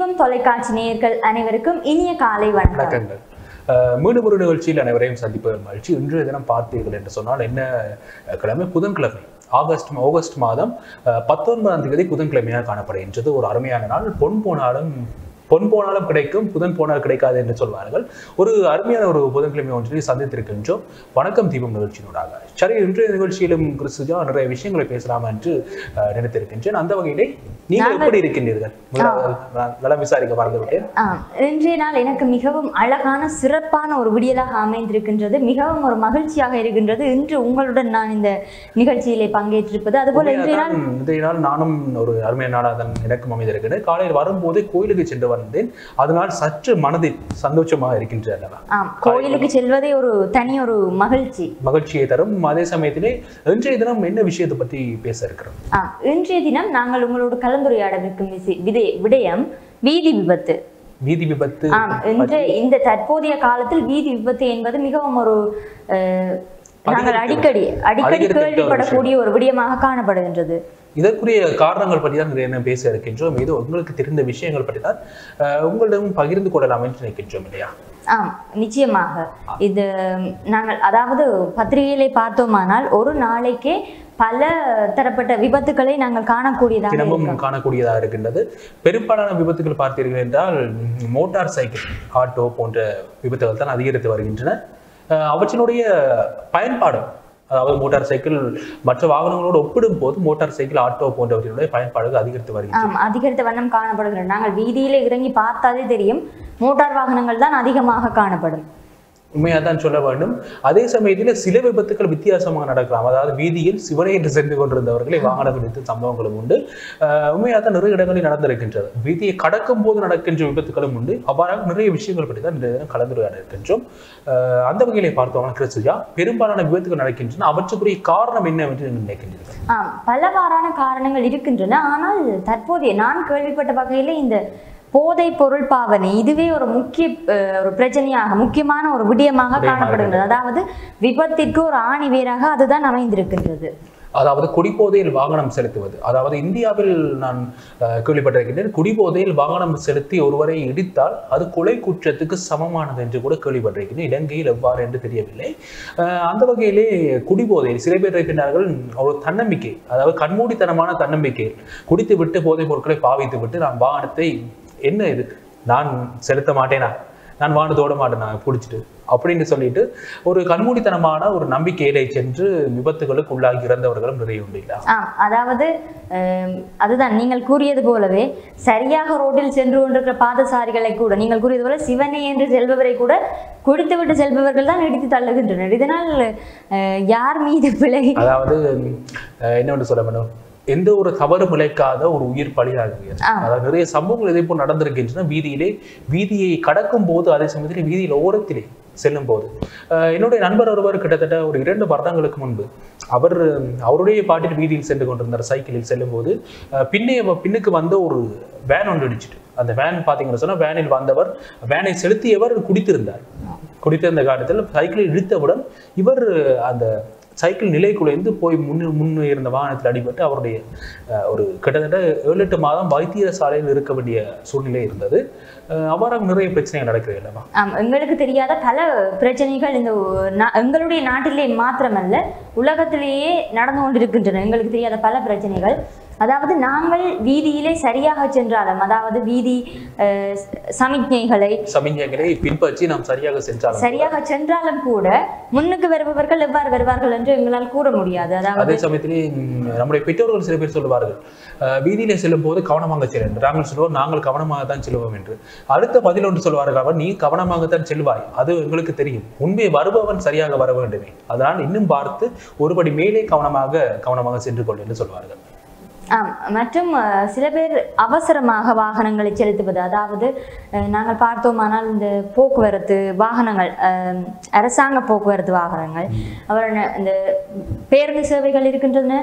தீபம் தொலைக்காட்சி நேயர்கள் அனைவருக்கும் இனிய காலை வணக்கம் வணக்கங்கள் அஹ் மீண்டும் ஒரு நிகழ்ச்சியில் அனைவரையும் சந்திப்பது மகிழ்ச்சி இன்றைய தினம் பார்த்தீர்கள் என்று சொன்னால் என்ன அஹ், கிழமை புதன்கிழமை ஆகஸ்ட் ஆகஸ்ட் மாதம் அஹ், பத்தொன்பதாம் தேதி புதன்கிழமையாக காணப்படுகின்றது ஒரு அருமையான நாள் பொன் போனாலும் பொன் போனாலும் கிடைக்கும் புதன் போனால் கிடைக்காது என்று சொல்வார்கள் ஒரு அருமையான ஒரு புதன்கிழமை ஒன்றில் சந்தித்திருக்கின்றோம் வணக்கம் தீபம் நிகழ்ச்சியினூடாக சரி இன்றைய நிகழ்ச்சியிலும் கிறிஸ்துஜா நிறைய விஷயங்களை பேசலாம் என்று அஹ், நினைத்திருக்கின்றேன் அந்த வகையிலே நீங்கள் எப்படி இருக்கின்றீர்கள் முதலாவது நான் நலம் விசாரிக்க மறந்துவிட்டேன் ஆம், இன்றைய நாள் எனக்கு மிகவும் அழகான சிறப்பான ஒரு விடியலாக அமைந்திருக்கின்றது மிகவும் ஒரு மகிழ்ச்சியாக இருக்கின்றது இன்று உங்களுடன் நான் இந்த நிகழ்ச்சியிலே பங்கேற்றிருப்பது அதுபோல இன்றைய நாள் உண்மையாதான் இன்றைய நாள் நானும் ஒரு அருமையான நாளாக தான் எனக்கும் அமைந்திருக்கிறேன் காலையில் வரும்போதே கோயிலுக்கு சென்று வந்தேன் அதனால் சற்று மனதில் சந்தோஷமாக இருக்கின்றது அல்லவா ஆம் கோயிலுக்கு செல்வதே ஒரு தனி ஒரு மகிழ்ச்சி மகிழ்ச்சியை தரும் அதே சமயத்திலே இன்றைய தினம் என்ன விஷயத்தை பற்றி பேச இருக்கிறோம் ஆம் இன்றைய தினம் நாங்கள் உங்களோடு கலந்துரையாடவிருக்கும் விசி- விதை விடயம் வீதி விபத்து வீதி விபத்து ஆம் இன்று இந்த தற்போதைய காலத்தில் வீதி விபத்து என்பது மிகவும் ஒரு அஹ், நாங்கள் அடிக்கடி அடிக்கடி அதிகரித்து விட்ட ஒரு கேள்விப்படக்கூடிய ஒரு விடயமாக காணப்படுகின்றது இதற்குரிய காரணங்கள் பற்றி தான் நிறைய பேச இருக்கின்றோம் இது உங்களுக்கு தெரிந்த விஷயங்கள் பற்றி தான் அஹ், உங்களிடம் பகிர்ந்து கொள்ளலாம் என்று நினைக்கின்றோம் இல்லையா ஆம் நிச்சயமாக இது நாங்கள் அதாவது பத்திரிகையிலே பார்த்தோமானால் ஒரு நாளைக்கே பல தரப்பட்ட விபத்துக்களை நாங்கள் காணக்கூடியதாக தினமும் இருக்கிறோம். காணக்கூடியதாக இருக்கின்றது பெரும்பாலான விபத்துகள் பார்த்தீர்கள் என்றால் ம், மோட்டார் சைக்கிள் ஆட்டோ போன்ற விபத்துகள் தான் அதிகரித்து வருகின்றன அஹ், அவற்றினுடைய பயன்பாடு அதாவது மோட்டார் சைக்கிள் மற்ற வாகனங்களோடு ஒப்பிடும் போது மோட்டார் சைக்கிள் ஆட்டோ போன்றவற்றினுடைய பயன்பாடுகள் அதிகரித்து வருகின்றன ஆம் அதிகரித்த வண்ணம் காணப்படுகிறது நாங்கள் வீதியிலே இறங்கி பார்த்தாலே தெரியும் மோட்டார் வாகனங்கள் தான் அதிகமாக காணப்படும் உண்மையாக தான் சொல்ல வேண்டும் அதே சமயத்தில் சில விபத்துக்கள் வித்தியாசமாக நடக்கலாம் அதாவது வீதியில் சிவனை என்று சென்று கொண்டிருந்தவர்களை வாகனம் இடித்து சம்பவங்களும் உண்டு அஹ், உண்மையாக தான் நிறைய இடங்களில் நடந்திருக்கின்றது வீதியை கடக்கும் போது நடக்கின்ற விபத்துகளும் உண்டு அவ்வாறாக நிறைய விஷயங்கள் பற்றி தான் இன்றைய தினம் கலந்துரையாட இருக்கின்றோம் அஹ், அந்த வகையிலே பார்த்தோம்னா கிறிஸ்துஜா பெரும்பாலான விபத்துகள் நடக்கின்றன அவற்றுக்குரிய காரணம் என்னவென்று நீங்கள் நினைக்கின்றீர்கள் ஆம் பலவாறான காரணங்கள் இருக்கின்றன ஆனால் தற்போதைய நான் கேள்விப்பட்ட வகையில் இந்த போதை பொருள் பாவனை இதுவே ஒரு முக்கிய அஹ், ஒரு பிரச்சனையாக முக்கியமான ஒரு விடயமாக விடயமாக காணப்படுகின்றது அதாவது விபத்திற்கு ஒரு ஆணி வேராக அதுதான் அமைந்திருக்கின்றது அதாவது குடிபோதையில் வாகனம் செலுத்துவது அதாவது இந்தியாவில் நான் அஹ், கேள்விப்பட்டிருக்கின்றேன் குடிபோதையில் வாகனம் செலுத்தி ஒருவரை இடித்தால் அது கொலை குற்றத்துக்கு சமமானது என்று கூட கேள்விப்பட்டிருக்கின்றேன் இலங்கையில் எவ்வாறு என்று தெரியவில்லை அஹ், அந்த வகையிலே குடிபோதையில் சில பேர் இருக்கின்றார்கள் ஒரு தன்னம்பிக்கை அதாவது கண்மூடித்தனமான தன்னம்பிக்கை குடித்து விட்டு போதைப் பொருட்களை பாவித்து விட்டு நான் வாகனத்தை என்ன இது நான் செலுத்த மாட்டேனா நான் வாகனத்தோட மாட்டேன் நான் குடிச்சிட்டு அப்படின்னு சொல்லிட்டு ஒரு கண்மூடித்தனமான ஒரு நம்பிக்கையிலே சென்று விபத்துகளுக்கு உள்ளாகி இறந்தவர்களும் நிறைய உண்டு இல்லையா ஆம் அதாவது அஹ், அதுதான் நீங்கள் கூறியது போலவே சரியாக ரோட்டில் சென்று கொண்டிருக்கிற பாதசாரிகளை கூட நீங்கள் கூறியது போல சிவனே என்று செல்பவரை கூட குடித்துவிட்டு செல்பவர்கள் தான் இடித்து தள்ளுகின்றனர் இதனால் அஹ், யார் மீது பிழை அதாவது அஹ், என்ன ஒன்று சொல்ல வேண்டும் எந்த ஒரு தவறு இழைக்காத ஒரு உயிர் பலியாகுகிறது ஆ. அதாவது நிறைய சம்பவங்கள் இதே போல் நடந்திருக்கின்றன வீதியிலே வீதியை கடக்கும் போது அதே சமயத்தில் வீதியில் ஓரத்திலே செல்லும் போது அஹ், என்னுடைய நண்பர் ஒருவர் கிட்டத்தட்ட ஒரு இரண்டு வருடங்களுக்கு முன்பு அவர் அவருடைய பாட்டில் வீதியில் சென்று கொண்டிருந்தார் சைக்கிளில் செல்லும்போது அஹ், பின்னே பின்னுக்கு வந்த ஒரு வேன் ஒன்று இடிச்சிட்டு அந்த வேன் பார்த்தீங்கன்னு சொன்னா வேனில் வந்தவர் வேனை செலுத்தியவர் குடித்திருந்தார் குடித்திருந்த காலத்தில் சைக்கிளை இழுத்தவுடன் இவர் அந்த சைக்கிள் நிலை குலைந்து போய் முன் முன் இருந்த வாகனத்தில் அடிபட்டு அவருடைய அஹ், ஒரு கிட்டத்தட்ட ஏழு எட்டு மாதம் வைத்தியசாலையில் இருக்க வேண்டிய சூழ்நிலை இருந்தது அஹ், அவ்வாறாக நிறைய பிரச்சனைகள் நடக்கிறது அல்லவா ஆம் எங்களுக்கு தெரியாத பல பிரச்சனைகள் இந்த நா- எங்களுடைய நாட்டிலே மாத்திரமல்ல உலகத்திலேயே நடந்து கொண்டிருக்கின்றன எங்களுக்கு தெரியாத பல பிரச்சனைகள் அதாவது நாங்கள் வீதியிலே சரியாக சென்றாலும் அதாவது வீதி அஹ், சமிக்ஞைகளை சமிஞ்சைகளை பின்பற்றி நாம் சரியாக சென்றாலும் சரியாக சென்றாலும் கூட முன்னுக்கு வருபவர்கள் எவ்வாறு வருவார்கள் என்று எங்களால் கூற முடியாது அதாவது அதே சமயத்திலே ம், நம்முடைய பெற்றோர்கள் சில பேர் சொல்லுவார்கள் அஹ், வீதியிலே செல்லும் போது கவனமாக செல் என்று நாங்கள் சொல்லுவோம் நாங்கள் கவனமாக தான் செல்வோம் என்று அடுத்த பதில் ஒன்று சொல்வார்கள் அவர் நீ கவனமாகத்தான் செல்வாய் அது எங்களுக்கு தெரியும் உண்மை வருபவன் சரியாக வர வேண்டுமே அதனால் இன்னும் பார்த்து ஒருபடி மேலே கவனமாக கவனமாக சென்று கொள் என்று சொல்வார்கள் ஆம் மற்றும் அஹ், சில பேர் அவசரமாக வாகனங்களை செலுத்துவது அதாவது அஹ், நாங்கள் பார்த்தோமானால் இந்த போக்குவரத்து வாகனங்கள் அஹ், அரசாங்க போக்குவரத்து வாகனங்கள் அப்புறம் இந்த பேருந்து சேவைகள் இருக்கின்றன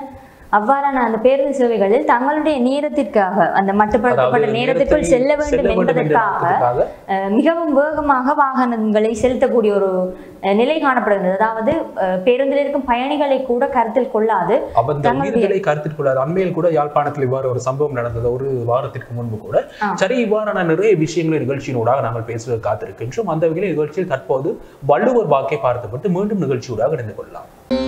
அவ்வாறான அந்த பேருந்து சேவைகளில் தங்களுடைய நேரத்திற்காக அந்த மட்டுப்படுத்தப்பட்ட அதாவது நேரத்திற்குள் நேரத்தில் செல்ல வேண்டும் என்ற என்பதற்காக நோக்கத்துக்காக அஹ், மிகவும் வேகமாக வாகனங்களை செலுத்தக்கூடிய ஒரு அஹ், நிலை காணப்படுகிறது அதாவது அஹ், பேருந்தில் இருக்கும் பயணிகளை கூட கருத்தில் கொள்ளாது அப்ப இந்த தங்களுடைய- உயிர்களை கருத்தில் கொள்ளாது அண்மையில் கூட யாழ்ப்பாணத்தில் இவ்வாறு ஒரு சம்பவம் நடந்தது ஒரு வாரத்திற்கு முன்பு கூட ஆ. சரி இவ்வாறான நிறைய விஷயங்களை நிகழ்ச்சியினூடாக நாங்கள் பேசுவது காத்திருக்கின்றோம் அந்த வகையில் நிகழ்ச்சியில் தற்போது வள்ளுவர் வாக்கை பார்த்துவிட்டு மீண்டும் நிகழ்ச்சியூடாக இணைந்து கொள்ளலாம்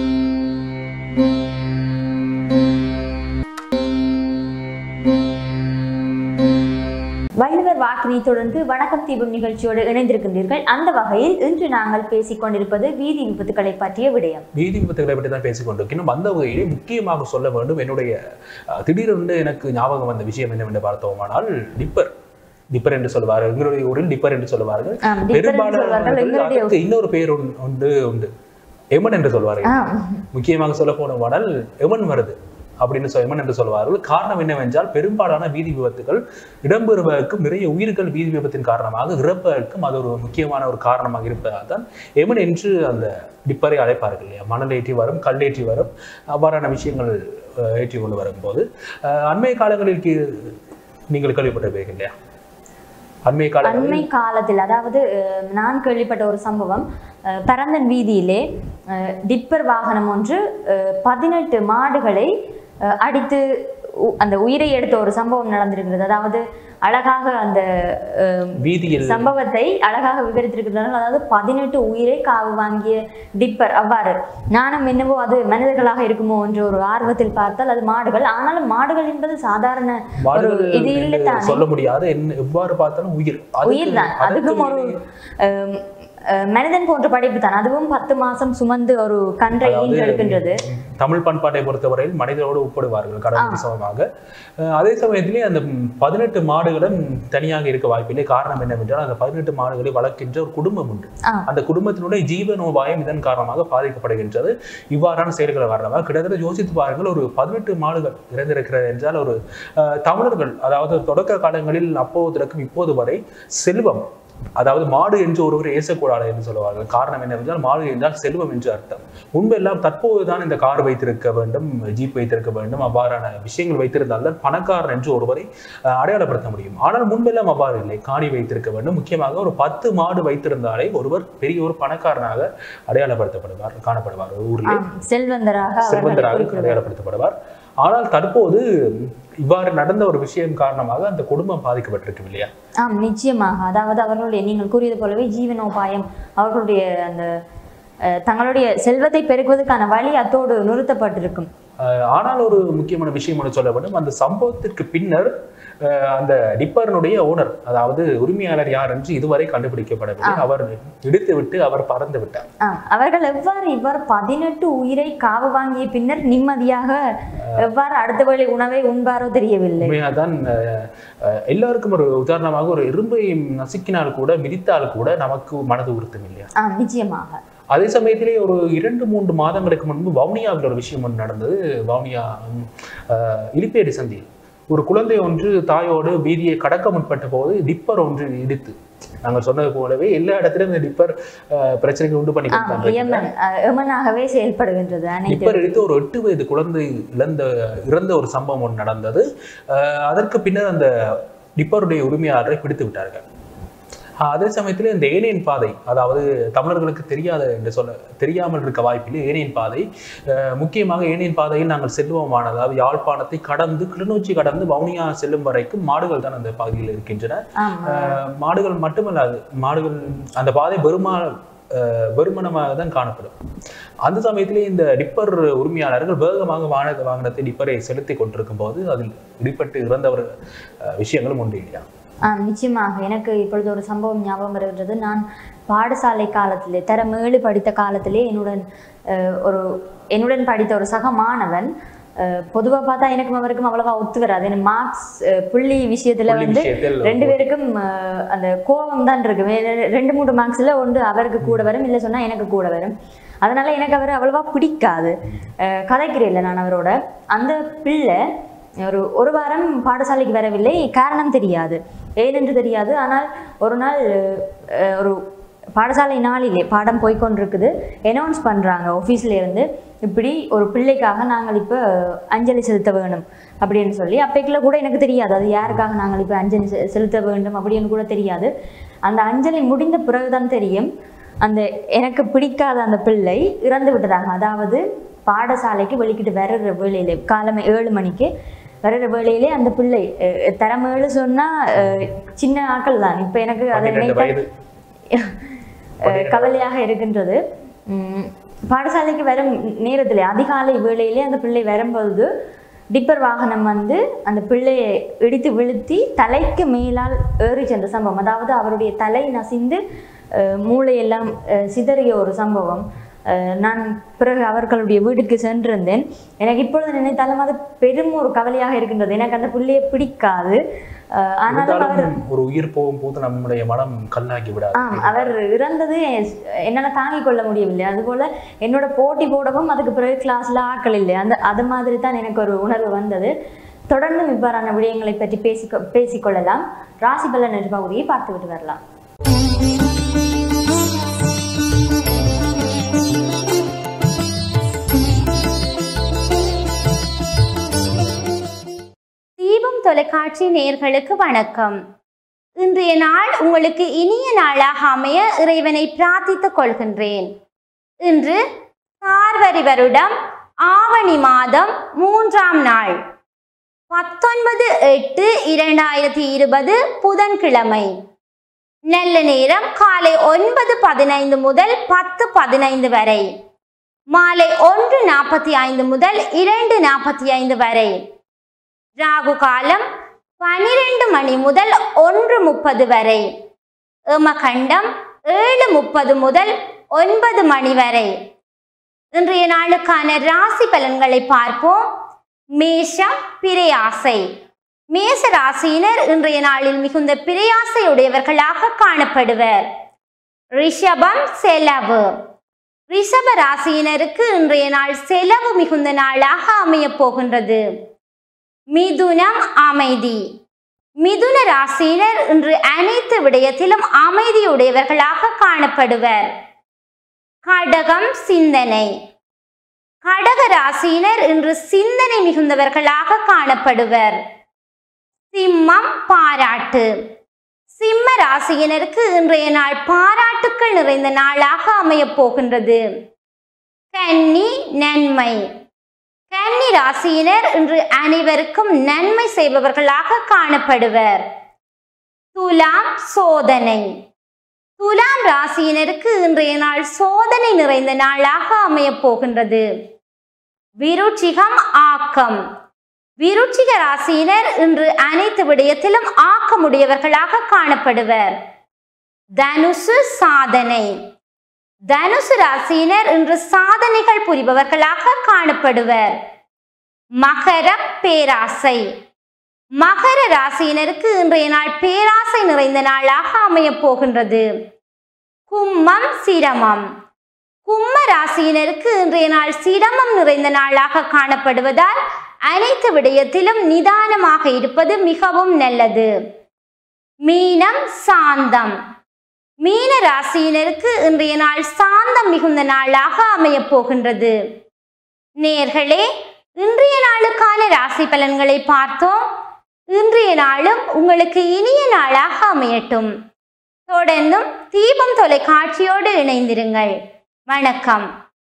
வள்ளுவர் வாக்கினை தொடர்ந்து வணக்கம் தீபம் நிகழ்ச்சியோடு இணைந்திருக்கின்றீர்கள் அந்த வகையில் இன்று நாங்கள் பேசிக் கொண்டிருப்பது வீதி விபத்துக்களை பற்றிய விடயம் வீதி விபத்துகளை பற்றி தான் பேசிக் கொண்டிருக்கிறோம் அந்த வகையிலே முக்கியமாக சொல்ல வேண்டும் என்னுடைய அஹ், திடீரென்று எனக்கு ஞாபகம் வந்த விஷயம் என்னவென்று பார்த்தோமானால் டிப்பர் டிப்பர் என்று சொல்வார்கள் எங்களுடைய ஊரில் டிப்பர் என்று சொல்வார்கள் ஆம், டிப்பர் என்று சொல்வார்கள். பெரும்பாலான எங்களுடைய அதற்கு இன்னொரு பெயர் உண்டு- உண்டு உண்டு எமன் என்று சொல்வார்கள் ஆ, முக்கியமாக சொல்ல போனோமானால் எமன் வருது அப்படின்னு சொல் எமன் என்று சொல்வார்கள் காரணம் என்னவென்றால் பெரும்பாலான வீதி விபத்துகள் இடம்பெறுவதற்கும் நிறைய உயிர்கள் வீதி விபத்தின் காரணமாக இறப்பதற்கும் அது ஒரு முக்கியமான ஒரு காரணமாக இருப்பதால் தான் எமன் என்று அந்த டிப்பரை அழைப்பார்கள் இல்லையா மணல் ஏற்றி வரும் கல் ஏற்றி வரும் அவ்வாறான விஷயங்கள் அஹ், ஏற்றி கொண்டு வரும்போது அஹ், அண்மைய காலங்களில் கீ- நீங்கள் கேள்விப்பட்டிருப்பீங்க இல்லையா அண்மைய காலங்களில் அண்மை காலத்தில் அதாவது அஹ், நான் கேள்விப்பட்ட ஒரு சம்பவம் அஹ், பரந்தன் வீதியிலே அஹ், டிப்பர் வாகனம் ஒன்று பதினெட்டு மாடுகளை அஹ், அடித்து உ- அந்த உயிரை எடுத்த ஒரு சம்பவம் நடந்திருக்கிறது அதாவது அழகாக அந்த அஹ், வீதியில் சம்பவத்தை அழகாக விவரித்திருக்கிறார்கள் அதாவது பதினெட்டு உயிரை காவு வாங்கிய டிப்பர் அவ்வாறு நானும் என்னவோ அது மனிதர்களாக இருக்குமோ என்ற ஒரு ஆர்வத்தில் பார்த்தால் அது மாடுகள் ஆனாலும் மாடுகள் என்பது சாதாரண ஒரு மாடுகள் இது என்று இல்லை தானே சொல்ல முடியாது என்ன எவ்வாறு பார்த்தாலும் உயிர் அதுக்கு- உயிர் தான் அதற்கு அதுக்கும் ஒரு அஹ், அஹ், மனிதன் போன்ற படைப்பு தான் அதுவும் பத்து மாசம் சுமந்து ஒரு கன்றை அதாவது, ஈன்றெடுக்கின்றது தமிழ் பண்பாட்டை பொறுத்தவரையில் மனிதரோடு ஒப்பிடுவார்கள் கடவுளுக்கு சமமாக அஹ் அதே சமயத்திலே அந்த பதினெட்டு மாடுகளும் தனியாக இருக்க வாய்ப்பில்லை காரணம் என்னவென்றால் அந்த பதினெட்டு மாடுகளை வளர்க்கின்ற ஒரு குடும்பம் உண்டு ஆ. அந்த குடும்பத்தினுடைய ஜீவனோபாயம் இதன் காரணமாக பாதிக்கப்படுகின்றது இவ்வாறான செயல்கள் காரணமாக கிட்டத்தட்ட யோசித்து பாருங்கள் ஒரு பதினெட்டு மாடுகள் இறந்திருக்கிறது என்றால் ஒரு அஹ், தமிழர்கள் அதாவது தொடக்க காலங்களில் அப்போது தொடக்கம் இப்போது வரை செல்வம் அதாவது மாடு என்று ஒருவர் ஏசக்கூடாது என்று சொல்லுவார்கள் காரணம் என்னவென்றால் மாடு என்றால் செல்வம் என்று அர்த்தம் முன்பெல்லாம் தற்போதுதான் இந்த கார் வைத்திருக்க வேண்டும் ஜீப் வைத்திருக்க வேண்டும் அவ்வாறான விஷயங்கள் வைத்திருந்தால் தான் பணக்காரன் என்று ஒருவரை அஹ், அடையாளப்படுத்த முடியும் ஆனால் முன்பெல்லாம் அவ்வாறு இல்லை காணி வைத்திருக்க வேண்டும் முக்கியமாக ஒரு பத்து மாடு வைத்திருந்தாலே ஒருவர் பெரிய ஒரு பணக்காரனாக அடையாளப்படுத்தப்படுவார் காணப்படுவார் ஒரு ஊரில் ஆம், செல்வந்தராக அவர்களை செல்வந்தராக குறிப்பிடுவார். அடையாளப்படுத்தப்படுவார் ஆனால் தற்போது இவ்வாறு நடந்த ஒரு விஷயம் காரணமாக அந்த குடும்பம் பாதிக்கப்பட்டிருக்கும் இல்லையா ஆம் நிச்சயமாக அதாவது அவர்களுடைய நீங்கள் கூறியது போலவே ஜீவனோபாயம் அவர்களுடைய அந்த அஹ், தங்களுடைய செல்வத்தை பெருக்குவதற்கான வழி அத்தோடு நிறுத்தப்பட்டிருக்கும் அஹ் ஆனால் ஒரு முக்கியமான விஷயம் ஒன்று சொல்ல வேண்டும் அந்த சம்பவத்திற்கு பின்னர் அஹ் அந்த டிப்பரனுடைய ஓனர் அதாவது உரிமையாளர் யார் என்று இதுவரை கண்டுபிடிக்கப்படவில்லை அவர் இடித்து விட்டு அவர் பறந்து விட்டார் ஆம், அவர்கள் எவ்வாறு இவ்வாறு பதினெட்டு உயிரை காவு வாங்கிய பின்னர் நிம்மதியாக எவ்வாறு அடுத்த வேளை உணவை உண்பாரோ தெரியவில்லை உண்மையாக தான் எல்லாருக்கும் ஒரு உதாரணமாக ஒரு எறும்பை நசுக்கினால் கூட மிதித்தால் கூட நமக்கு மனது உறுத்தும் இல்லையா ஆம் நிச்சயமாக அதே சமயத்திலே ஒரு இரண்டு மூன்று மாதங்களுக்கு முன்பு வவுனியாவில் ஒரு விஷயம் ஒன்று நடந்தது வவுனியா ம், அஹ், இலிப்பேடு சந்தியில் ஒரு குழந்தை ஒன்று தாயோடு வீதியை கடக்க முற்பட்ட போது டிப்பர் ஒன்று இடித்து நாங்கள் சொன்னது போலவே எல்லா இடத்திலும் இந்த டிப்பர் அஹ், பிரச்சனைகள் உண்டு பண்ணி ஆம் கொடுத்தாங்க யமன் அஹ், யமனாகவே செயல்படுகின்றது அனைத்து டிப்பர் இடித்து ஒரு எட்டு வயது குழந்தை இழந்த இறந்த ஒரு சம்பவம் ஒன்று நடந்தது அஹ், அதற்கு பின்னர் அந்த டிப்பருடைய உரிமையாளரை பிடித்து விட்டார்கள் ஆஹ் அதே சமயத்தில் இந்த ஏனையன் பாதை அதாவது தமிழர்களுக்கு தெரியாத என்று சொல்ல தெரியாமல் இருக்க வாய்ப்பில்லை ஏனையன் பாதை அஹ் முக்கியமாக ஏனையன் பாதையில் நாங்கள் செல்வோமான அதாவது யாழ்ப்பாணத்தை கடந்து கிளிநொச்சி கடந்து வவுனியா செல்லும் வரைக்கும் மாடுகள் தான் அந்த பகுதியில் இருக்கின்றன ஆம் அஹ் மாடுகள் மட்டுமல்லாது மாடுகள் அந்த பாதை பெருமா அஹ் வெறுமனமாக தான் காணப்படும் அந்த சமயத்திலே இந்த டிப்பர் உரிமையாளர்கள் வேகமாக வாகன வாகனத்தை டிப்பரை செலுத்தி கொண்டிருக்கும் போது அதில் இடிபட்டு இறந்தவர் அஹ் விஷயங்களும் உண்டு இல்லையா ஆம் நிச்சயமாக எனக்கு இப்பொழுது ஒரு சம்பவம் ஞாபகம் வருகிறது நான் பாடசாலை காலத்திலே தரம் ஏழு படித்த காலத்திலே என்னுடன் அஹ், ஒரு என்னுடன் படித்த ஒரு சக மாணவன் பொதுவாக பார்த்தா எனக்கும் அவருக்கும் அவ்வளவா ஒத்து வராது எனக்கு மார்க்ஸ் புள்ளி விஷயத்துல புள்ளி வந்து விஷயத்தில் ரெண்டு பேருக்கும் அஹ், அந்த கோபம் தான் இருக்கு வே- ரெண்டு மூணு மார்க்ஸ்ல ஒன்று அவருக்கு கூட வரும் இல்லை சொன்னா எனக்கு கூட வரும் அதனால எனக்கு அவர் அவ்வளவா பிடிக்காது அஹ், கதைக்கிறேன் நான் அவரோட அந்த பிள்ளை ஒரு ஒரு வாரம் பாடசாலைக்கு வரவில்லை காரணம் தெரியாது ஏனென்று தெரியாது ஆனால் ஒரு நாள் அஹ், ஒரு பாடசாலை நாளிலே பாடம் போய்க்கொண்டிருக்குது அனௌன்ஸ் பண்ணுறாங்க ஆஃபீஸில் இருந்து இப்படி ஒரு பிள்ளைக்காக நாங்கள் இப்போ அஞ்சலி செலுத்த வேணும் அப்படின்னு சொல்லி அப்பைக்குள்ள கூட எனக்கு தெரியாது அது யாருக்காக நாங்கள் இப்போ அஞ்சலி செ- செலுத்த வேண்டும் அப்படின்னு கூட தெரியாது அந்த அஞ்சலி முடிந்த பிறகுதான் தெரியும் அந்த எனக்கு பிடிக்காத அந்த பிள்ளை இறந்து விட்டதாக அதாவது பாடசாலைக்கு வெளிக்கிட்டு வர்ற வேலையிலே காலமே ஏழு மணிக்கு வர்ற வேலையிலே அந்த பிள்ளை அஹ், தரமேழு சொன்னால் சின்ன ஆட்கள் தான் இப்போ எனக்கு அதை பன்னிரெண்டு நினைத்தா வயது அஹ் கவலையாக இருக்கின்றது உம் பாடசாலைக்கு வரும் நேரத்தில் அதிகாலை வேளையிலே அந்த பிள்ளை வரும்பொழுது டிப்பர் வாகனம் வந்து அந்த பிள்ளையை இடித்து வீழ்த்தி தலைக்கு மேலால் ஏறி சென்ற சம்பவம் அதாவது அவருடைய தலை நசிந்து அஹ் மூளையெல்லாம் அஹ் சிதறிய ஒரு சம்பவம் அஹ் நான் பிறகு அவர்களுடைய வீட்டுக்கு சென்றிருந்தேன் எனக்கு இப்பொழுது நினைத்தாலும் அது பெரும் ஒரு கவலையாக இருக்கின்றது எனக்கு அந்த பிள்ளையை பிடிக்காது அஹ் ஆனாலும் அவர் இருந்தாலும் ஒரு உயிர் போகும்போது நம்முடைய மனம் கல்லாகி விடாது ஆம் அவர் இறந்தது என்னால் தாங்கிக் கொள்ள முடியவில்லை அதுபோல என்னோட போட்டி போடவும் அதுக்கு பிறகு கிளாஸ்ல ஆட்கள் இல்லை அந்த அது மாதிரி தான் எனக்கு ஒரு உணர்வு வந்தது தொடர்ந்து இவ்வாறான விடயங்களை பற்றி பேசி பேசிக்கொள்ளலாம் ராசி பலன் என்ற பகுதியை பார்த்து விட்டு வரலாம் தீபம் தொலைக்காட்சி நேயர்களுக்கு வணக்கம் இன்றைய நாள் உங்களுக்கு இனிய நாளாக அமைய இறைவனை பிரார்த்தித்துக் கொள்கின்றேன் இன்று சார்வரி வருடம் ஆவணி மாதம் மூன்றாம் நாள் பத்தொன்பது எட்டு இரண்டாயிரத்தி இருபது புதன்கிழமை நல்ல நேரம் காலை ஒன்பது பதினைந்து முதல் பத்து பதினைந்து வரை மாலை ஒன்று நாற்பத்தி ஐந்து முதல் இரண்டு நாற்பத்தி ஐந்து வரை ராகு காலம் பனிரெண்டு மணி முதல் ஒன்று முப்பது வரை எமகண்டம் ஏழு முப்பது முதல் ஒன்பது மணி வரை இன்றைய நாளுக்கான ராசி பலன்களை பார்ப்போம் மேஷம் பிரயாசை மேச ராசியினர் இன்றைய நாளில் மிகுந்த பிரயாசையுடையவர்களாக காணப்படுவர் ரிஷபம் செலவு ரிஷப ராசியினருக்கு இன்றைய நாள் செலவு மிகுந்த நாளாக அமையப் போகின்றது மிதுனம் அமைதி மிதுன ராசியினர் இன்று அனைத்து விடயத்திலும் அமைதியுடையவர்களாக காணப்படுவர் கடகம் சிந்தனை கடக ராசியினர் இன்று சிந்தனை மிகுந்தவர்களாக காணப்படுவர் சிம்மம் பாராட்டு சிம்ம ராசியினருக்கு இன்றைய நாள் பாராட்டுக்கள் நிறைந்த நாளாக அமையப் போகின்றது கன்னி நன்மை கன்னி ராசியினர் இன்று அனைவருக்கும் நன்மை செய்பவர்களாக காணப்படுவர் துலாம் சோதனை துலாம் ராசியினருக்கு இன்றைய நாள் சோதனை நிறைந்த நாளாக அமையப் போகின்றது விருச்சிகம் ஆக்கம் விருச்சிக ராசியினர் இன்று அனைத்து விடயத்திலும் ஆக்கமுடையவர்களாக காணப்படுவர் தனுசு சாதனை தனுசு ராசியினர் இன்று சாதனைகள் புரிபவர்களாக காணப்படுவர் மகர பேராசை மகர ராசியினருக்கு இன்றைய நாள் பேராசை நிறைந்த நாளாக அமையப் போகின்றது கும்மம் சிரமம் கும்ம ராசியினருக்கு இன்றைய நாள் சிரமம் நிறைந்த நாளாக காணப்படுவதால் அனைத்து விடயத்திலும் நிதானமாக இருப்பது மிகவும் நல்லது மீனம் சாந்தம் மீன ராசியினருக்கு இன்றைய நாள் சாந்தம் மிகுந்த நாளாக அமையப் போகின்றது நேர்களே இன்றைய நாளுக்கான ராசி பலன்களை பார்த்தோம் இன்றைய நாளும் உங்களுக்கு இனிய நாளாக அமையட்டும் தொடர்ந்தும் தீபம் தொலைக்காட்சியோடு இணைந்திருங்கள் வணக்கம்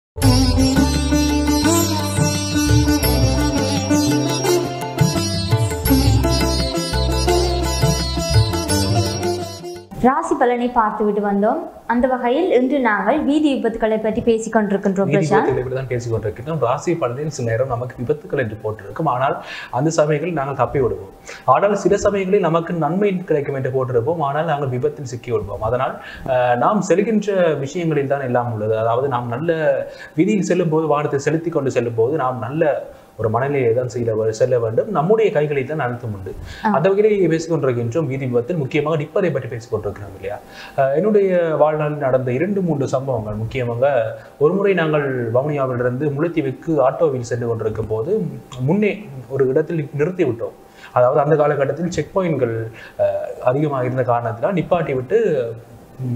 ராசி பலனை பார்த்து விட்டு வந்தோம் அந்த வகையில் இன்று நாங்கள் வீதி விபத்துக்களை பற்றி பேசிக் கொண்டிருக்கின்றோம் பிரசாந்த் நீதிபதிகளை தான் பேசிக் கொண்டிருக்கிறோம் ராசி பலனில் சில நேரம் நமக்கு விபத்துக்கள் என்று போட்டிருக்கும் ஆனால் அந்த சமயங்களில் நாங்கள் தப்பி விடுவோம் ஆனால் சில சமயங்களில் நமக்கு நன்மை கிடைக்கும் என்று போட்டிருப்போம் ஆனால் நாங்கள் விபத்தில் சிக்கி விடுவோம் அதனால் அஹ், நாம் செல்கின்ற விஷயங்களில் தான் எல்லாம் உள்ளது அதாவது நாம் நல்ல விதியில் செல்லும் போது வாகனத்தை செலுத்தி கொண்டு செல்லும் போது நாம் நல்ல ஒரு மனநிலையை தான் செய்ய வே- செல்ல வேண்டும் நம்முடைய கைகளில் தான் அழுத்தம் உண்டு அந்த வகையிலே பேசிக் கொண்டிருக்கின்றோம் வீதி விபத்தில் முக்கியமாக நிற்பதை பற்றி பேசிக் கொண்டிருக்கிறோம் இல்லையா அஹ் என்னுடைய வாழ்நாளில் நடந்த இரண்டு மூன்று சம்பவங்கள் முக்கியமாக ஒருமுறை நாங்கள் வவுனியாவிலிருந்து முல்லைத்தீவுக்கு ஆட்டோவில் சென்று கொண்டிருக்கும் போது முன்னே ஒரு இடத்தில் நிறுத்தி விட்டோம் அதாவது அந்த காலகட்டத்தில் செக் பாயிண்ட்கள் அதிகமாக இருந்த காரணத்தினால் நிப்பாட்டி விட்டு ம்,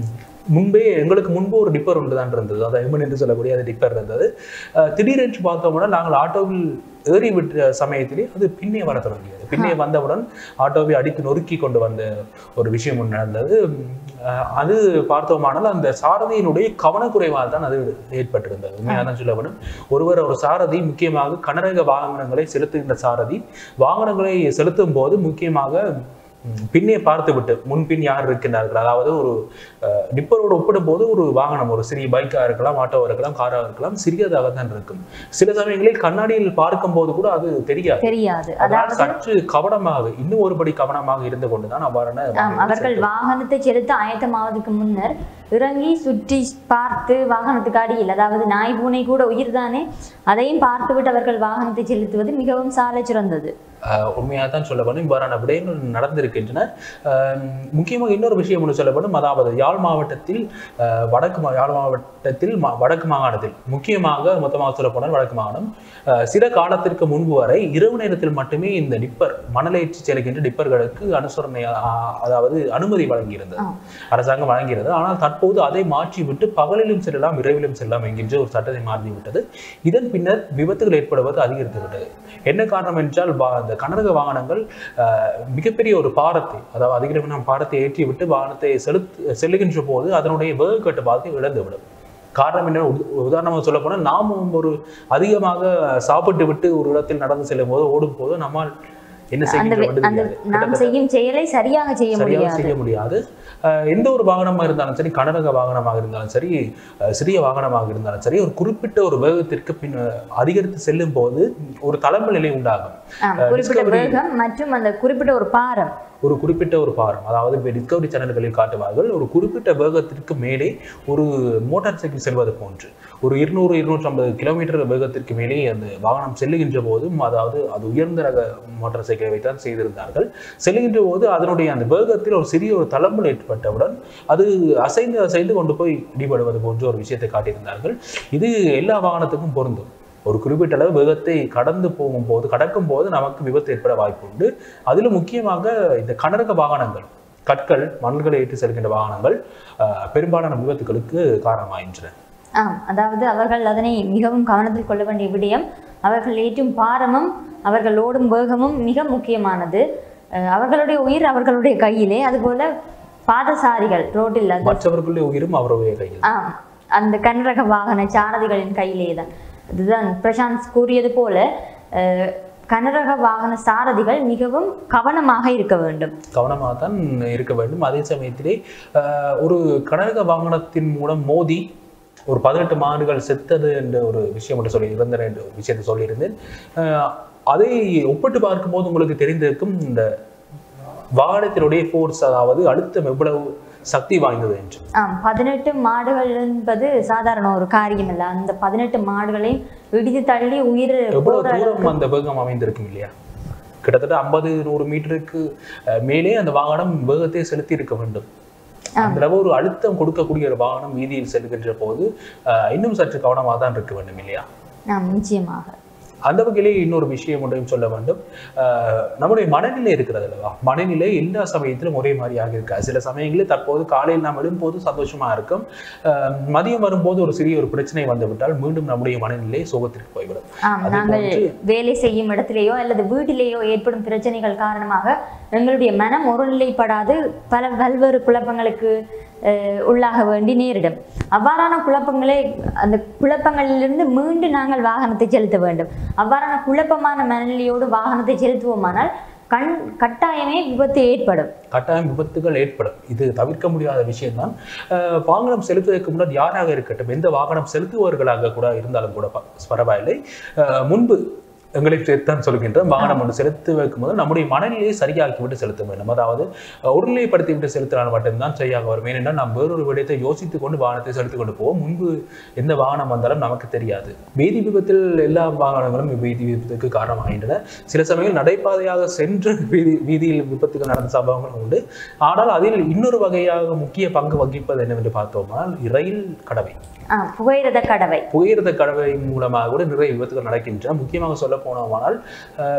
முன்பே எங்களுக்கு முன்பு ஒரு டிப்பர் ஒன்று தான் இருந்தது அதாவது எமன் என்று சொல்லக்கூடிய அந்த டிப்பர் இருந்தது அஹ் திடீரென்று பார்த்தோம்னா நாங்கள் ஆட்டோவில் ஏறி விட்ட சமயத்திலே அது பின்னே வர தொடங்கியது பின்னே வந்தவுடன் ஆட்டோவை அடித்து நொறுக்கி கொண்டு வந்த ஒரு விஷயம் ஒன்று நடந்தது அஹ் அது பார்த்தோமானால் அந்த சாரதியினுடைய கவனக்குறைவால் தான் அது ஏற்பட்டிருந்தது உண்மையாக தான் சொல்ல வேண்டும் ஒருவர் ஒரு சாரதி முக்கியமாக கனரக வாகனங்களை செலுத்துகின்ற சாரதி வாகனங்களை செலுத்தும் போது முக்கியமாக ம், பின்னே பார்த்து விட்டு முன்பின் யார் இருக்கின்றார்கள் அதாவது ஒரு அஹ், டிப்பரோடு ஒப்பிடும்போது ஒரு வாகனம் ஒரு சிறிய பைக்காக இருக்கலாம் ஆட்டோவாக இருக்கலாம் காராக இருக்கலாம் சிறியதாக தான் இருக்கும் சில சமயங்களில் கண்ணாடியில் பார்க்கும்போது கூட அது தெரியாது தெரியாது அதனால் அதாவது சற்று கவனமாக இன்னும் ஒருபடி கவனமாக இருந்து கொண்டுதான் அவ்வாறான ஆம், வாகனங்களை அவர்கள் செலுத்துவார்கள். வாகனத்தை செலுத்த ஆயத்தமாவதற்கு முன்னர் இறங்கி சுற்றி பார்த்து வாகனத்துக்கு அடியில் அதாவது நாய் பூனை கூட உயிர் தானே அதையும் பார்த்துவிட்டு அவர்கள் வாகனத்தை செலுத்துவது மிகவும் சாலை சிறந்தது ஆஹ் உண்மையாக தான் சொல்ல வேண்டும் இவ்வாறான விடயங்கள் நடந்திருக்கின்றன ஆஹ் முக்கியமாக இன்னொரு விஷயம் ஒன்று சொல்லப்படும் அதாவது யாழ் மாவட்டத்தில் ஆஹ் வடக்கு மா- யாழ் மாவட்டத்தில் மா- வடக்கு மாகாணத்தில் முக்கியமாக மொத்தமாக சொல்லப்போனால் வடக்கு மாகாணம் ஆஹ் சில காலத்திற்கு முன்பு வரை இரவு நேரத்தில் மட்டுமே இந்த டிப்பர் மணலேற்றி செல்கின்ற டிப்பர்களுக்கு அனுசரணை ஆஹ் அதாவது அனுமதி வழங்கியிருந்தது ஆ. அரசாங்கம் வழங்கியிருந்தது ஆனால் தற்போது அதை மாற்றி விட்டு பகலிலும் செல்லலாம் இரவிலும் செல்லலாம் என்கின்ற ஒரு சட்டத்தை மாற்றி விட்டது இதன் பின்னர் விபத்துகள் ஏற்படுவது அதிகரித்து விட்டது என்ன காரணம் என்றால் வா- அந்த கனரக வாகனங்கள் ஆஹ், மிகப்பெரிய ஒரு பாரத்தை அதாவது அதிகமான பாரத்தை ஏற்றி விட்டு வாகனத்தை செலுத்து செல்லுகின்ற போது அதனுடைய வேக கட்டுப்பாட்டை இழந்துவிடும் காரணம் என்ன உத- உதாரணமாக சொல்ல போனால் நாமும் ஒரு அதிகமாக சாப்பிட்டு விட்டு ஒரு இடத்தில் நடந்து செல்லும் போது ஓடும் போது நம்மால் என்ன அந்த செய்கின்ற வே- வந்து அந்த தெரியாது. நாம் செய்யும் செயலை சரியாக செய்ய சரியாக முடியாது செய்ய முடியாது அஹ் எந்த ஒரு வாகனமாக இருந்தாலும் சரி கனரக வாகனமாக இருந்தாலும் சரி அஹ் சிறிய வாகனமாக இருந்தாலும் சரி ஒரு குறிப்பிட்ட ஒரு வேகத்திற்கு பின் அதிகரித்து செல்லும் போது ஒரு தளம்பு நிலை உண்டாகும் ஆம், குறிப்பிட்ட Discovery- வேகம் மற்றும் அந்த குறிப்பிட்ட ஒரு பாரம் ஒரு குறிப்பிட்ட ஒரு பாரம் அதாவது இப்போ டிஸ்கவரி சேனல்களில் காட்டுவார்கள் ஒரு குறிப்பிட்ட வேகத்திற்கு மேலே ஒரு மோட்டார் சைக்கிள் செல்வது போன்று ஒரு இருநூறு இருநூற்றி ஐம்பது கிலோமீட்டர் வேகத்திற்கு மேலே அந்த வாகனம் செல்லுகின்ற போதும் அதாவது அது உயர்ந்த ரக மோட்டார் சைக்கிளை வைத்தான் செய்திருந்தார்கள் செல்லுகின்ற போது அதனுடைய அந்த வேகத்தில் ஒரு சிறிய ஒரு தளம்பல் ஏற்பட்டவுடன் அது அசைந்து அசைந்து கொண்டு போய் இடிபடுவது போன்ற ஒரு விஷயத்தை காட்டியிருந்தார்கள் இது எல்லா வாகனத்துக்கும் பொருந்தும் ஒரு குறிப்பிட்ட அளவு வேகத்தை கடந்து போகும்போது கடக்கும் போது நமக்கு விபத்து ஏற்பட வாய்ப்பு உண்டு அதிலும் முக்கியமாக இந்த கனரக வாகனங்கள் கற்கள் மணல்களை ஏற்றி செல்கின்ற வாகனங்கள் அஹ், பெரும்பாலான விபத்துகளுக்கு காரணமாகின்றன ஆம் அதாவது அவர்கள் அதனை மிகவும் கவனத்தில் கொள்ள வேண்டிய விடயம் அவர்கள் ஏற்றும் பாரமும் அவர்கள் ஓடும் வேகமும் மிக முக்கியமானது அஹ் அவர்களுடைய உயிர் அவர்களுடைய கையிலே அதுபோல பாதசாரிகள் ரோட்டில் அந்த மற்றவர்களுடைய உயிரும் அவருடைய கையில் ஆம் அந்த கனரக வாகன சாரதிகளின் கையிலே தான் இதுதான் பிரசாந்த் கூறியது போல அஹ், கனரக வாகன சாரதிகள் மிகவும் கவனமாக இருக்க வேண்டும் கவனமாக தான் இருக்க வேண்டும் அதே சமயத்திலே அஹ், ஒரு கனரக வாகனத்தின் மூலம் மோதி ஒரு பதினெட்டு மாடுகள் செத்தது என்ற ஒரு விஷயம் ஒன்று சொல்லி இருந்தேன் என்ற ஒரு விஷயத்தை சொல்லியிருந்தேன் அஹ், அதை ஒப்பிட்டு பார்க்கும்போது உங்களுக்கு தெரிந்திருக்கும் இந்த வாகனத்தினுடைய ஃபோர்ஸ் அதாவது அழுத்தம் எவ்வளவு சக்தி வாய்ந்தது என்று ஆம் பதினெட்டு மாடுகள் என்பது சாதாரண ஒரு காரியம் அல்ல அந்த பதினெட்டு மாடுகளையும் இடித்து தள்ளி உயிர் எவ்வளவு போகிற தூரம் அந்த வேகம் அமைந்திருக்கும் இல்லையா கிட்டத்தட்ட ஐம்பது நூறு மீட்டருக்கு அஹ், மேலே அந்த வாகனம் வேகத்தை செலுத்தி இருக்க வேண்டும் அந்த அளவு ஒரு அழுத்தம் கொடுக்கக்கூடிய ஒரு வாகனம் வீதியில் செல்கின்ற போது அஹ், இன்னும் சற்று கவனமாக தான் இருக்க வேண்டும் இல்லையா ஆம் நிச்சயமாக அந்த வகையிலே இன்னொரு விஷயம் ஒன்றையும் சொல்ல வேண்டும் அஹ், நம்முடைய மனநிலை இருக்கிறது அல்லவா மனநிலை எல்லா சமயத்திலும் ஒரே மாதிரியாக இருக்காது சில சமயங்களில் தற்போது காலையில் நாம் எழும்போது சந்தோஷமா இருக்கும் அஹ், மதியம் வரும்போது ஒரு சிறிய ஒரு பிரச்சனை வந்துவிட்டால் மீண்டும் நம்முடைய மனநிலை சோகத்திற்கு போய்விடும் ஆம் அதே நாங்கள் போன்று வேலை செய்யும் இடத்திலேயோ அல்லது வீட்டிலேயோ ஏற்படும் பிரச்சனைகள் காரணமாக எங்களுடைய மனம் ஒருநிலைப்படாது பல பல்வேறு குழப்பங்களுக்கு அஹ், உள்ளாக வேண்டி நேரிடும் அவ்வாறான குழப்பங்களை அந்த குழப்பங்களிலிருந்து மீண்டு நாங்கள் வாகனத்தை செலுத்த வேண்டும் அவ்வாறான குழப்பமான மனநிலையோடு வாகனத்தை செலுத்துவோமானால் கண் கட்டாயமே விபத்து ஏற்படும் கட்டாயம் விபத்துகள் ஏற்படும் இது தவிர்க்க முடியாத விஷயம்தான் அஹ் வாகனம் செலுத்துவதற்கு முன்னாடி யாராக இருக்கட்டும் எந்த வாகனம் செலுத்துபவர்களாக கூட இருந்தாலும் கூட ப- பரவாயில்லை அஹ் முன்பு எங்களை சேர்த்தான் சொல்கின்ற வாகனம் ஒன்று செலுத்துவதற்கு முதல் நம்முடைய மனநிலையை சரியாக்கி விட்டு செலுத்த வேண்டும் அதாவது அஹ் ஒருநிலைப்படுத்தி விட்டு செலுத்தினால் மட்டும்தான் சரியாக வரும் ஏனென்றால் நாம் வேறொரு விடயத்தை யோசித்துக் கொண்டு வாகனத்தை செலுத்திக் கொண்டு போவோம் முன்பு எந்த வாகனம் வந்தாலும் நமக்கு தெரியாது வீதி விபத்தில் எல்லா வாகனங்களும் வீதி விபத்துக்கு காரணமாகின்றன சில சமயம் நடைபாதையாக சென்று வீதி வீதியில் விபத்துகள் நடந்த சம்பவங்கள் உண்டு ஆனால் அதில் இன்னொரு வகையாக முக்கிய பங்கு வகிப்பது என்னவென்று பார்த்தோம்னால் ரயில் கடவை ஆ புகையிரத கடவை புகையிரத கடவை மூலமாக கூட நிறைய விபத்துகள் நடக்கின்றன முக்கியமாக சொல்ல போனோமானால் ஆம்,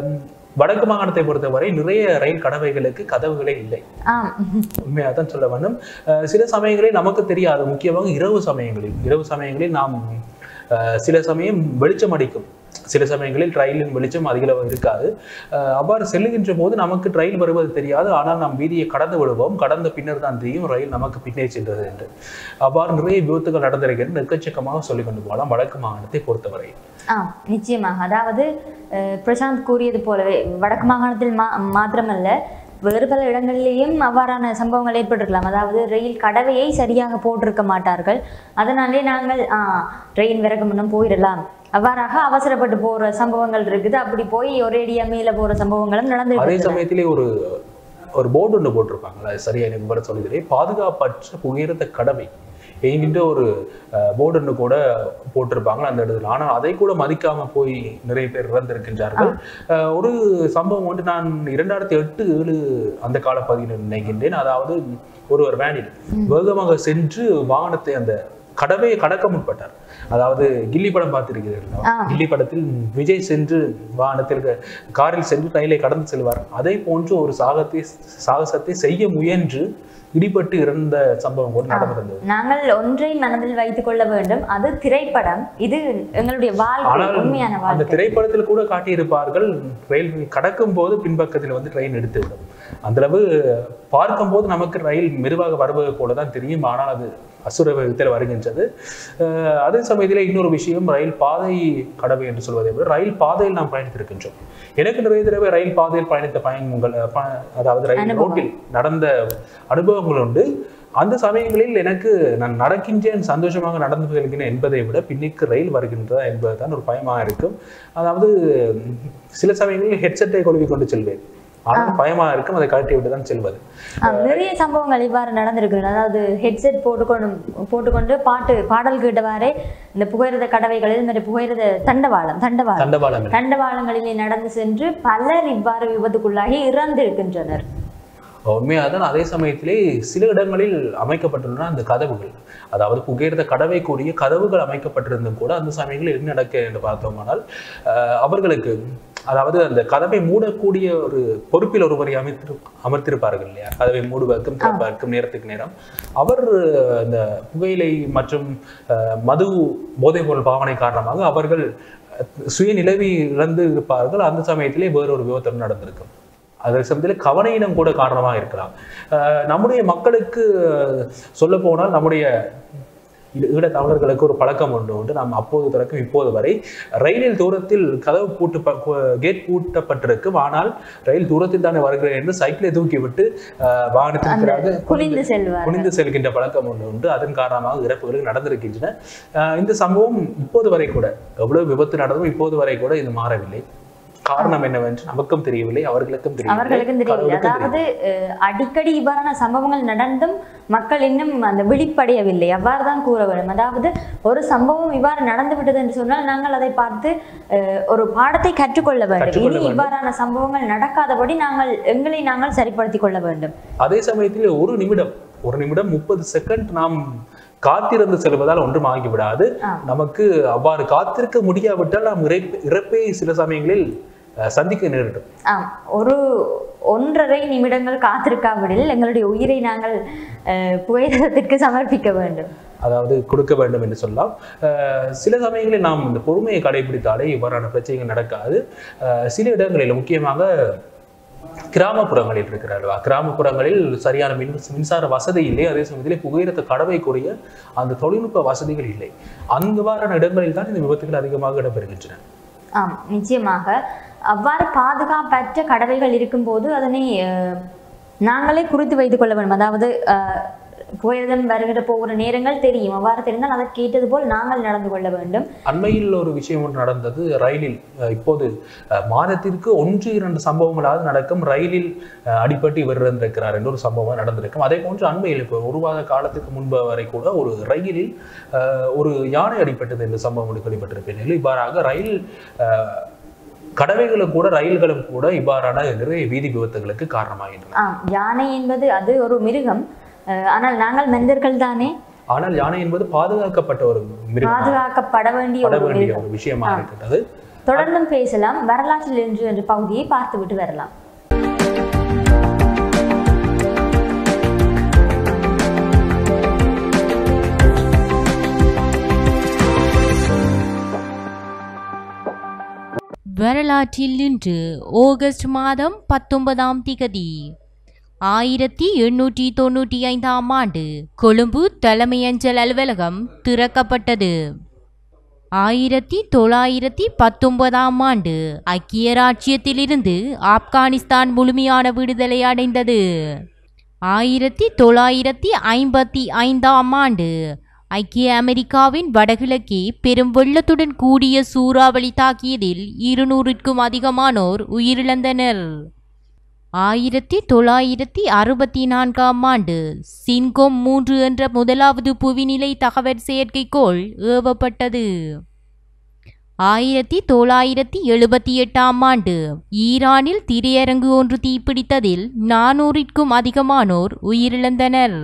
வடக்கு மாகாணத்தை பொறுத்தவரை நிறைய ரயில் கடவைகளுக்கு கதவுகளே இல்லை ஆம் உண்மையாக தான் சொல்ல வேண்டும் அஹ் சில சமயங்களில் நமக்கு தெரியாது முக்கியமாக இரவு சமயங்களில் இரவு சமயங்களில் நாம் அஹ், சில சமயம் வெளிச்சம் அடிக்கும் சில சமயங்களில் ரயிலின் வெளிச்சம் அதிகளவு இருக்காது அஹ், அவ்வாறு செல்லுகின்ற போது நமக்கு ரயில் வருவது தெரியாது ஆனால் நாம் வீதியை கடந்து விடுவோம் கடந்த பின்னர் தான் தெரியும் ரயில் நமக்கு பின்னே சென்றது என்று அவ்வாறு நிறைய விபத்துகள் நடந்திருக்கிறது எக்கச்சக்கமாக சொல்லிக் கொண்டு போகலாம் வடக்கு மாகாணத்தை பொறுத்தவரை ஆ நிச்சயமாக அதாவது அஹ், பிரசாந்த் கூறியது போலவே வடக்கு மாகாணத்தில் மா மாத்திரமல்ல வேறு பல இடங்களிலேயும் அவ்வாறான சம்பவங்கள் ஏற்பட்டிருக்கலாம் அதாவது ரயில் கடவையை சரியாக போட்டிருக்க மாட்டார்கள் அதனாலே நாங்கள் ஆ ட்ரெயின் விறகு முன்னும் போயிடலாம் அவ்வாறாக அவசரப்பட்டு போற சம்பவங்கள் இருக்குது அப்படி போய் ஒரேடியா மேல போற சம்பவங்களும் அதே நடந்து சமயத்திலே ஒரு ஒரு போர்டு ஒன்று போட்டிருப்பாங்களா அது சரியா எனக்கு விவரம் சொல்லுகிறேன் பாதுகாப்பற்ற புகையிரத கடமை என்கின்ற ஒரு போர்டு ஒன்று கூட போட்டிருப்பாங்க அந்த இடத்துல ஆனால் அதை கூட மதிக்காம போய் நிறைய பேர் இறந்திருக்கின்றார்கள் அஹ், ஒரு சம்பவம் வந்து நான் இரண்டாயிரத்தி எட்டு ஏழு அந்த காலப்பகுதியில் நினைக்கின்றேன் அதாவது ஒருவர் வேனில் வேகமாக சென்று வாகனத்தை அந்த கடவையை கடக்க முற்பட்டார் அதாவது கில்லி படம் பார்த்திருக்கிறீர்களா ஆ. கில்லி படத்தில் விஜய் சென்று வாகனத்தில் க- காரில் சென்று ரயிலை கடந்து செல்வார் அதே போன்று ஒரு சாகத்தை சாகசத்தை செய்ய முயன்று இடிபட்டு இறந்த சம்பவம் கூட நடந்திருந்தது நாங்கள் ஒன்றை மனதில் வைத்துக் கொள்ள வேண்டும் அது திரைப்படம் இது எங்களுடைய வாழ்க்கை ஆனால் உண்மையான அந்த வாழ்க்கை திரைப்படத்தில் கூட காட்டியிருப்பார்கள் ரயில் கடக்கும் போது பின்பக்கத்தில் வந்து ட்ரெயின் எடுத்துவிடும் அந்த அளவு பார்க்கும்போது நமக்கு ரயில் மெதுவாக வருவது போல தான் தெரியும் ஆனால் அது அசுர வேகத்தில் வருகின்றது அஹ் அதே சமயத்தில் இன்னொரு விஷயம் ரயில் பாதை கடவை என்று சொல்வதை விட ரயில் பாதையில் நாம் பயணித்திருக்கின்றோம் எனக்கு நிறைய தடவை ரயில் பாதையில் பயணித்த பயணங்கள் அஹ், ப- அதாவது ரயில் அனுபவம். ரோட்டில் நடந்த அனுபவங்கள் உண்டு அந்த சமயங்களில் எனக்கு நான் நடக்கின்றேன் சந்தோஷமாக நடந்து செல்கிறேன் என்பதை விட பின்னுக்கு ரயில் வருகின்றதா என்பதுதான் ஒரு பயமாக இருக்கும் அதாவது உம், சில சமயங்களில் ஹெட்செட்டை கொழுவி கொண்டு செல்வேன் ஆனால் பயமாக இருக்கும் அதை கழட்டி விட்டு தான் செல்வது ஆ, நிறைய சம்பவங்கள் இவ்வாறு நடந்திருக்கு அதாவது ஹெட்செட் போட்டுக்கொண்டு போட்டுக்கொண்டு பாட்டு பாடல் கேட்டவாறே இந்த புகையிரத கடவைகளில் இந்த புகையிரத தண்டவாளம் தண்டவாளம் தண்டவாளங்கள் தண்டவாளங்களிலே நடந்து சென்று பலர் இவ்வாறு விபத்துக்குள்ளாகி இறந்திருக்கின்றனர் உண்மையாக தான் அதே சமயத்திலே சில இடங்களில் அமைக்கப்பட்டுள்ளன அந்த கதவுகள் அதாவது புகையிரத கடவை கூடிய கதவுகள் அமைக்கப்பட்டிருந்தும் கூட அந்த சமயங்களில் என்ன நடக்க என்று பார்த்தோமானால் அஹ், அவர்களுக்கு அதாவது அந்த கதவை மூடக்கூடிய ஒரு பொறுப்பில் ஒருவரை அமைத்திரு அமர்த்திருப்பார்கள் இல்லையா கதவை மூடுவதற்கும் திறப்பதற்கும் நேரத்துக்கு நேரம் அவர் அந்த புகையிலை மற்றும் அஹ், மது போதைப்பொருள் பாவனை காரணமாக அவர்கள் சுய நிலவி இழந்து இருப்பார்கள் அந்த சமயத்திலே வேறொரு விபத்து நடந்திருக்கும் அதே சமயத்தில் கவனையினம் கூட காரணமாக இருக்கலாம் அஹ் நம்முடைய மக்களுக்கு சொல்ல போனால் நம்முடைய ஈ- ஈழ தமிழர்களுக்கு ஒரு பழக்கம் உண்டு உண்டு நாம் அப்போது தொடக்கம் இப்போது வரை ரயிலில் தூரத்தில் கதவு பூட்டு கேட் பூட்டப்பட்டிருக்கும் ஆனால் ரயில் தூரத்தில் தானே வருகிறேன் என்று சைக்கிளை தூக்கி விட்டு அஹ், வாகனத்திற்காக குனிந்து செல்வார் குனிந்து செல்கின்ற பழக்கம் ஒன்று உண்டு அதன் காரணமாக இறப்புகள் நடந்திருக்கின்றன அஹ் இந்த சம்பவம் இப்போது வரை கூட எவ்வளவு விபத்து நடந்தும் இப்போது வரை கூட இது மாறவில்லை காரணம் என்னவென்று நமக்கும் தெரியவில்லை அவர்களுக்கும் தெரியவில்லை அவர்களுக்கும் தெரியல கடவுளுக்கும் அதாவது அஹ், அடிக்கடி இவ்வாறான சம்பவங்கள் நடந்தும் மக்கள் இன்னும் அந்த விழிப்படையவில்லை அவ்வாறு தான் கூற வேண்டும் அதாவது ஒரு சம்பவம் இவ்வாறு நடந்து விட்டது என்று சொன்னால் நாங்கள் அதை பார்த்து அஹ், ஒரு பாடத்தை கற்றுக்கொள்ள வேண்டும் கற்றுக்கொள்ள இனி வேண்டும். இவ்வாறான சம்பவங்கள் நடக்காதபடி நாங்கள் எங்களை நாங்கள் சரிப்படுத்திக் கொள்ள வேண்டும் அதே சமயத்தில் ஒரு நிமிடம் ஒரு நிமிடம் முப்பது செகண்ட் நாம் காத்திருந்து செல்வதால் ஒன்றும் ஆகிவிடாது ஆ. நமக்கு அவ்வாறு காத்திருக்க முடியாவிட்டால் நாம் இறப்பை இறப்பை சில சமயங்களில் அஹ், சந்திக்க நேரிடும் ஆம் ஒரு ஒன்றரை நிமிடங்கள் காத்திருக்காவிடில் எங்களுடைய உயிரை நாங்கள் அஹ், புகையிரதத்திற்கு சமர்ப்பிக்க வேண்டும் அதாவது கொடுக்க வேண்டும் என்று சொல்லலாம் அஹ் சில சமயங்களில் நாம் இந்த பொறுமையை கடைபிடித்தாலே இவ்வாறான பிரச்சனைகள் நடக்காது அஹ் சில இடங்களில் முக்கியமாக கிராமப்புறங்களில் இருக்கிறார்களா கிராமப்புறங்களில் சரியான மின் மின்சார வசதி இல்லை அதே சமயத்தில் புகையிரத்த கடவைக்குரிய அந்த தொழில்நுட்ப வசதிகள் இல்லை அந்தவாறான இடங்களில் தான் இந்த விபத்துகள் அதிகமாக இடம்பெறுகின்றன ஆம் நிச்சயமாக அவ்வாறு பாதுகாப்பற்ற கடவைகள் இருக்கும்போது அதனை அஹ், நாங்களே குறித்து வைத்துக் கொள்ள வேண்டும் அதாவது அஹ், புகையிரதம் வருகிற போகிற நேரங்கள் தெரியும் அவ்வாறு தெரிந்தால் அதற்கு ஏற்றது போல் நாங்கள் நடந்து கொள்ள வேண்டும் அண்மையில் ஒரு விஷயம் ஒன்று நடந்தது ரயிலில் அஹ் இப்போது அஹ் மாதத்திற்கு ஒன்று இரண்டு சம்பவங்களாவது நடக்கும் ரயிலில் அஹ் அடிபட்டு இவர் இறந்திருக்கிறார் என்ற ஒரு சம்பவம் நடந்திருக்கும் அதே போன்று அண்மையில் இப்போ ஒரு மாத காலத்துக்கு முன்பு வரை கூட ஒரு ரயிலில் அஹ் ஒரு யானை அடிபட்டது என்ற சம்பவம் ஒன்று கேள்விப்பட்டிருப்பேன் இவ்வாறாக ரயில் அஹ் கடவைகளும் கூட ரயில்களும் கூட இவ்வாறான நிறைய வீதி விபத்துகளுக்கு காரணமாகின்றன ஆம் யானை என்பது அது ஒரு மிருகம் அஹ், ஆனால் நாங்கள் மனிதர்கள் தானே ஆனால் யானை என்பது பாதுகாக்கப்பட்ட ஒரு மிருகம் பாதுகாக்கப்பட வேண்டிய பட ஒரு வேண்டிய மிருகம் ஒரு விஷயமா இருக்கின்றது தொடர்ந்தும் பேசலாம் வரலாற்றில் இன்று என்ற பகுதியை பார்த்துவிட்டு வரலாம் வரலாற்றில் இன்று ஆகஸ்ட் மாதம் பத்தொன்பதாம் திகதி ஆயிரத்தி எண்ணூற்றி தொண்ணூற்றி ஐந்தாம் ஆண்டு கொழும்பு தலைமை அஞ்சல் அலுவலகம் திறக்கப்பட்டது ஆயிரத்தி தொள்ளாயிரத்தி பத்தொன்பதாம் ஆண்டு ஐக்கிய ராச்சியத்திலிருந்து ஆப்கானிஸ்தான் முழுமையான விடுதலை அடைந்தது ஆயிரத்தி தொள்ளாயிரத்தி ஐம்பத்தி ஐந்தாம் ஆண்டு ஐக்கிய அமெரிக்காவின் வடகிழக்கே பெரும் வெள்ளத்துடன் கூடிய சூறாவளி தாக்கியதில் இருநூறுக்கும் அதிகமானோர் உயிரிழந்தனர் ஆயிரத்தி தொள்ளாயிரத்தி அறுபத்தி நான்காம் ஆண்டு சின்கோம் மூன்று என்ற முதலாவது புவிநிலை தகவல் செயற்கைக்கோள் ஏவப்பட்டது ஆயிரத்தி தொள்ளாயிரத்தி எழுபத்தி எட்டாம் ஆண்டு ஈரானில் திரையரங்கு ஒன்று தீப்பிடித்ததில் நானூறிற்கும் அதிகமானோர் உயிரிழந்தனர்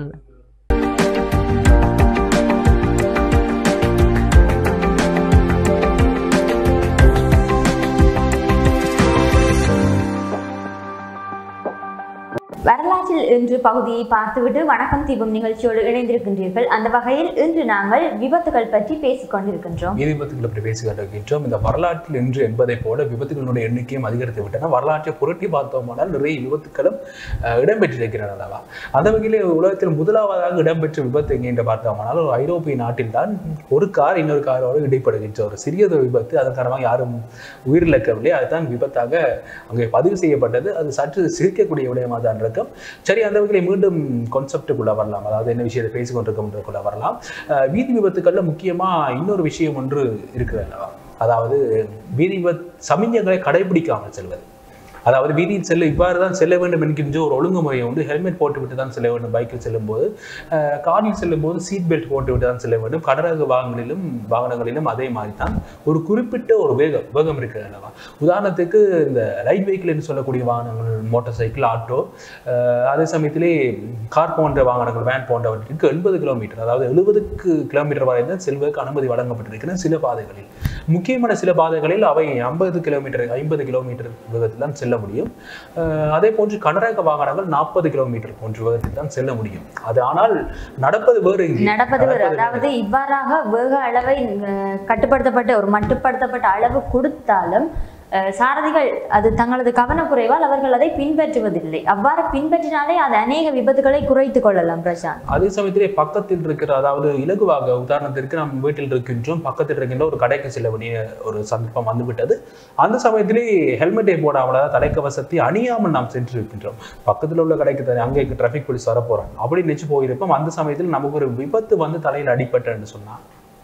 வரலாற்றில் இன்று பகுதியை பார்த்துவிட்டு வணக்கம் தீபம் நிகழ்ச்சியோடு இணைந்திருக்கின்றீர்கள் அந்த வகையில் இன்று நாங்கள் விபத்துகள் பற்றி பேசிக் கொண்டிருக்கின்றோம் வீதி விபத்துகளை பற்றி பேசி கொண்டிருக்கின்றோம் இந்த வரலாற்றில் இன்று என்பதை போல விபத்துகளுடைய எண்ணிக்கையும் அதிகரித்து விட்டன வரலாற்றை புரட்டி பார்த்தோமானால் நிறைய விபத்துகளும் அஹ், இடம்பெற்றிருக்கின்றன அல்லவா அந்த வகையிலே உலகத்தில் முதலாவதாக இடம்பெற்ற விபத்து எங்கே என்று பார்த்தோமானால் ஒரு ஐரோப்பிய நாட்டில் தான் ஒரு கார் இன்னொரு காரோடு இடைப்படுகின்ற ஒரு சிறியதொரு விபத்து அதன் காரணமாக யாரும் உயிரிழக்கவில்லை அதுதான் விபத்தாக அங்கே பதிவு செய்யப்பட்டது அது சற்று சிரிக்கக்கூடிய விடயமாக தான் இருக்கும் சரி அந்த வகையில் மீண்டும் கான்செப்டுக்குள்ள வரலாம் அதாவது என்ன விஷயத்தை பேசிக் கொண்டிருக்கோம்ன்றதுக்குள்ள வரலாம் அஹ் வீதி விபத்துக்கள்ல முக்கியமா இன்னொரு விஷயம் ஒன்று இருக்கிறது அல்லவா அதாவது வீதி விபத் சமிஞ்சங்களை கடைபிடிக்காமல் செல்வது அதாவது வீதியில் செல்ல இவ்வாறு தான் செல்ல வேண்டும் என்கின்ற ஒரு ஒழுங்குமுறையை வந்து ஹெல்மெட் போட்டுவிட்டு தான் செல்ல வேண்டும் பைக்கில் செல்லும்போது அஹ், காரில் செல்லும்போது சீட் பெல்ட் போட்டுவிட்டு தான் செல்ல வேண்டும் கடரக வாகனங்களிலும் வாகனங்களிலும் அதே மாதிரி தான் ஒரு குறிப்பிட்ட ஒரு வேகம் வேகம் இருக்கிறது அல்லவா உதாரணத்துக்கு இந்த லைட் வெஹிக்கிள் என்று சொல்லக்கூடிய வாகனங்கள் மோட்டார் சைக்கிள் ஆட்டோ அஹ், அதே சமயத்திலே கார் போன்ற வாகனங்கள் வேன் போன்றவற்றிற்கு எண்பது கிலோமீட்டர் அதாவது எழுபதுக்கு கிலோமீட்டர் வரை தான் செல்வதற்கு அனுமதி வழங்கப்பட்டிருக்கிற சில பாதைகளில் முக்கியமான சில பாதைகளில் அவை ஐம்பது கிலோமீட்டர் ஐம்பது கிலோமீட்டர் வேகத்தில் தான் செல்ல முடியும் அஹ், அதே போன்று கனரக வாகனங்கள் நாற்பது கிலோமீட்டர் போன்ற வேகத்தில் தான் செல்ல முடியும் அது ஆனால் நடப்பது வேறு இங்கே. நடப்பது வேறு. நடப்பது அதாவது இவ்வாறாக வேக அளவை அஹ், கட்டுப்படுத்தப்பட்ட ஒரு மட்டுப்படுத்தப்பட்ட அளவு கொடுத்தாலும் அஹ், சாரதிகள் அது தங்களது கவனக்குறைவால் அவர்கள் அதை பின்பற்றுவதில்லை அவ்வாறு பின்பற்றினாலே அது அநேக விபத்துகளை குறைத்துக் கொள்ளலாம் பிரசாந்த் அதே சமயத்திலே பக்கத்தில் இருக்கிற அதாவது இலகுவாக உதாரணத்திற்கு நாம் வீட்டில் இருக்கின்றோம் பக்கத்தில் இருக்கின்ற ஒரு கடைக்கு செல்ல வேண்டிய ஒரு சந்தர்ப்பம் வந்துவிட்டது அந்த சமயத்திலே ஹெல்மெட்டை போடாமல் அதாவது தலைக்கவசத்தை அணியாமல் நாம் சென்று இருக்கின்றோம் பக்கத்தில் உள்ள கடைக்கு தானே அங்கே டிராஃபிக் போலீஸ் வர போறாங்க அப்படி நினைச்சு போயிருப்போம் அந்த சமயத்தில் நமக்கு ஒரு விபத்து வந்து தலையில் அடிபட்டன்னு சொன்னா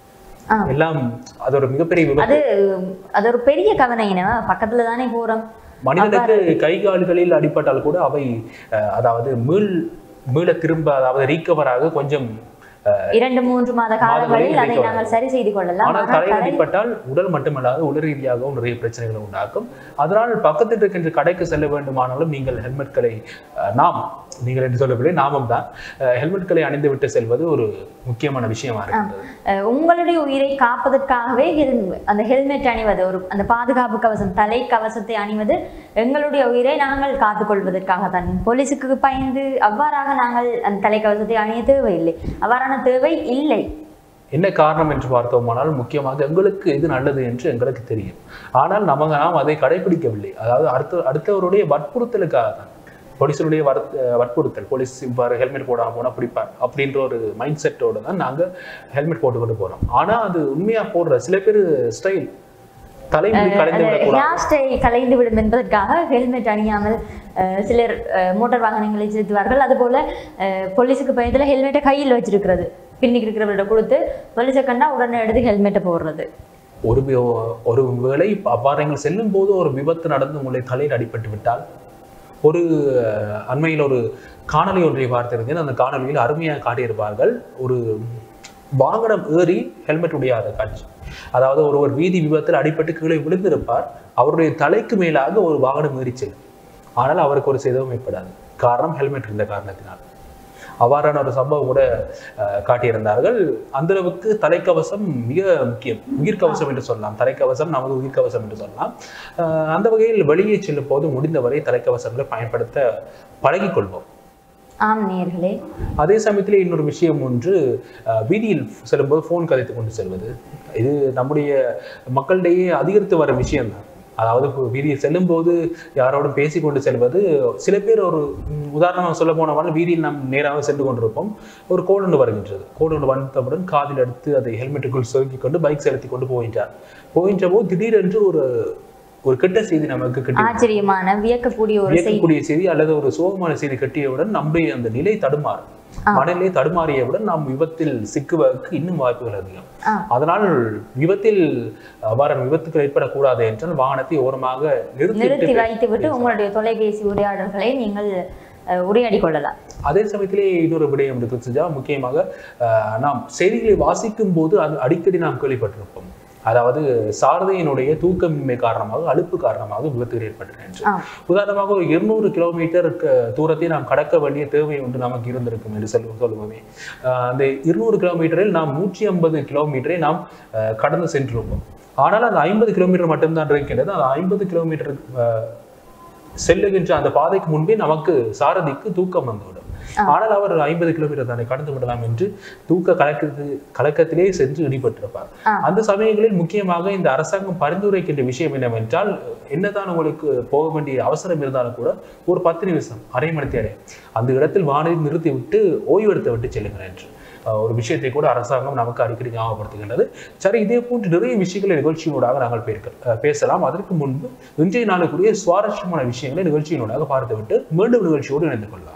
ஆ. எல்லாம் அது ஒரு மிகப்பெரிய விபத்து அது அது ஒரு பெரிய கவனை என்ன பக்கத்துல தானே போறோம் மனிதனுக்கு கை கால்களில் அடிபட்டால் கூட அவை அஹ், அதாவது மீள் மீள திரும்ப அதாவது ரீகவர் ஆக கொஞ்சம் அஹ், இரண்டு மூன்று மாத காலங்களில் அதை recover நாங்கள் சரி செய்து கொள்ளலாம் ஆனால் ஆனால் தலையில் தலை- அடிபட்டால் உடல் மட்டுமல்லாது உடல் ரீதியாகவும் நிறைய பிரச்சனைகளை உண்டாக்கும் அதனால் பக்கத்தில் இருக்கின்ற கடைக்கு செல்ல வேண்டுமானாலும் நீங்கள் ஹெல்மெட்களை அஹ், நாம் நீங்கள் என்று சொல்லவில்லை நாமும் தான் அஹ், ஹெல்மெட்களை அணிந்து விட்டு செல்வது ஒரு முக்கியமான விஷயமா இருக்கின்றது அஹ் உங்களுடைய உயிரை காப்பதற்காகவே ஹெல்- அந்த ஹெல்மெட் அணிவது ஒரு அந்த பாதுகாப்பு கவசம் தலை கவசத்தை அணிவது எங்களுடைய உயிரை நாங்கள் காத்துக்கொள்வதற்காக தான் போலீஸுக்கு பயந்து அவ்வாறாக நாங்கள் அந்த தலைக்கவசத்தை அணிய தேவையில்லை அவ்வாறான தேவை இல்லை என்ன காரணம் என்று பார்த்தோமானால் முக்கியமாக எங்களுக்கு எது நல்லது என்று எங்களுக்கு தெரியும் ஆனால் நம்ம நாம் அதை கடைபிடிக்கவில்லை அதாவது அடுத்த அடுத்தவருடைய வற்புறுத்தலுக்காக தான் போலீஸருடைய வர் வற்புறுத்தல் போலீஸ் இவ்வாறு ஹெல்மெட் போடாம போனால் பிடிப்பார் அப்படின்ற ஒரு மைண்ட் செட்டோட தான் நாங்கள் ஹெல்மெட் போட்டுக்கொண்டு போகிறோம் ஆனால் அது உண்மையாக போடுற சில பேர் ஸ்டைல் தலைமுடி கலைந்து விடக்கூடாது ஹேர் ஸ்டைல் கலைந்து விடும் என்பதற்காக ஹெல்மெட் அணியாமல் அஹ், சிலர் அஹ், மோட்டார் வாகனங்களை செலுத்துவார்கள் அதுபோல அஹ், போலீஸுக்கு பயத்தில் ஹெல்மெட்டை கையில் வச்சிருக்கிறது பின்னுக்கு இருக்கிறவர்கிட்ட கொடுத்து போலீஸை கண்டா உடனே எடுத்து ஹெல்மெட்டை போடுறது ஒரு வி- ஒரு வேளை அவ்வாறு நீங்கள் செல்லும் போது ஒரு விபத்து நடந்து உங்களை தலையில் அடிபட்டு விட்டால் ஒரு அஹ், அண்மையில் ஒரு காணொளி ஒன்றை பார்த்திருந்தேன் அந்த காணொளியில் அருமையாக காட்டியிருப்பார்கள் ஒரு வாகனம் ஏறி ஹெல்மெட் உடையாத காட்சி அதாவது ஒருவர் வீதி விபத்தில் அடிபட்டு கீழே விழுந்திருப்பார் அவருடைய தலைக்கு மேலாக ஒரு வாகனம் ஏறி செல்லும் ஆனால் அவருக்கு ஒரு சேதமும் ஏற்படாது காரணம் ஹெல்மெட் இருந்த காரணத்தினால் அவ்வாறான ஒரு சம்பவம் கூட அஹ், காட்டியிருந்தார்கள் அந்த அளவுக்கு தலைக்கவசம் மிக முக்கியம் உயிர்க்கவசம் என்று சொல்லலாம் தலைக்கவசம் நமது உயிர்க்கவசம் என்று சொல்லலாம் அஹ், அந்த வகையில் வெளியே செல்லும் போது முடிந்தவரை தலைக்கவசங்களை பயன்படுத்த பழகிக் கொள்வோம் ஆம் நேயர்களே அதே சமயத்தில் இன்னொரு விஷயம் ஒன்று அஹ், வீதியில் செல்லும்போது ஃபோன் கதைத்து கொண்டு செல்வது இது நம்முடைய மக்களிடையே அதிகரித்து வர விஷயம்தான் அதாவது இப்போ வீதியில் செல்லும்போது யாரோடும் பேசிக்கொண்டு செல்வது சில பேர் ஒரு ம், உதாரணமாக சொல்ல போனவர்கள் வீதியில் நாம் நேராக சென்று கொண்டிருப்போம் ஒரு கோடு ஒன்று வருகின்றது கோடு ஒன்று வந்தவுடன் காதில் எடுத்து அதை ஹெல்மெட்டுக்குள் சொருக்கிக் கொண்டு பைக் செலுத்தி கொண்டு போகின்றார் போகின்ற போது திடீரென்று ஒரு ஒரு கெட்ட செய்தி நமக்கு கிட்ட ஆச்சரியமான வியக்கக்கூடிய ஒரு செய்தி வியக்கக்கூடிய செய்தி அல்லது ஒரு சோகமான செய்தி கட்டியவுடன் நம்முடைய அந்த நிலை தடுமாறும் மனநிலை தடுமாறியவுடன் நாம் விபத்தில் சிக்குவதற்கு இன்னும் வாய்ப்புகள் அதிகம் ஆ. அதனால் விபத்தில் அவ்வாறான விபத்துக்கள் ஏற்படக்கூடாது என்றால் வாகனத்தை ஓரமாக நிறுத்தி நிறுத்தி வைத்துவிட்டு உங்களுடைய தொலைபேசி உரையாடல்களை நீங்கள் அஹ், உரையாடி கொள்ளலாம் அதே சமயத்திலே இன்னொரு விடயம் இருக்கு செஞ்சா முக்கியமாக அஹ், நாம் செய்திகளை வாசிக்கும் போது அது அடிக்கடி நாம் கேள்விப்பட்டிருப்போம் அதாவது சாரதியினுடைய தூக்கமின்மை காரணமாக அலுப்பு காரணமாக விபத்துகள் ஏற்பட்டன என்று ஆ. உதாரணமாக ஒரு இருநூறு கிலோமீட்டர் க- தூரத்தை நாம் கடக்க வேண்டிய தேவை ஒன்று நமக்கு இருந்திருக்கும் என்று சொல்ல சொல்லுவோமே ஆஹ் அந்த இருநூறு கிலோமீட்டரில் நாம் நூற்றி ஐம்பது கிலோமீட்டரை நாம் ஆஹ் கடந்து சென்றிருப்போம் ஆனால் அந்த ஐம்பது கிலோமீட்டர் மட்டும்தான் இருக்கின்றது அந்த ஐம்பது கிலோமீட்டர் ஆஹ் செல்லுகின்ற அந்த பாதைக்கு முன்பே நமக்கு சாரதிக்கு தூக்கம் வந்துவிடும் ஆனால் அவர் ஐம்பது கிலோமீட்டர் தானே கடந்து விடலாம் என்று தூக்க கலக்கத்து கலக்கத்திலே சென்று ஈடுபட்டிருப்பார் ஆ. அந்த சமயங்களில் முக்கியமாக இந்த அரசாங்கம் பரிந்துரைக்கின்ற விஷயம் என்னவென்றால் என்னதான் உங்களுக்கு போக வேண்டிய அவசரம் இருந்தாலும் கூட ஒரு பத்து நிமிஷம் அரை மணி நேரம் அந்த இடத்தில் வானதி நிறுத்தி விட்டு ஓய்வெடுத்து விட்டு செல்லுங்கள் என்று அஹ், ஒரு விஷயத்தை கூட அரசாங்கம் நமக்கு அடிக்கடி ஞாபகப்படுத்துகின்றது சரி இதே போன்று நிறைய விஷயங்களை நிகழ்ச்சியினூடாக நாங்கள் பேர்க்க- அஹ், பேசலாம் அதற்கு முன்பு இன்றைய நாளுக்குரிய சுவாரஸ்யமான விஷயங்களை நிகழ்ச்சியினூடாக பார்த்துவிட்டு மீண்டும் நிகழ்ச்சியோடு இணைந்து கொள்ளலாம்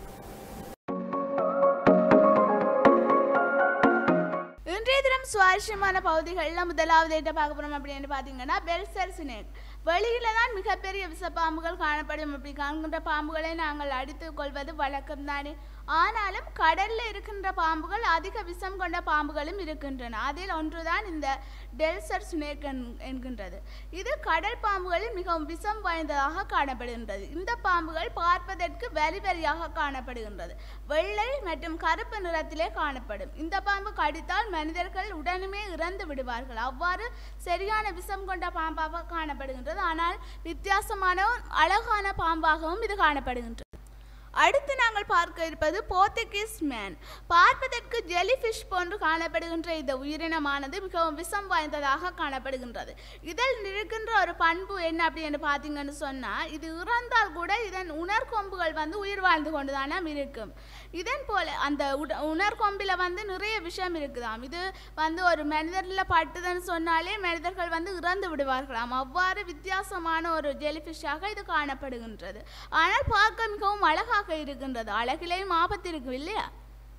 இன்றைய தினம் சுவாரஸ்யமான பகுதிகளில் முதலாவது என்ன பார்க்க போறோம் அப்படின்னு பார்த்தீங்கன்னா பெல்சர் சினேக் வெளியில தான் மிகப்பெரிய விஷப்பாம்புகள் காணப்படும் அப்படி காண்கின்ற பாம்புகளை நாங்கள் அடித்துக் கொள்வது வழக்கம் தானே ஆனாலும் கடல்ல இருக்கின்ற பாம்புகள் அதிக விஷம் கொண்ட பாம்புகளும் இருக்கின்றன அதில் ஒன்றுதான் இந்த டெல்சர் ஸ்னேக் என்கின்றது இது கடல் பாம்புகளில் மிகவும் விஷம் வாய்ந்ததாக காணப்படுகின்றது இந்த பாம்புகள் பார்ப்பதற்கு வரி வரியாக காணப்படுகின்றது வெள்ளை மற்றும் கருப்பு நிறத்திலே காணப்படும் இந்த பாம்பு கடித்தால் மனிதர்கள் உடனுமே இறந்து விடுவார்கள் அவ்வாறு சரியான விஷம் கொண்ட பாம்பாக காணப்படுகின்றது ஆனால் வித்தியாசமான அழகான பாம்பாகவும் இது காணப்படுகின்றது அடுத்து நாங்கள் பார்க்க இருப்பது போர்த்துகீஸ் மேன் பார்ப்பதற்கு ஜெலிஃபிஷ் போன்று காணப்படுகின்ற இந்த உயிரினமானது மிகவும் விஷம் வாய்ந்ததாக காணப்படுகின்றது இதில் இருக்கின்ற ஒரு பண்பு என்ன அப்படின்னு பார்த்தீங்கன்னு சொன்னால் இது இறந்தால் கூட இதன் உணர்கொம்புகள் வந்து உயிர் வாழ்ந்து கொண்டு தானே இருக்கும் இதன் போல அந்த உட உணர்கொம்பில் வந்து நிறைய விஷயம் இருக்குதாம் இது வந்து ஒரு மனிதரில் பட்டுதுன்னு சொன்னாலே மனிதர்கள் வந்து இறந்து விடுவார்களாம் அவ்வாறு வித்தியாசமான ஒரு ஜெலிஃபிஷ்ஷாக இது காணப்படுகின்றது ஆனால் பார்க்க மிகவும் அழகாக இருக்கின்றது அழகிலேயும் ஆபத்து இருக்கும் இல்லையா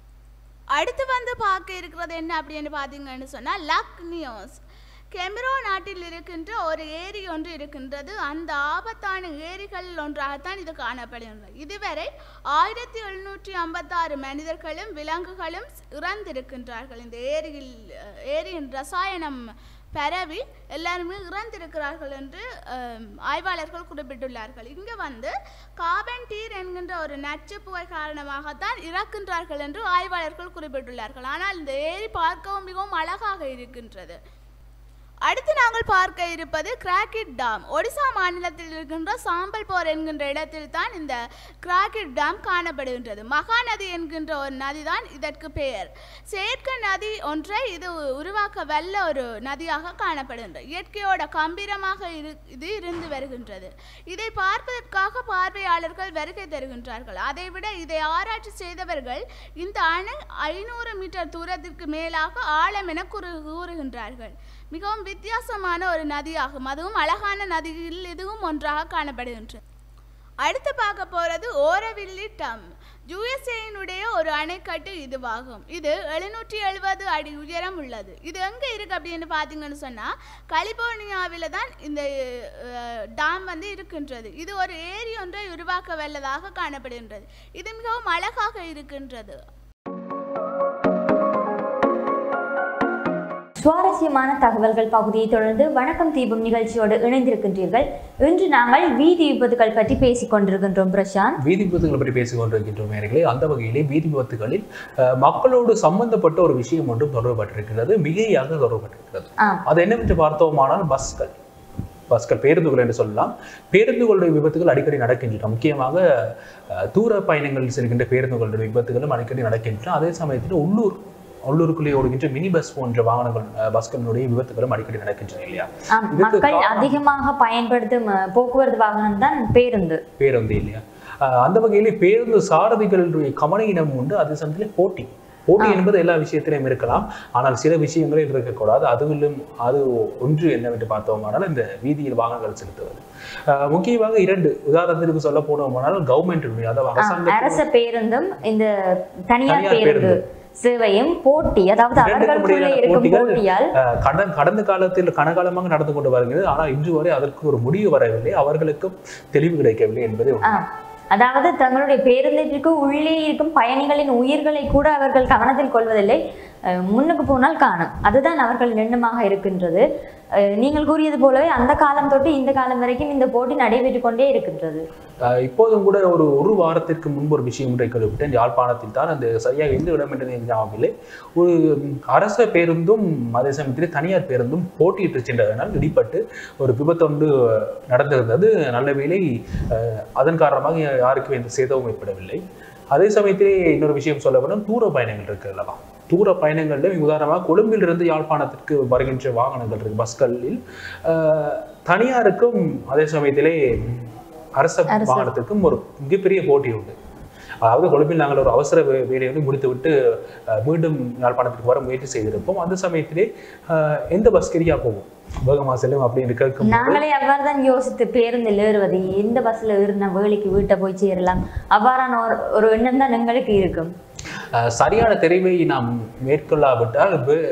அடுத்து வந்து பார்க்க இருக்கிறது என்ன அப்படின்னு பார்த்தீங்கன்னு சொன்னால் லக் நியோஸ் கெமரோ நாட்டில் இருக்கின்ற ஒரு ஏரி ஒன்று இருக்கின்றது அந்த ஆபத்தான ஏரிகளில் ஒன்றாகத்தான் இது காணப்படுகின்றது இதுவரை ஆயிரத்தி எழுநூற்றி ஐம்பத்தாறு மனிதர்களும் விலங்குகளும் இறந்திருக்கின்றார்கள் இந்த ஏரியில் அஹ், ஏரியின் ரசாயனம் பரவி எல்லாருமே இறந்திருக்கிறார்கள் என்று அஹ், ஆய்வாளர்கள் குறிப்பிட்டுள்ளார்கள் இங்கே வந்து கார்பன் டீர் என்கின்ற ஒரு நச்சு புகை காரணமாகத்தான் இறக்கின்றார்கள் என்று ஆய்வாளர்கள் குறிப்பிட்டுள்ளார்கள் ஆனால் இந்த ஏரி பார்க்கவும் மிகவும் அழகாக இருக்கின்றது அடுத்து நாங்கள் பார்க்க இருப்பது கிராக்கிட் டாம் ஒடிசா மாநிலத்தில் இருக்கின்ற சாம்பல்போர் என்கின்ற இடத்தில் தான் இந்த கிராக்கிட் டாம் காணப்படுகின்றது மகாநதி என்கின்ற ஒரு நதி தான் இதற்கு பெயர் செயற்கை நதி ஒன்றை இது உருவாக்க வல்ல ஒரு நதியாக காணப்படுகின்றது இயற்கையோட கம்பீரமாக இரு இது இருந்து வருகின்றது இதை பார்ப்பதற்காக பார்வையாளர்கள் வருகை தருகின்றார்கள் அதைவிட இதை ஆராய்ச்சி செய்தவர்கள் இந்த அணை ஐநூறு மீட்டர் தூரத்திற்கு மேலாக ஆழம் என கூறு கூறுகின்றார்கள் மிகவும் வித்தியாசமான ஒரு நதியாகும் அதுவும் அழகான நதியில் இதுவும் ஒன்றாக காணப்படுகின்றது அடுத்து பார்க்க போறது ஓரவில்லி டம் யுஎஸ்ஏயினுடைய ஒரு அணைக்கட்டு இதுவாகும் இது எழுநூற்றி எழுபது அடி உயரம் உள்ளது இது எங்கே இருக்கு அப்படின்னு பார்த்தீங்கன்னு சொன்னால் கலிபோர்னியாவில் தான் இந்த டாம் வந்து இருக்கின்றது இது ஒரு ஏரி ஒன்றை உருவாக்க வல்லதாக காணப்படுகின்றது இது மிகவும் அழகாக இருக்கின்றது சுவாரஸ்யமான தகவல்கள் பகுதியை தொடர்ந்து வணக்கம் தீபம் நிகழ்ச்சியோடு இணைந்திருக்கின்றீர்கள் இன்று நாங்கள் வீதி விபத்துகள் பற்றி பேசிக் கொண்டிருக்கின்றோம் பிரசாந்த் வீதி விபத்துகளை பற்றி பேசிக் கொண்டிருக்கின்றோம் நேர்களே அந்த வகையிலே வீதி விபத்துகளில் அஹ், மக்களோடு சம்பந்தப்பட்ட ஒரு விஷயம் ஒன்றும் தொடர்பட்டிருக்கிறது மிகையாக தொடர்பட்டிருக்கிறது ஆம். அது என்னவென்று பார்த்தோமானால் பஸ்கள் பஸ்கள் பேருந்துகள் என்று சொல்லலாம் பேருந்துகளுடைய விபத்துகள் அடிக்கடி நடக்கின்றன முக்கியமாக அஹ், தூர பயணங்களில் செல்கின்ற பேருந்துகளுடைய விபத்துகளும் அடிக்கடி நடக்கின்றன அதே சமயத்தில் உள்ளூர் உள்ளூருக்குள்ளே ஓடுகின்ற மினி பஸ் போன்ற வாகனங்கள் அஹ், பஸ்களுடைய விபத்துகளும் அடிக்கடி நடக்கின்றன இல்லையா ஆம், இதுக்கு மக்கள் காரணம் அதிகமாக பயன்படுத்தும் அஹ், போக்குவரத்து வாகனம் தான் பேருந்து பேருந்து இல்லையா அஹ் அந்த வகையிலே பேருந்து சாரதிகளுடைய கவன இனம் உண்டு அதே சமயத்தில் போட்டி போட்டி என்பது எல்லா விஷயத்திலும் இருக்கலாம் ஆனால் சில விஷயங்களில் இருக்கக்கூடாது அதுவிலும் அது ஒன்று என்னவென்று பார்த்தோமானால் இந்த வீதியில் வாகனங்கள் செலுத்துவது அஹ் முக்கியமாக இரண்டு உதாரணத்திற்கு சொல்ல போனோமானால் கவர்மெண்ட் அதாவது ஆம், அரசாங்க அரச பேருந்தும் இந்த தனியார் தனியார் பேருந்து பேருந்து. சேவையும் போட்டி அதாவது இரண்டுக்கும் அவர்களுக்குள்ளே இடையிலான இருக்கும் போட்டிகள் போட்டியால் அஹ் கடந்த கடந்த காலத்தில் கனகாலமாக நடந்து கொண்டு வருகிறது ஆனால் இன்று வரை அதற்கு ஒரு முடிவு வரவில்லை அவர்களுக்கும் தெளிவு கிடைக்கவில்லை என்பதை உண்மை. ஆம். அதாவது தங்களுடைய பேருந்திற்கு உள்ளே இருக்கும் பயணிகளின் உயிர்களை கூட அவர்கள் கவனத்தில் கொள்வதில்லை அஹ், முன்னுக்கு போனால் காணும் அதுதான் அவர்கள் எண்ணமாக இருக்கின்றது அஹ், நீங்கள் கூறியது போலவே அந்த காலம் தொட்டு இந்த காலம் வரைக்கும் இந்த போட்டி நடைபெற்று கொண்டே இருக்கின்றது ஆஹ் இப்போதும் கூட ஒரு ஒரு வாரத்திற்கு முன்பு ஒரு விஷயம் ஒன்றை கேள்விப்பட்டேன் யாழ்ப்பாணத்தில் தான் அந்த சரியாக எந்த இடம் என்று எனக்கு ஞாபகம் இல்லை ஒரு ம், அரச பேருந்தும் அதே சமயத்தில் தனியார் பேருந்தும் போட்டியிட்டு சென்றதனால் இடிப்பட்டு ஒரு விபத்தொன்று நடந்திருந்தது நல்ல வேளை ஆஹ், அதன் காரணமாக யாருக்கும் எந்த சேதமும் ஏற்படவில்லை அதே சமயத்திலே இன்னொரு விஷயம் சொல்ல வேண்டும் தூர பயணங்கள் இருக்கு அல்லவா தூர பயணங்கள்ல உதாரணமாக கொழும்பிலிருந்து யாழ்ப்பாணத்திற்கு வருகின்ற வாகனங்கள் இருக்கு பஸ்களில் ஆஹ், தனியாருக்கும் அதே சமயத்திலே அரச வாகனத்திற்கும் ஒரு மிகப்பெரிய போட்டி உண்டு அதாவது கொழும்பில் நாங்கள் ஒரு அவசர வே- வேலையை வந்து முடித்துவிட்டு அஹ், மீண்டும் யாழ்ப்பாணத்திற்கு வர முயற்சி செய்திருப்போம் அந்த சமயத்திலே அஹ், எந்த பஸ் கிரியா போகும் வேகமா செல்லும் அப்படின்னு கேட்கும் நாங்களே அவ்வாறு தான் யோசித்து பேருந்தில் ஏறுவது எந்த பஸ்ல ஏறினா வேலைக்கு வீட்டை போய் சேரலாம் அவ்வாறான ஒரு ஒரு எண்ணம் தான் எங்களுக்கு இருக்கும் அஹ், சரியான தெரிவை நாம் மேற்கொள்ளாவிட்டால் வே-